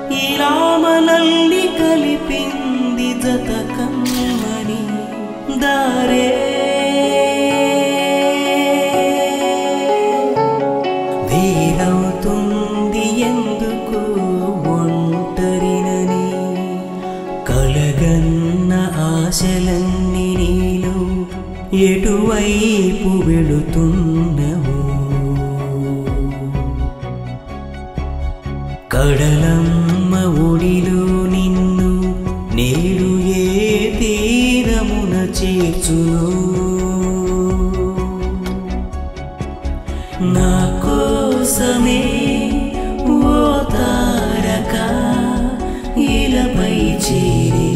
ఇలా మనల్ని కలిపింది జత కమ్మని దారే వేరవుతుంది ఎందుకు ఒంటరినని కలగన్న ఆశలన్నీ నీలో ఎటువైపు వెళుతున్నవో కడలమ్మ ఒడిలో నిన్ను నేడు ఏ తీరమున చేర్చును నా కోసమే ఓ తారక ఇలపై చేరే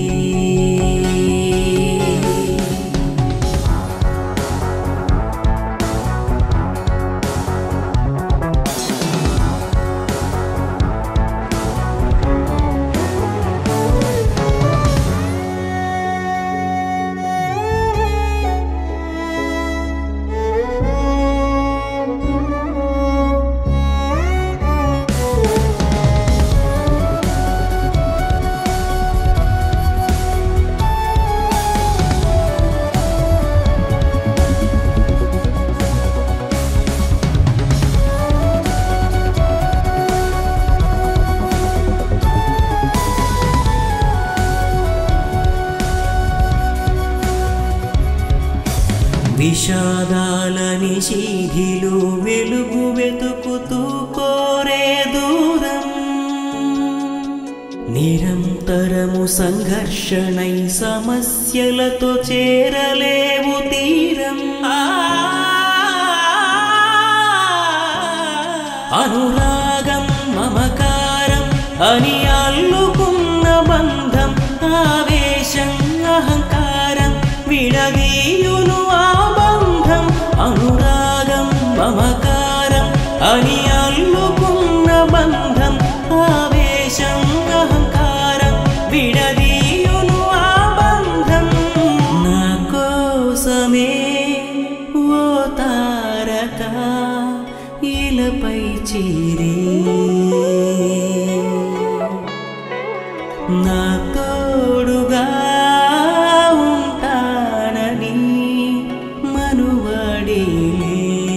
విషాదాల నిషీధిలో వెలుగు వెతుకుతూ కోరే దూరం నిరంతరము సంఘర్షణై సమస్యలతో చేరలేవు తీరం అనురాగం మమకారం అని అల్లుకున్న బంధం ఆవేశం అహంకారం విడదీయును ఆ బంధం అనురాగం మమకారం అని అల్లుకున్న బంధం ఆవేశం అహంకారం విడదీయును ఆ బంధం నా కోసమే ఓ తారక ఇలపై చేరే నా తోడుగా ఉంటానని మనువడేలే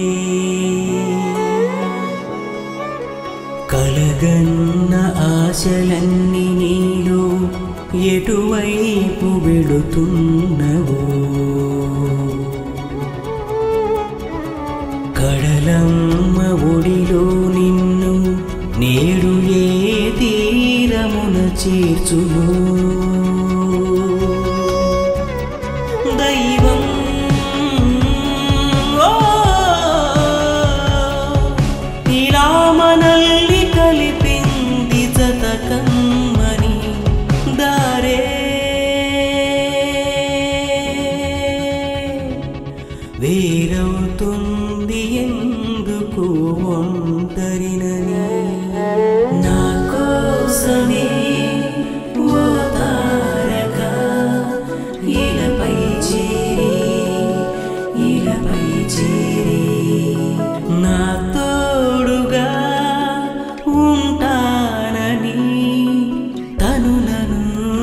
కలగన్న ఆశలన్నీ నీలో ఎటువైపు వెళుతున్నవో కడలమ్మ ఒడిలో నిన్ను నేడు ఏ తీరమున చేర్చును దైవం ఓ, ఇలా మనల్ని కలిపింది జత కమ్మని దారే వేరవుతుంది ఎందుకు ఒంటరినని నా కోసమే ఓ తారక ఇలపై చేరి ఇలపై చేరి నా తోడుగా ఉంటానని తనులను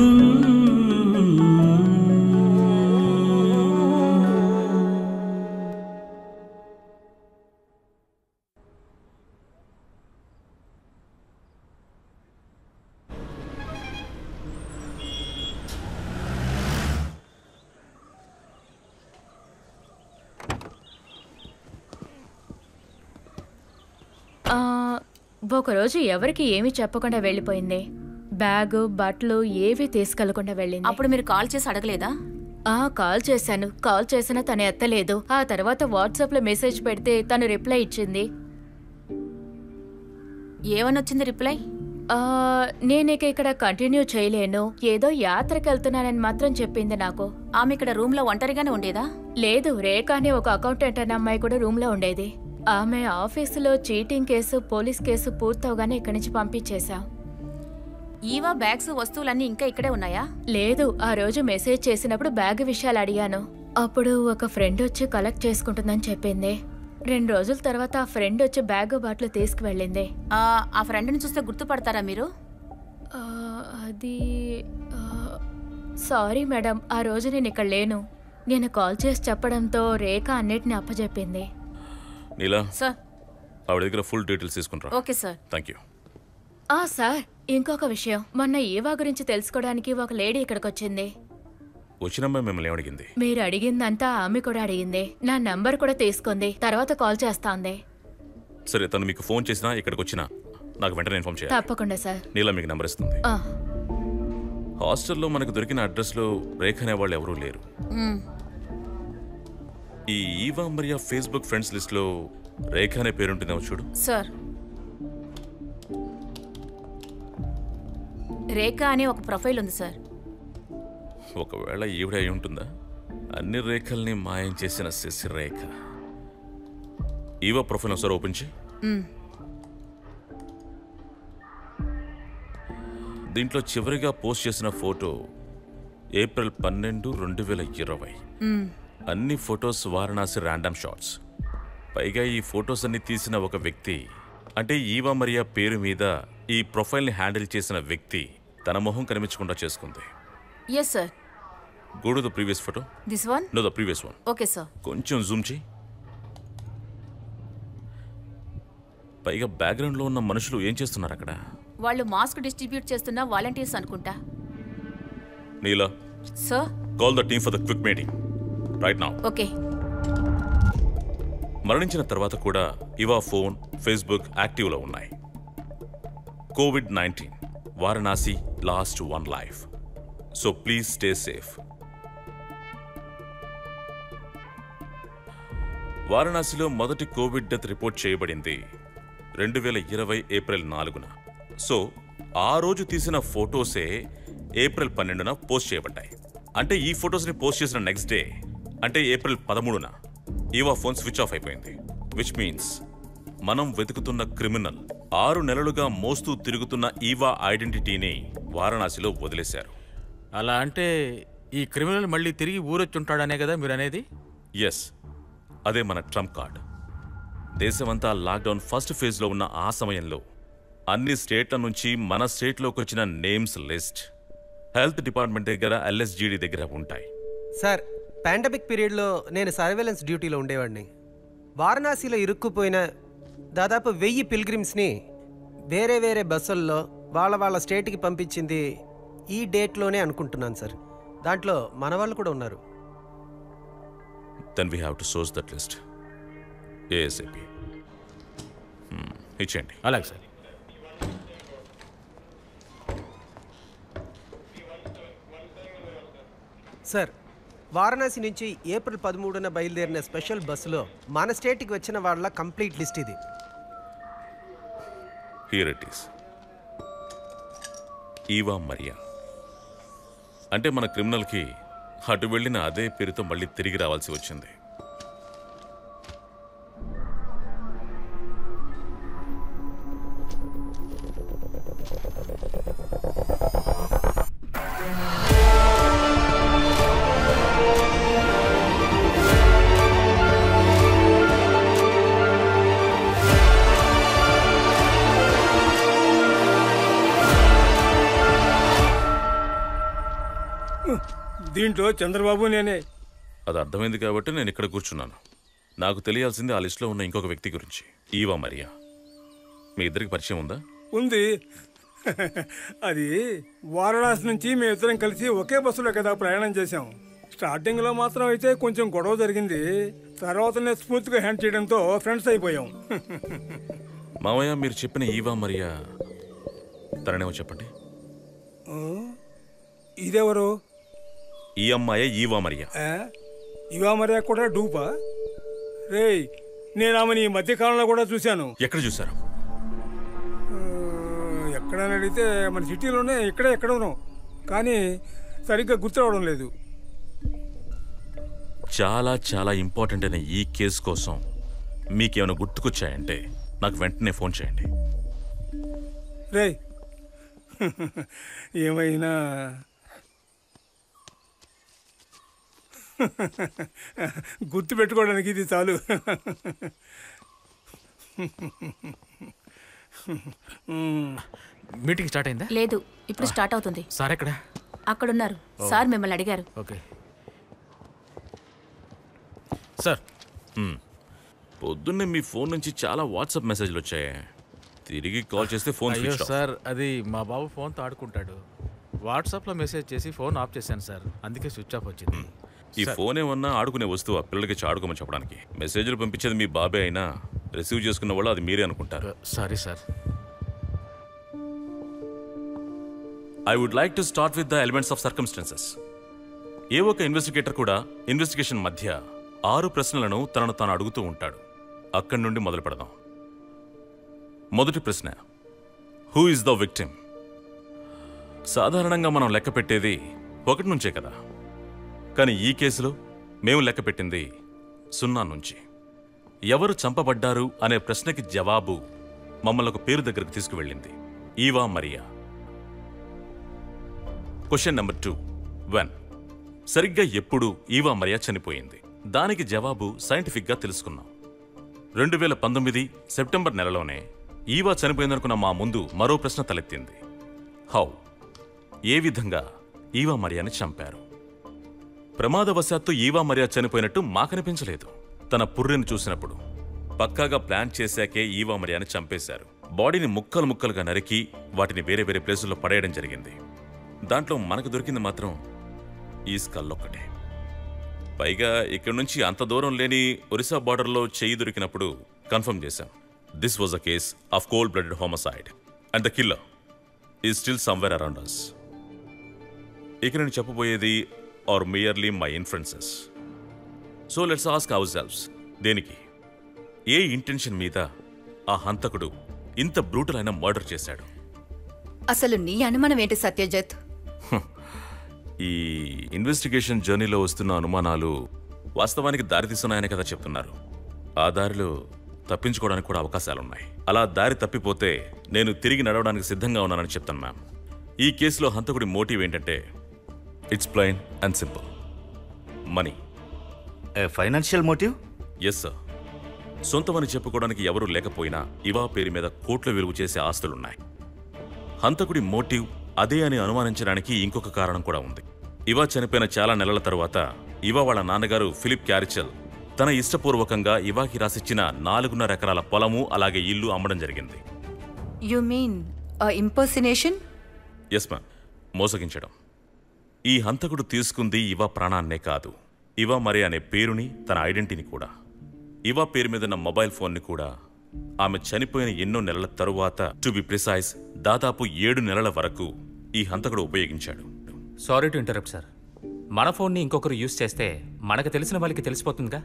ఆ, ఒకరోజు ఎవరికి ఏమీ చెప్పకుండా వెళ్ళిపోయింది బ్యాగు బట్టలు ఏవి తీసుకెళ్లకుండా వెళ్ళింది అప్పుడు మీరు కాల్ చేసి అడగలేదా ఆ కాల్ చేశాను కాల్ చేసినా తను ఎత్తలేదు ఆ తర్వాత వాట్సాప్ లో మెసేజ్ పెడితే తను రిప్లై ఇచ్చింది ఏమనొచ్చింది రిప్లై ఆ, నేను ఇక ఇక్కడ కంటిన్యూ చేయలేను ఏదో యాత్రకు వెళ్తున్నానని మాత్రం చెప్పింది నాకు ఆమె ఇక్కడ రూమ్ లో ఒంటరిగానే ఉండేదా లేదు రేఖ అనే ఒక అకౌంటెంట్ అనే అమ్మాయి కూడా రూమ్ లో ఉండేది ఆమె ఆఫీసులో చీటింగ్ కేసు పోలీస్ కేసు పూర్తవగానే ఇక్కడి నుంచి పంపించేశాం ఈవా బ్యాగ్స్ వస్తువులన్నీ ఇంకా ఇక్కడే ఉన్నాయా లేదు ఆ రోజు మెసేజ్ చేసినప్పుడు బ్యాగ్ విషయాలు అడిగాను అప్పుడు ఒక ఫ్రెండ్ వచ్చి కలెక్ట్ చేసుకుంటుందని చెప్పింది రెండు రోజుల తర్వాత ఆ ఫ్రెండ్ వచ్చి బ్యాగ్ బాటిల్ తీసుకువెళ్ళింది ఆ, ఆ ఫ్రెండ్ని చూస్తే గుర్తుపడతారా మీరు ఆ, అది ఆ, సారీ మేడం ఆ రోజు నేను ఇక్కడ లేను నేను కాల్ చేసి చెప్పడంతో రేఖ అన్నిటిని అప్పచెప్పింది నీలా సార్ ఆవిడ దగ్గర ఫుల్ డీటెయిల్స్ తీసుకుంటా ఓకే సార్ థ్యాంక్ యూ ఆ సార్ ఇంకొక విషయం మొన్న ఈవా గురించి తెలుసుకోవడానికి ఒక లేడీ ఇక్కడికి వచ్చింది వచ్చిన అమ్మాయి మిమ్మల్ని ఏమడిగింది మీరు అడిగిందంతా ఆమె కూడా అడిగింది నా నంబర్ కూడా తీసుకుంది తర్వాత కాల్ చేస్తాంది సరే తను మీకు ఫోన్ చేసినా ఇక్కడికి వచ్చినా నాకు వెంటనే ఇన్ఫార్మ్ చేయాలి తప్పకుండా సార్ నీలా మీకు నెంబర్ ఇస్తుంది ఆ, హాస్టల్లో మనకు దొరికిన అడ్రస్లో రేఖ అనే వాళ్ళు ఎవరూ లేరు మ్, ఈ ఈవా మరియా ఫేస్బుక్ ఫ్రెండ్స్ లిస్ట్లో రేఖ అనే పేరుంటుందేమో చూడు సార్ రేఖ అనే ఒక ప్రొఫైల్ ఉంది సార్ ఒకవేళ ఈవిడ అయి ఉంటుందా అన్ని రేఖల్ని మాయం చేసిన శశి రేఖ ఈవా ప్రొఫైల్ ఒకసారి ఓపెన్ చేయి మ్, దీంట్లో చివరిగా పోస్ట్ చేసిన ఫోటో ఏప్రిల్ పన్నెండు రెండు వేల ఇరవై మ్, అన్ని ఫొటోస్ వారణాసి ర్యాండమ్ షాట్స్ పైగా ఈ ఫొటోస్ అన్ని తీసిన ఒక వ్యక్తి అంటే ఈవా మరియా పేరు మీద ఈ ప్రొఫైల్ని హ్యాండిల్ చేసిన వ్యక్తి తన మొహం కనిపించకుండా చేసుకుంది yes sir go to the previous photo this one no the previous one okay sir కొంచెం జూమ్ చేయి పైగా బ్యాక్గ్రౌండ్లో ఉన్న మనుషులు ఏం చేస్తున్నారు అక్కడ వాళ్ళు మాస్క్ డిస్ట్రిబ్యూట్ చేస్తున్న వాలంటీర్స్ అనుకుంటా Neela sir call the team for the quick meeting right now okay మరణించిన తర్వాత కూడా ఇవా ఫోన్ ఫేస్బుక్ యాక్టివ్లో ఉన్నాయి Covid nineteen Varanasi last one life so please stay safe వారణాసిలో మొదటి కోవిడ్ డెత్ రిపోర్ట్ చేయబడింది రెండు వేల ఇరవై ఏప్రిల్ నాలుగున సో ఆ రోజు తీసిన ఫొటోసే ఏప్రిల్ పన్నెండున పోస్ట్ చేయబడ్డాయి అంటే ఈ ఫొటోస్ని పోస్ట్ చేసిన నెక్స్ట్ డే అంటే ఏప్రిల్ పదమూడున ఈవా ఫోన్ స్విచ్ ఆఫ్ అయిపోయింది విచ్ మీన్స్ మనం వెతుకుతున్న క్రిమినల్ ఆరు నెలలుగా మోస్తూ తిరుగుతున్న ఈవా ఐడెంటిటీని వారణాసిలో వదిలేశారు అలా అంటే ఈ క్రిమినల్ మళ్ళీ తిరిగి ఊరొచ్చుంటాడనే కదా మీరు అనేది ఎస్ అదే మన ట్రంప్ కార్డ్ దేశమంతా లాక్డౌన్ ఫస్ట్ ఫేజ్లో ఉన్న ఆ సమయంలో అన్ని స్టేట్ల నుంచి మన స్టేట్లోకి వచ్చిన నేమ్స్ లిస్ట్ హెల్త్ డిపార్ట్మెంట్ దగ్గర ఎల్ఎస్జీడీ దగ్గర ఉంటాయి సార్ పాండమిక్ పీరియడ్లో నేను సర్వేలెన్స్ డ్యూటీలో ఉండేవాడిని వారణాసిలో ఇరుక్కుపోయిన దాదాపు వెయ్యి పిల్గ్రిమ్స్ని వేరే వేరే బస్సుల్లో వాళ్ళ వాళ్ళ స్టేట్కి పంపించింది ఈ డేట్లోనే అనుకుంటున్నాను సార్ దాంట్లో మన వాళ్ళు కూడా ఉన్నారు then we have to source that list ASAP ఇచ్చేయండి అలాగే సార్ సార్ వారణాసి నుంచి ఏప్రిల్ పదమూడున బయలుదేరిన స్పెషల్ బస్సులో మన స్టేట్కి వచ్చిన వాళ్ళ కంప్లీట్ లిస్ట్ ఇది here it is Eva Maria అంటే మన క్రిమినల్కి అటు వెళ్ళిన అదే పేరుతో మళ్ళీ తిరిగి రావాల్సి వచ్చింది దీంట్లో చంద్రబాబు నేనే అది అర్థమైంది కాబట్టి నేను ఇక్కడ కూర్చున్నాను నాకు తెలియాల్సింది ఆ లిస్టులో ఉన్న ఇంకొక వ్యక్తి గురించి ఈవా మరియా మీ ఇద్దరికి పరిచయం ఉందా ఉంది అది వారణాసి నుంచి మేమిద్దరం కలిసి ఒకే బస్సులో కదా ప్రయాణం చేశాం స్టార్టింగ్లో మాత్రం అయితే కొంచెం గొడవ జరిగింది తర్వాత నేను స్ఫూర్తిగా హ్యాండ్ చేయడంతో ఫ్రెండ్స్ అయిపోయాం మామయ్య మీరు చెప్పిన ఈవా మరియా తననేమో చెప్పండి ఆ, ఇదెవరు ఈ అమ్మాయే ఈవా మరియా ఆ? ఇవా మర్యా కూడా డూపా రేయ్ నేను ఆమెను ఈ మధ్యకాలంలో కూడా చూశాను ఎక్కడ చూసారు ఆ, ఎక్కడని అడిగితే మన సిటీలోనే ఇక్కడే ఎక్కడోనో కానీ సరిగ్గా గుర్తురావడం లేదు చాలా చాలా ఇంపార్టెంట్ అయిన ఈ కేసు కోసం మీకేమైనా గుర్తుకొచ్చాయంటే నాకు వెంటనే ఫోన్ చేయండి రేయ్ ఏమైనా గుర్తు పెట్టుకోవడానికి ఇది చాలు మీటింగ్ స్టార్ట్ అయిందా లేదు ఇప్పుడు స్టార్ట్ అవుతుంది సార్ ఎక్కడ అక్కడున్నారు ఓ. సార్ మిమ్మల్ని అడిగారు ఓకే సార్ మ్మ్. పొద్దున్నే మీ ఫోన్ నుంచి చాలా వాట్సాప్ మెసేజ్లు వచ్చాయి తిరిగి కాల్ చేస్తే ఫోన్ అయ్యో స్విచ్ ఆఫ్ సార్ అది మా బాబు ఫోన్తో ఆడుకుంటాడు వాట్సాప్లో మెసేజ్ చేసి ఫోన్ ఆఫ్ చేశాను సార్ అందుకే స్విచ్ ఆఫ్ వచ్చింది ఈ సార్, ఫోన్ ఏమన్నా ఆడుకునే వస్తువు ఆ పిల్లలకి ఆడుకోమని చెప్పడానికి మెసేజ్లు పంపించేది మీ బాబే అయినా రిసీవ్ చేసుకున్న వాళ్ళు అది మీరే అనుకుంటారు sorry sir I would like to start with the elements of circumstances ఏ ఒక ఇన్వెస్టిగేటర్ కూడా ఇన్వెస్టిగేషన్ మధ్య ఆరు ప్రశ్నలను తనను తాను అడుగుతూ ఉంటాడు అక్కడి నుండి మొదలు పెడదాం మొదటి ప్రశ్న హూ ఇస్ ద విక్టిమ్ సాధారణంగా మనం లెక్క పెట్టేది ఒకటి నుంచే కదా కానీ ఈ కేసులో మేము లెక్క పెట్టింది సున్నా నుంచి ఎవరు చంపబడ్డారు అనే ప్రశ్నకి జవాబు మమ్మల్ని ఒక పేరు దగ్గరకు తీసుకువెళ్ళింది Eva Maria question number two when సరిగ్గా ఎప్పుడు ఈవా మరియా చనిపోయింది దానికి జవాబు సైంటిఫిక్గా తెలుసుకున్నాం రెండు వేల పంతొమ్మిది సెప్టెంబర్ నెలలోనే ఈవా చనిపోయిందనుకున్న మా ముందు మరో ప్రశ్న తలెత్తింది హౌ ఏ విధంగా ఈవా మరియాని చంపారు ప్రమాదవశాత్తు ఈవా మరియా చనిపోయినట్టు మాకనిపించలేదు తన పుర్రెను చూసినప్పుడు పక్కాగా ప్లాన్ చేశాకే ఈవా మరియాని చంపేశారు బాడీని ముక్కలు ముక్కలుగా నరికి వాటిని వేరే వేరే ప్లేసుల్లో పడేయడం జరిగింది దాంట్లో మనకు దొరికింది మాత్రం ఈ స్కల్ ఒక్కటే పైగా ఇక్కడి నుంచి అంత దూరం లేని ఒరిస్సా బార్డర్లో చెయ్యి దొరికినప్పుడు కన్ఫర్మ్ చేశాం this was a case of cold blooded homicide and the killer is still somewhere around us ఇక నేను చెప్పబోయేది are merely my influences so let's ask ourselves దేనికి ఏ ఇంటెన్షన్ మీద ఆ హంతకుడు ఇంత బ్రూటల్ అయిన మర్డర్ చేశాడు అసలు నీ అనుమానం ఏంటి సత్యజిత్ ఈ ఇన్వెస్టిగేషన్ జర్నీలో వస్తున్న అనుమానాలు వాస్తవానికి దారితీస్తున్నాయని కదా చెప్తున్నారు ఆ దారిలో తప్పించుకోవడానికి కూడా అవకాశాలున్నాయి అలా దారి తప్పిపోతే నేను తిరిగి నడవడానికి సిద్ధంగా ఉన్నానని చెప్తాను మ్యామ్ ఈ కేసులో హంతకుడి మోటివ్ ఏంటంటే it's plain and simple money financial motive yes sir సొంతమని చెప్పుకోవడానికి ఎవరూ లేకపోయినా ఇవా పేరు మీద కోట్ల విలువ చేసే ఆస్తులున్నాయి హంతకుడి మోటివ్ అదే అని అనుమానించడానికి ఇంకొక కారణం కూడా ఉంది ఇవా చనిపోయిన చాలా నెలల తరువాత ఇవా వాళ్ళ నాన్నగారు ఫిలిప్ క్యారిచల్ తన ఇష్టపూర్వకంగా ఇవాకి రాసిచ్చిన నాలుగున్నర ఎకరాల పొలము అలాగే ఇల్లు అమ్మడం జరిగింది you mean impersonation yes ma'am మోసగించడం ఈ హంతకుడు తీసుకుంది ఇవా ప్రాణాన్నే కాదు ఇవా మరి అనే పేరుని తన ఐడెంటిటీని కూడా ఇవా పేరు మీద ఉన్న మొబైల్ ఫోన్ని కూడా ఆమె చనిపోయిన ఎన్నో నెలల తరువాత టు బి ప్రిసైజ్ దాదాపు ఏడు నెలల వరకు ఈ హంతకుడు ఉపయోగించాడు సారీ టు ఇంటరప్ట్ సార్ మన ఫోన్ని ఇంకొకరు యూజ్ చేస్తే మనకు తెలిసిన వాళ్ళకి తెలిసిపోతుందిగా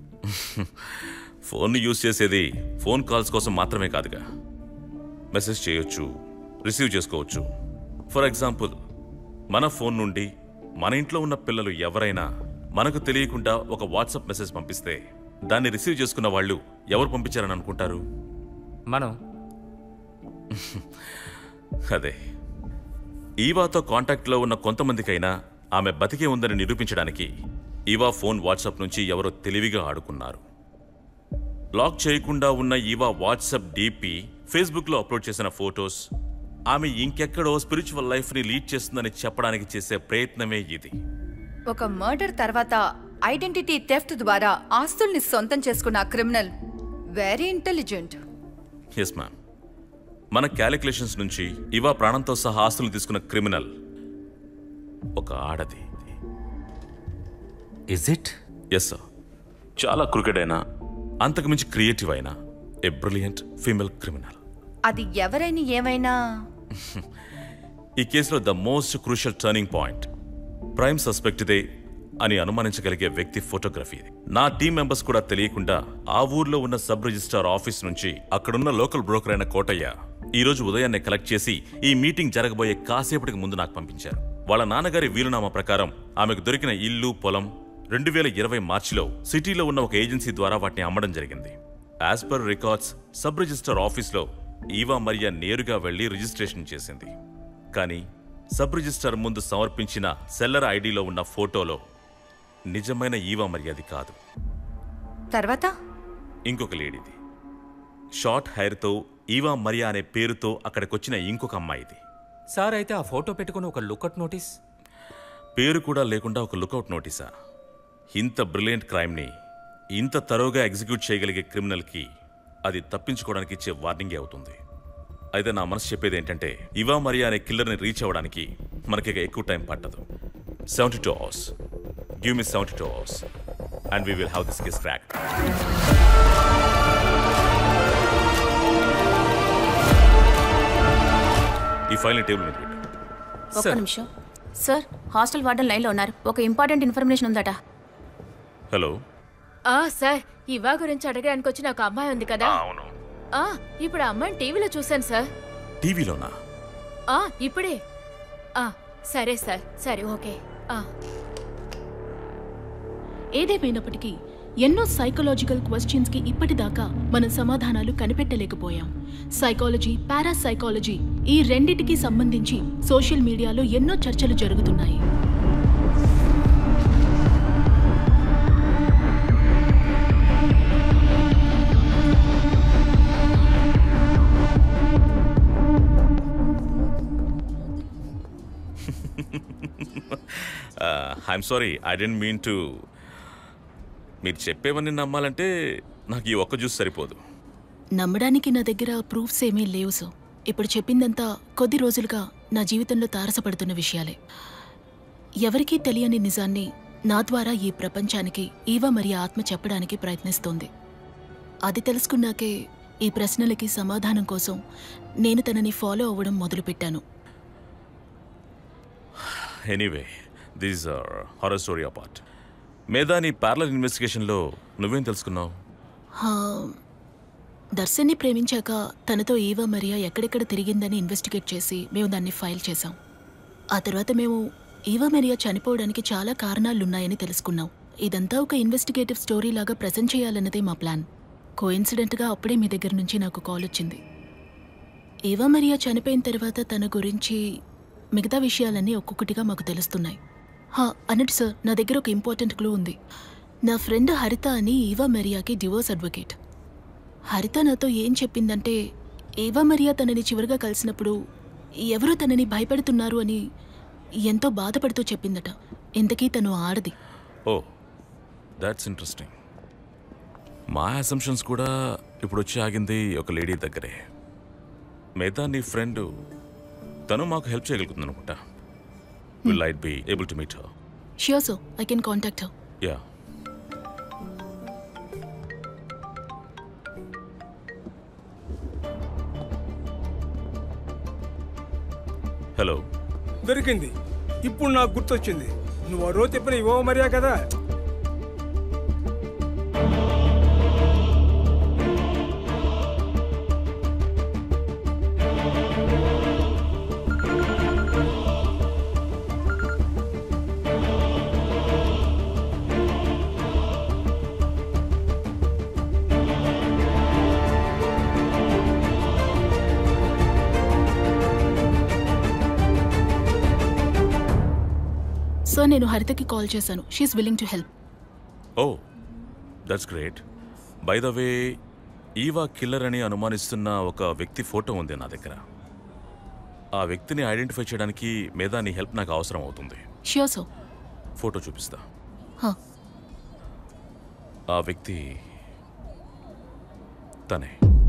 ఫోన్ని యూజ్ చేసేది ఫోన్ కాల్స్ కోసం మాత్రమే కాదుగా మెసేజ్ చేయొచ్చు రిసీవ్ చేసుకోవచ్చు ఫర్ ఎగ్జాంపుల్ మన ఫోన్ నుండి మన ఇంట్లో ఉన్న పిల్లలు ఎవరైనా మనకు తెలియకుండా ఒక వాట్సాప్ మెసేజ్ పంపిస్తే దాన్ని రిసీవ్ చేసుకున్న వాళ్ళు ఎవరు పంపించారని అనుకుంటారు మనం అదే ఈవాతో కాంటాక్ట్లో ఉన్న కొంతమందికైనా ఆమె బతికే ఉందని నిరూపించడానికి ఈవా ఫోన్ వాట్సాప్ నుంచి ఎవరో తెలివిగా ఆడుకున్నారు లాక్ చేయకుండా ఉన్న ఈవా వాట్సాప్ డీపీ ఫేస్బుక్లో అప్లోడ్ చేసిన ఫోటోస్ ఆమె ఇంకెక్కడో స్పిరిచువల్ లైఫ్ని లీడ్ చేస్తుందని చెప్పడానికి చేసే ప్రయత్నమే ఇది ఒక మర్డర్ తర్వాత ఐడెంటిటీ థెఫ్ట్ ద్వారా ఆస్తుల్ని సొంతం చేసుకున్న criminal very intelligent yes ma'am మన క్యాలిక్యులేషన్స్ నుంచి ఇవా ప్రాణంతో సహా ఆస్తులు తీసుకున్న క్రిమినల్ ఒక ఆడది ఇజ్ ఇట్ ఎస్ సార్ చాలా క్రికెట్ అయినా అంతకుమించి క్రియేటివ్ అయినా ఏ బ్రిలియంట్ ఫీమేల్ క్రిమినల్ అది ఎవరైనా ఏమైనా ఈ కేసులో the most crucial turning point prime suspect ఇదే అని అనుమానించగలిగే వ్యక్తి ఫోటోగ్రఫీ ఇది నా టీం మెంబర్స్ కూడా తెలియకుండా ఆ ఊర్లో ఉన్న సబ్ రిజిస్ట్రార్ ఆఫీస్ నుంచి అక్కడున్న లోకల్ బ్రోకర్ అయిన కోటయ్య ఈ రోజు ఉదయాన్నే కలెక్ట్ చేసి ఈ మీటింగ్ జరగబోయే కాసేపటికి ముందు నాకు పంపించారు వాళ్ళ నాన్నగారి వీలునామా ప్రకారం ఆమెకు దొరికిన ఇల్లు పొలం రెండు వేల ఇరవై మార్చిలో సిటీలో ఉన్న ఒక ఏజెన్సీ ద్వారా వాటిని అమ్మడం జరిగింది as per records sub register ఆఫీస్లో ఈవా మరియా నేరుగా వెళ్లి రిజిస్ట్రేషన్ చేసింది కానీ సబ్ రిజిస్టర్ ముందు సమర్పించిన సెల్లర్ ఐడిలో ఉన్న ఫోటోలో నిజమైన ఈవా మర్యాది కాదు తర్వాత ఇంకొక లేడీది షార్ట్ హెయిర్తో ఈవా మరియా అనే పేరుతో అక్కడికొచ్చిన ఇంకొక అమ్మాయిది సార్ అయితే ఆ ఫోటో పెట్టుకుని ఒక లుకట్ నోటీస్ పేరు కూడా లేకుండా ఒక లుకౌట్ నోటీసా ఇంత బ్రిలియంట్ క్రైమ్ని ఇంత తరోగా ఎగ్జిక్యూట్ చేయగలిగే క్రిమినల్కి అది తప్పించుకోవడానికి ఇచ్చే వార్నింగే అవుతుంది అయితే నా మనసు చెప్పేది ఏంటంటే ఇవా మరియా అనే కిల్లర్ని రీచ్ అవ్వడానికి మనకి ఇక ఎక్కువ టైం పట్టదు seventy two hours give me seventy two hours and we will have this case crack ఈ ఫైల్ని టేబుల్ మీద పెట్టు ఒక్క నిమిషం సార్ హాస్టల్ వార్డెన్ లైన్లో ఉన్నారు ఒక ఇంపార్టెంట్ ఇన్ఫర్మేషన్ ఉందట హలో ఆ సార్ ఇవా గురించి అడగడానికి వచ్చిన ఒక అమ్మాయి ఉంది కదా అవును ఆ ఇప్పుడు ఆ అమ్మాయిని టీవీలో చూశాను సార్ టీవీలోనా ఆ ఇప్పుడే ఆ సరే సార్ సరే ఓకే ఆ ఏదేమైనప్పటికీ ఎన్నో సైకలాజికల్ క్వశ్చన్స్ కి ఇప్పటిదాకా మనం సమాధానాలు కనిపెట్టలేకపోయాం సైకాలజీ పారాసైకాలజీ ఈ రెండిటికి సంబంధించి సోషల్ మీడియాలో ఎన్నో చర్చలు జరుగుతున్నాయి I'm sorry I didn't mean to మీరు చెప్పేవన్నీ నమ్మాలంటే నాకు ఈ ఒక్క జ్యూస్ సరిపోదు నమ్మడానికి నా దగ్గర ప్రూఫ్స్ ఏమీ లేవు సో ఇప్పుడు చెప్పిందంతా కొద్ది రోజులుగా నా జీవితంలో తారసపడుతున్న విషయాలే ఎవరికీ తెలియని నిజాన్ని నా ద్వారా ఈ ప్రపంచానికి ఈవ మరి ఆత్మ చెప్పడానికి ప్రయత్నిస్తోంది అది తెలుసుకున్నాకే ఈ ప్రశ్నలకి సమాధానం కోసం నేను తనని ఫాలో అవ్వడం మొదలుపెట్టాను anyway these are horror story apart మేధా నీ ప్యారలల్ ఇన్వెస్టిగేషన్లో నువ్వేం తెలుసుకున్నావు హా, దర్శన్ని ప్రేమించాక తనతో ఈవా మరియా ఎక్కడెక్కడ తిరిగిందని ఇన్వెస్టిగేట్ చేసి మేము దాన్ని ఫైల్ చేశాం ఆ తర్వాత మేము ఈవా మరియా చనిపోవడానికి చాలా కారణాలున్నాయని తెలుసుకున్నాం ఇదంతా ఒక ఇన్వెస్టిగేటివ్ స్టోరీ లాగా ప్రజెంట్ చేయాలన్నదే మా ప్లాన్ కోయిన్సిడెంట్గా అప్పుడే మీ దగ్గర నుంచి నాకు కాల్ వచ్చింది ఈవా మరియా చనిపోయిన తర్వాత తన గురించి మిగతా విషయాలన్నీ ఒక్కొక్కటిగా మాకు తెలుస్తున్నాయి హా అన్నట్టు సార్ నా దగ్గర ఒక ఇంపార్టెంట్ క్లూ ఉంది నా ఫ్రెండ్ హరిత అని ఈవా మరియాకి డివోర్స్ అడ్వకేట్ హరిత నాతో ఏం చెప్పిందంటే ఏవా మరియా తనని చివరిగా కలిసినప్పుడు ఎవరో తనని భయపెడుతున్నారు అని ఎంతో బాధపడుతూ చెప్పిందట ఇంతకీ తను ఆడది ఓ దాట్స్ ఇంట్రెస్టింగ్ మా అసంప్షన్స్ కూడా ఇప్పుడు వచ్చి ఆగింది ఒక లేడీ దగ్గరే మిగతా నీ ఫ్రెండ్ తను మాకు హెల్ప్ చేయగలుగుతుంది అనుకుంటా will it be able to meet her sure so I can contact her yeah hello దొరికింది ఇప్పుడు నాకు గుర్తొచ్చింది నువ్వు ఆ రోజు చెప్పిన ఇవ్వ మరియా కదా సో నేను హరితకి కాల్ చేశాను she is willing to help oh that's great by the way Eva killer అని అనుమానిస్తున్న ఒక వ్యక్తి ఫోటో ఉంది నా దగ్గర ఆ వ్యక్తిని ఐడెంటిఫై చేయడానికి మేధా నీ హెల్ప్ నాకు అవసరం అవుతుంది షూర్ సో ఫోటో చూపిస్తా హా ఆ వ్యక్తి తనే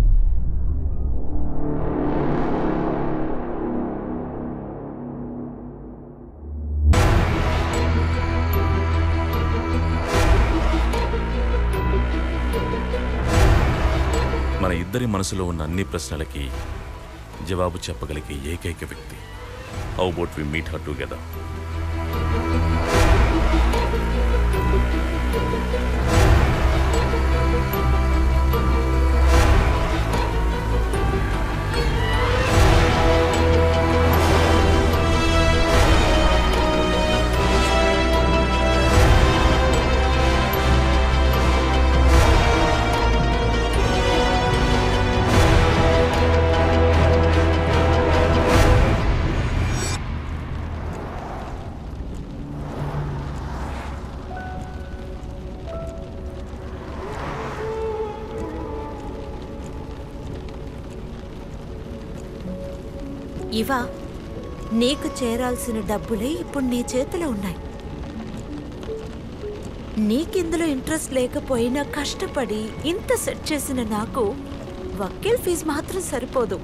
మన ఇద్దరి మనసులో ఉన్న అన్ని ప్రశ్నలకి జవాబు చెప్పగలిగే ఏకైక వ్యక్తి how about we meet her together Eva నీకు చేరాల్సిన డబ్బులే ఇప్పుడు నీ చేతిలో ఉన్నాయి నీకిందులో ఇంట్రెస్ట్ లేకపోయినా కష్టపడి ఇంత సెట్ చేసిన నాకు వకీల్ ఫీజు మాత్రం సరిపోదు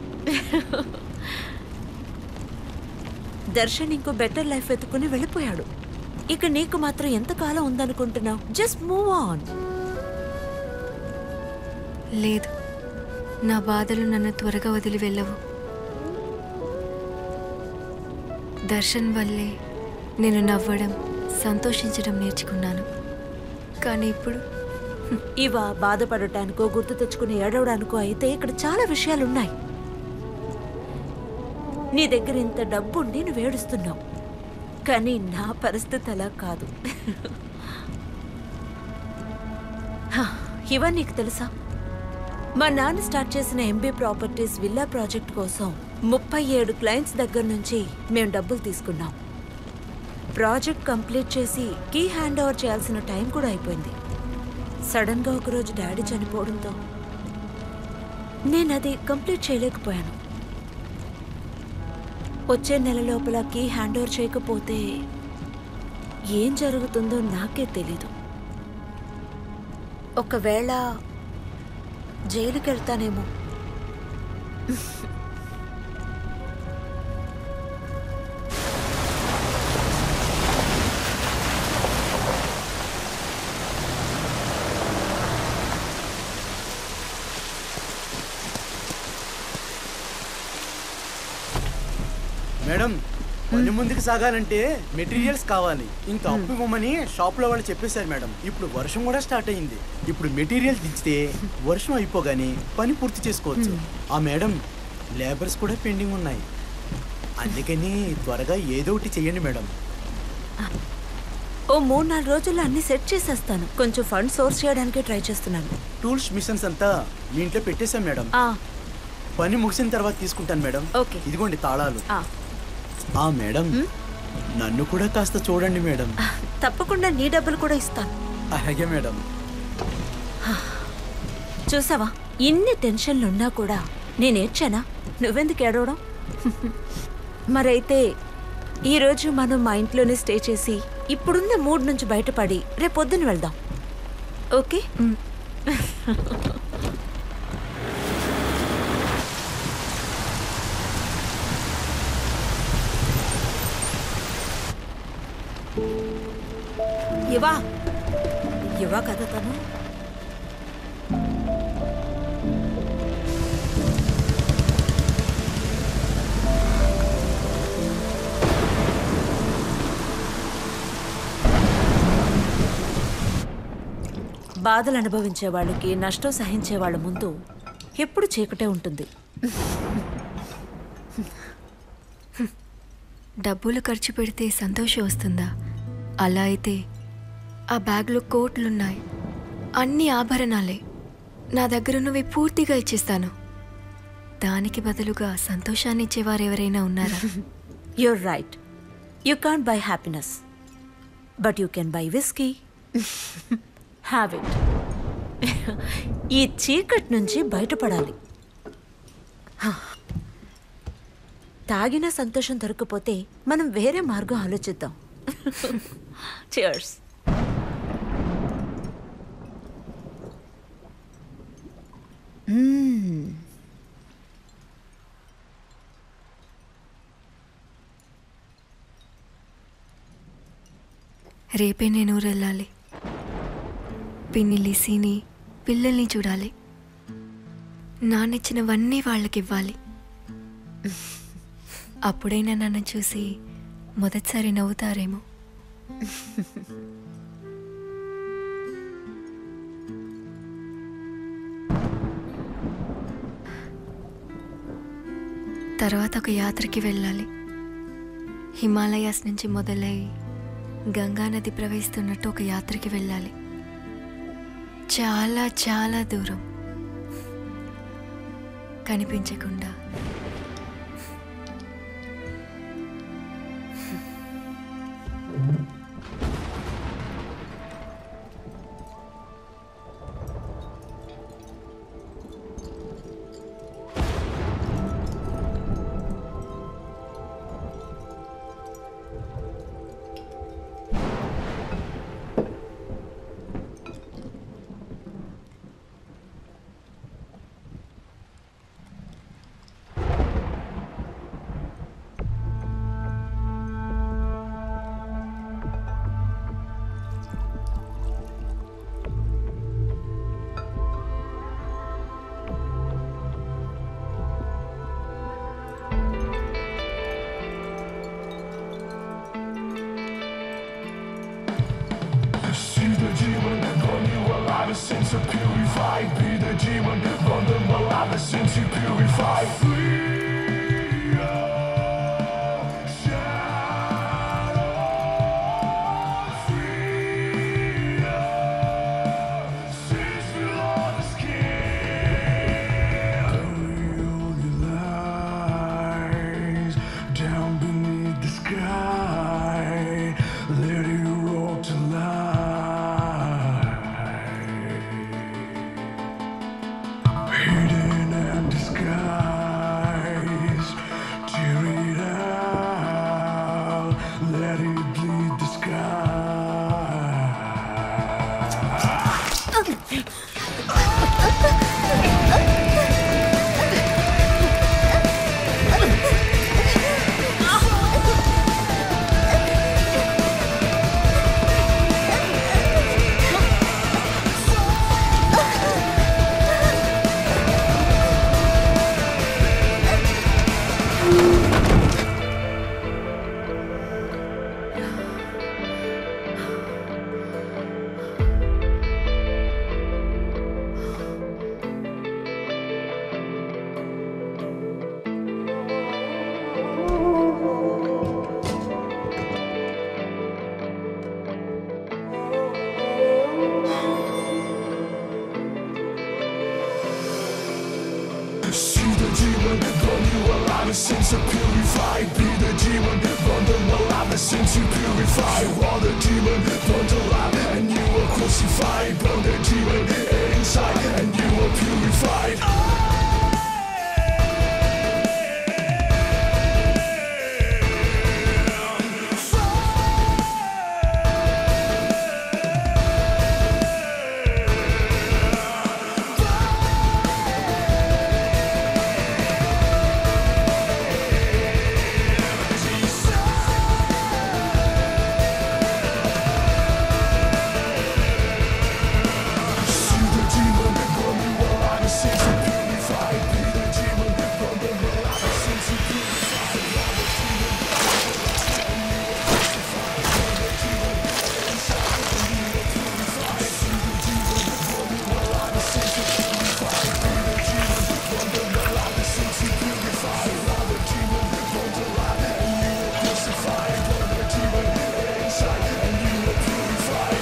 దర్శన్ ఇంకో బెటర్ లైఫ్ వెతుకుని వెళ్ళిపోయాడు ఇక నీకు మాత్రం ఎంతకాలం ఉందనుకుంటున్నావు జస్ట్ మూవ్ ఆన్ లేదు నా బాధలు నన్ను త్వరగా వదిలి వెళ్ళవు దర్శన్ వల్లే నేను నవ్వడం సంతోషించడం నేర్చుకున్నాను కానీ ఇప్పుడు ఇవా బాధపడటానికో గుర్తు తెచ్చుకుని ఏడవడానికో అయితే ఇక్కడ చాలా విషయాలున్నాయి నీ దగ్గర ఇంత డబ్బుండి నువ్వు ఏడుస్తున్నావు కానీ నా పరిస్థితి అలా కాదు హ, ఇవా నీకు తెలుసా మా నాన్న స్టార్ట్ చేసిన ఎంబీ ప్రాపర్టీస్ విల్లా ప్రాజెక్ట్ కోసం ముప్పై ఏడు క్లయింట్స్ దగ్గర నుంచి మేము డబ్బులు తీసుకున్నాం ప్రాజెక్ట్ కంప్లీట్ చేసి కీ హ్యాండ్ ఓవర్ చేయాల్సిన టైం కూడా అయిపోయింది సడన్ గా ఒకరోజు డాడీ చనిపోవడంతో నేను అది కంప్లీట్ చేయలేకపోయాను వచ్చే నెల లోపల కీ హ్యాండ్ ఓవర్ చేయకపోతే ఏం జరుగుతుందో నాకే తెలీదు ఒకవేళ జైలుకి వెళ్తానేమో మేడం పని ముందుకు సాగాలంటే మెటీరియల్స్ కావాలి ఇంకా అప్పు ఇవ్వమని షాప్ లో వాళ్ళు చెప్పేశారు మేడం ఇప్పుడు వర్షం కూడా స్టార్ట్ అయింది ఇప్పుడు మెటీరియల్ దించితే వర్షం అయిపోగానే పని పూర్తి చేసుకోవచ్చు ఆ మేడం లేబర్స్ కూడా పెండింగ్ ఉన్నాయి అందుకని త్వరగా ఏదో ఒకటి చెయ్యండి మేడం ఓ మూడు నాలుగు రోజుల్లో అన్ని సెట్ చేసేస్తాను కొంచెం ఫండ్ సోర్స్ చేయడానికి ట్రై చేస్తున్నాను టూల్స్ మిషన్స్ అంతా మీ ఇంట్లో పెట్టేశాం మేడం ఆ, పని ముగిసిన తర్వాత తీసుకుంటాను మేడం ఓకే ఇదిగోండి తాళాలు ఆ, ఆ మేడం నన్ను కూడా కాస్త చూడండి మేడం తప్పకుండా నీ డబ్బులు కూడా ఇస్తాను అలాగే మేడం చూసావా ఇన్ని టెన్షన్లు ఉన్నా కూడా నేను ఏడ్చానా నువ్వెందుకు ఏడవడం మరైతే ఈరోజు మనం మా ఇంట్లోనే స్టే చేసి ఇప్పుడున్న మూడ్ నుంచి బయటపడి రేపొద్దున వెళ్దాం ఓకే ఇవా ఇవా కదా తను బాధలు అనుభవించే వాళ్ళకి నష్టం సహించే వాళ్ళ ముందు ఎప్పుడు చీకటే ఉంటుంది డబ్బులు ఖర్చు పెడితే సంతోషం వస్తుందా అలా అయితే ఆ బ్యాగ్లో కోట్లున్నాయి అన్ని ఆభరణాలే నా దగ్గరున్నవి పూర్తిగా ఇచ్చేస్తాను దానికి బదులుగా సంతోషాన్ని ఇచ్చేవారు ఎవరైనా ఉన్నారా you're right you can't buy happiness but you can buy whisky have it ఈ చీకటి నుంచి బయటపడాలి హ. తాగిన సంతోషం దొరకపోతే మనం వేరే మార్గం ఆలోచిద్దాం చియర్స్ రేపే నేను ఊరెళ్ళాలి పిన్ని లిసిని పిల్లల్ని చూడాలి నాన్నిచ్చినవన్నీ వాళ్ళకి ఇవ్వాలి అప్పుడైనా నన్ను చూసి మొదటిసారి నవ్వుతారేమో తర్వాత ఒక యాత్రకి వెళ్ళాలి హిమాలయాస్ నుంచి మొదలై గంగా నది ప్రవహిస్తున్నట్టు ఒక యాత్రకి వెళ్ళాలి చాలా చాలా దూరం కనిపించకుండా sense of purified. Be the demon, vulnerable, I'm the sense you purify. Free, shadow, free, sins below the skin. All your lies down beneath the sky. Let it roll to light. Hidden and disguised. Tear it out. Let it bleed the See the demon, burn you alive, a sense of purified. Be the demon, burn them alive, a sense you purify. While the demon burned alive, and you were crucified. Burn the demon inside, and you were purified. See the demon, burn you alive, a sense of purified. Be the demon, burn them alive, a sense of purified. While the demon burned alive, and you were crucified. Burn the demon inside, and you were purified. See the demon, burn you alive, a sense of purified. Be the demon, burn them alive, a sense of purified. While the demon burned alive, and you were crucified. Burn the demon inside, and you were purified.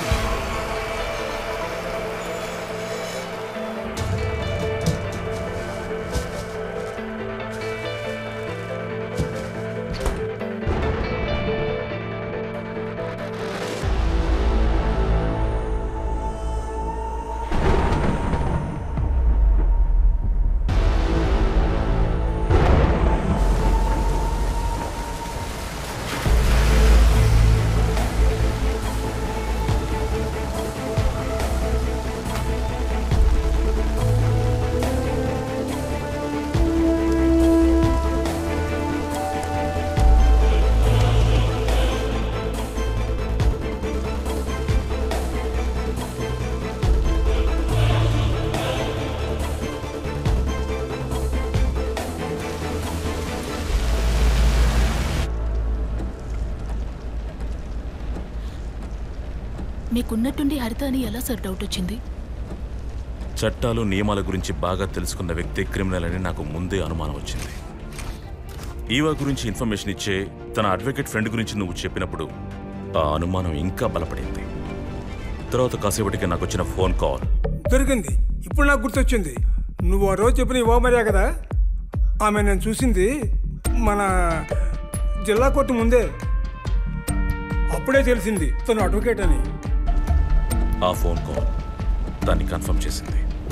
మీకున్నట్టుండి హరిత అని ఎలా సార్ డౌట్ వచ్చింది చట్టాలు నియమాల గురించి బాగా తెలుసుకున్న వ్యక్తి క్రిమినల్ అని నాకు ముందే అనుమానం వచ్చింది ఈవా గురించి ఇన్ఫర్మేషన్ ఇచ్చే తన అడ్వకేట్ ఫ్రెండ్ గురించి నువ్వు చెప్పినప్పుడు ఆ అనుమానం ఇంకా బలపడింది తర్వాత కాసేపటికి నాకు వచ్చిన ఫోన్ కాల్ దొరికింది ఇప్పుడు నాకు గుర్తొచ్చింది నువ్వు ఆ రోజు చెప్పిన ఇవ్వమరియా కదా ఆమె నేను చూసింది మన జిల్లా కోర్టు ముందే అప్పుడే తెలిసింది తను అడ్వకేట్ అని ఆ ఫోన్ కాల్ దాన్ని కన్ఫర్మ్ చేసింది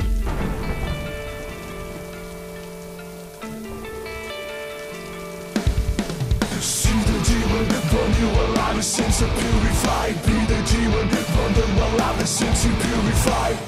See the demon, burn you alive, a sense of purified. Be the demon, burn them alive, a sense you purified.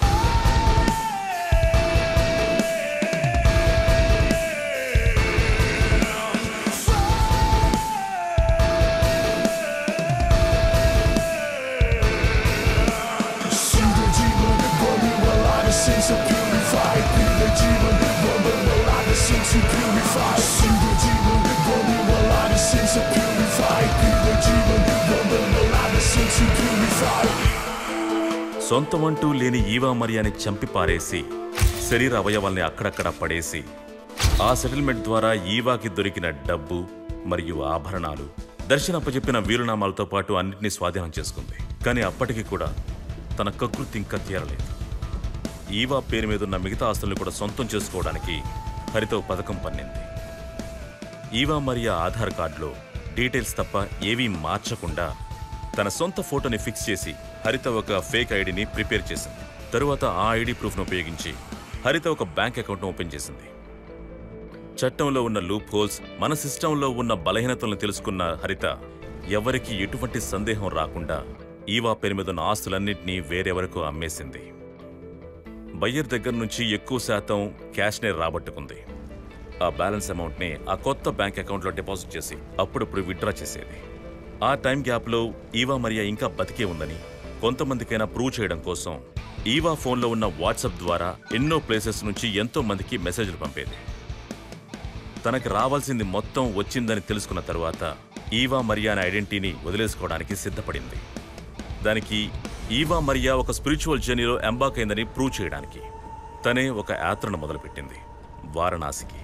See the demon, burn you alive, a sense of purified. Be the demon, burn them alive, a sense you purified. See the demon, burn you alive, a sense of purified. Be the demon, burn them alive, a sense you purified. సొంతమంటూ లేని ఈవా మరియాని చంపి పారేసి శరీర అవయవాల్ని అక్కడక్కడ పడేసి ఆ సెటిల్మెంట్ ద్వారా ఈవాకి దొరికిన డబ్బు మరియు ఆభరణాలు దర్శన్ అప్పచెప్పిన వీలునామాలతో పాటు అన్నింటినీ స్వాధీనం చేసుకుంది కానీ అప్పటికి కూడా తన కకృతి ఇంకా తీరలేదు ఈవా పేరు మీద ఉన్న మిగతా ఆస్తుల్ని కూడా సొంతం చేసుకోవడానికి హరితో పథకం పన్నింది ఈవా మరియా ఆధార్ కార్డులో డీటెయిల్స్ తప్ప ఏవీ మార్చకుండా తన సొంత ఫోటోని ఫిక్స్ చేసి హరిత ఒక ఫేక్ ఐడిని ప్రిపేర్ చేసింది తరువాత ఆ ఐడి ప్రూఫ్ను ఉపయోగించి హరిత ఒక బ్యాంక్ అకౌంట్ను ఓపెన్ చేసింది చట్టంలో ఉన్న లూప్ హోల్స్ మన సిస్టంలో ఉన్న బలహీనతలను తెలుసుకున్న హరిత ఎవరికి ఎటువంటి సందేహం రాకుండా ఈవా పేరు మీద ఉన్న ఆస్తులన్నింటినీ వేరెవరకు అమ్మేసింది బయ్యర్ దగ్గర నుంచి ఎక్కువ శాతం క్యాష్నే రాబట్టుకుంది ఆ బ్యాలెన్స్ అమౌంట్ని ఆ కొత్త బ్యాంక్ అకౌంట్లో డిపాజిట్ చేసి అప్పుడప్పుడు విత్డ్రా చేసేది ఆ టైం గ్యాప్లో ఈవా మరియా ఇంకా బతికే ఉందని కొంతమందికైనా ప్రూవ్ చేయడం కోసం ఈవా ఫోన్లో ఉన్న వాట్సాప్ ద్వారా ఎన్నో ప్లేసెస్ నుంచి ఎంతో మందికి మెసేజ్లు పంపేది తనకి రావాల్సింది మొత్తం వచ్చిందని తెలుసుకున్న తరువాత ఈవా మరియా అనే ఐడెంటిటీని వదిలేసుకోవడానికి సిద్ధపడింది దానికి ఈవా మరియా ఒక స్పిరిచువల్ జర్నీలో ఎంబాక్ అయిందని ప్రూవ్ చేయడానికి తనే ఒక యాత్రను మొదలుపెట్టింది వారణాసికి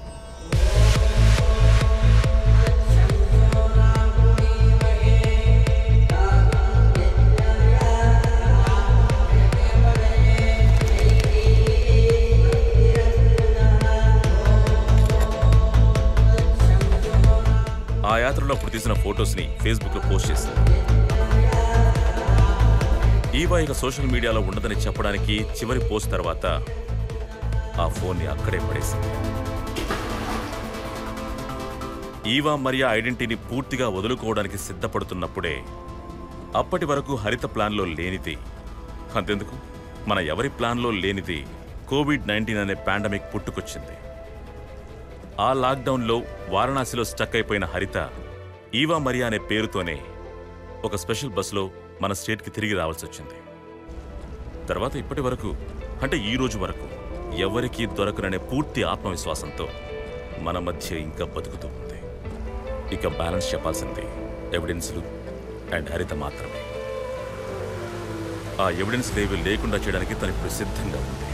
ఆ యాత్రలో అప్పుడు తీసిన ఫొటోస్ని ఫేస్బుక్లో పోస్ట్ చేసింది ఈవా ఇక సోషల్ మీడియాలో ఉండదని చెప్పడానికి చివరి పోస్ట్ తర్వాత ఆ ఫోన్ని అక్కడే పడేసింది ఈవా మరియా ఐడెంటిటీని పూర్తిగా వదులుకోవడానికి సిద్ధపడుతున్నప్పుడే అప్పటి వరకు హరిత ప్లాన్లో లేనిది అంతెందుకు మన ఎవరి ప్లాన్లో లేనిది కోవిడ్ నైన్టీన్ అనే పాండమిక్ పుట్టుకొచ్చింది ఆ లాక్డౌన్లో వారణాసిలో స్టక్ అయిపోయిన హరిత ఈవా మరియా అనే పేరుతోనే ఒక స్పెషల్ బస్సులో మన స్టేట్కి తిరిగి రావాల్సి వచ్చింది తర్వాత ఇప్పటి వరకు అంటే ఈ రోజు వరకు ఎవరికీ దొరకననే పూర్తి ఆత్మవిశ్వాసంతో మన మధ్య ఇంకా బతుకుతూ ఉంది ఇక బ్యాలెన్స్ చెప్పాల్సింది ఎవిడెన్స్లు అండ్ హరిత మాత్రమే ఆ ఎవిడెన్స్ లేవి లేకుండా చేయడానికి తను ఇప్పుడు సిద్ధంగా ఉంది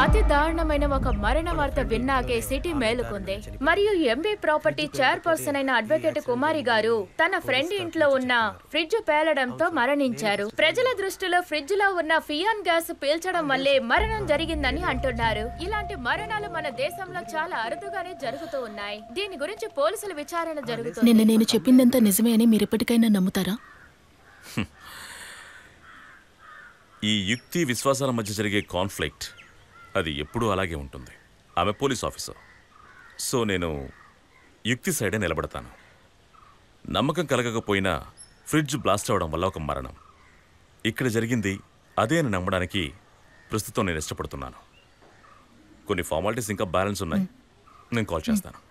అతి దారుణమైన ఒక మరణ వార్త విన్నాకే సిటీ మేలుకుంది మరియు ఎంబీ ప్రాపర్టీ చైర్పర్సన్ అయిన అడ్వకేట్ కుమారి గారు తన ఫ్రెండ్ ఇంట్లో ఉన్న ఫ్రిడ్జ్ పేలడంతో మరణించారు ప్రజల దృష్టిలో ఫ్రిడ్జ్ లో ఉన్న ఫియాన్ గ్యాస్ పీల్చడం వల్లే మరణం జరిగిందని అంటున్నారు ఇలాంటి మరణాలు మన దేశంలో చాలా అరుదుగానే జరుగుతూ ఉన్నాయి దీని గురించి పోలీసుల విచారణ జరుగుతుంది నిన్న నేను చెప్పిందంతా నిజమే అని మీరు ఎప్పటికైనా నమ్ముతారా ఈ యుక్తి విశ్వాసాల మధ్య జరిగే కాన్ఫ్లిక్ట్ అది ఎప్పుడూ అలాగే ఉంటుంది ఆమె పోలీస్ ఆఫీసర్ సో నేను యుక్తి సైడే నిలబడతాను నమ్మకం కలగకపోయినా ఫ్రిడ్జ్ బ్లాస్ట్ అవడం వల్ల ఒక మరణం ఇక్కడ జరిగింది అదే అని నమ్మడానికి ప్రస్తుతం నేను ఇష్టపడుతున్నాను కొన్ని ఫార్మాలిటీస్ ఇంకా బ్యాలెన్స్ ఉన్నాయి నేను కాల్ చేస్తాను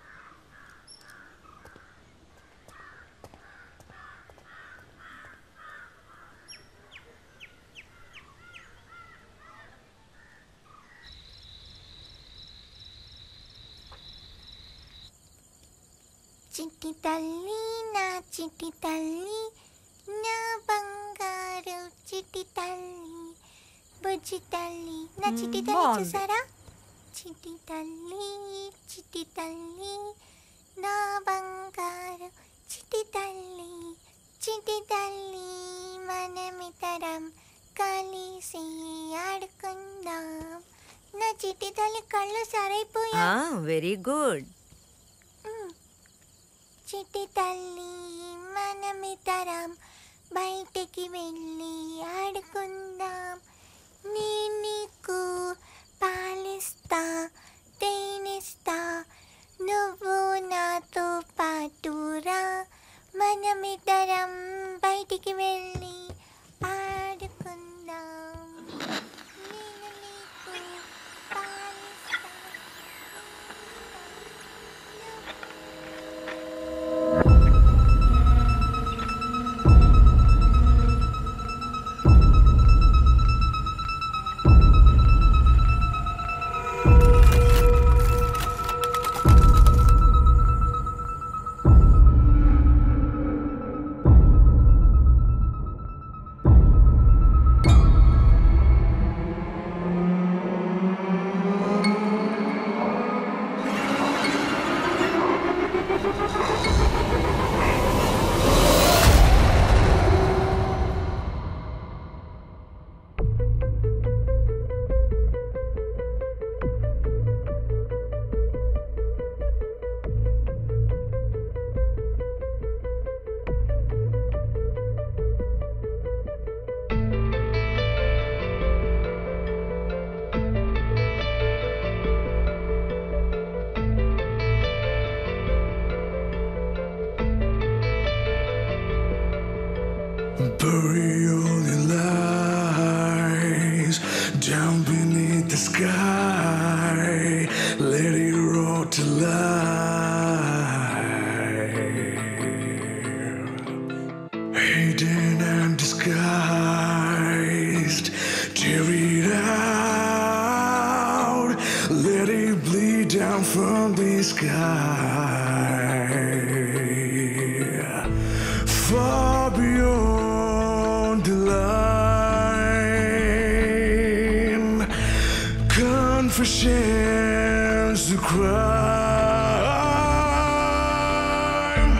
చిట్టి తల్లి నా చిట్టి తల్లి నా బంగారు చిట్టి తల్లి బుజ్జి తల్లి నా చిట్టి తల్లి బాగుంది. చూసారా చిట్టి తల్లి చిట్టి తల్లి నా బంగారు చిట్టి తల్లి చిట్టి తల్లి మనమితరం కలిసి ఆడుకుందాం నా చిట్టి తల్లి కళ్ళు సరైపోయా వెరీ గుడ్ చిట్టి తల్లి మనమితరం బయటికి వెళ్ళి ఆడుకుందాం నేను నీకు పాలిస్తా తేనిస్తా నువ్వు నాతో పాటురా మనమిద్దరం బయటికి వెళ్ళి ఆడుకుందాం నేను నీకు పాలిస్తా Bury all your lies down beneath the sky. Let it rot to life. Hidden and disguised. Tear it out. Let it bleed down from the sky. Far beyond the line. Confessions to crime.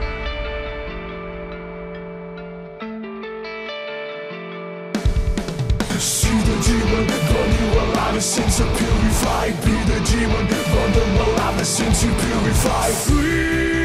See the demon, burn you alive, a sense of purified. Be the demon, burn them alive, a sense of purified. Free.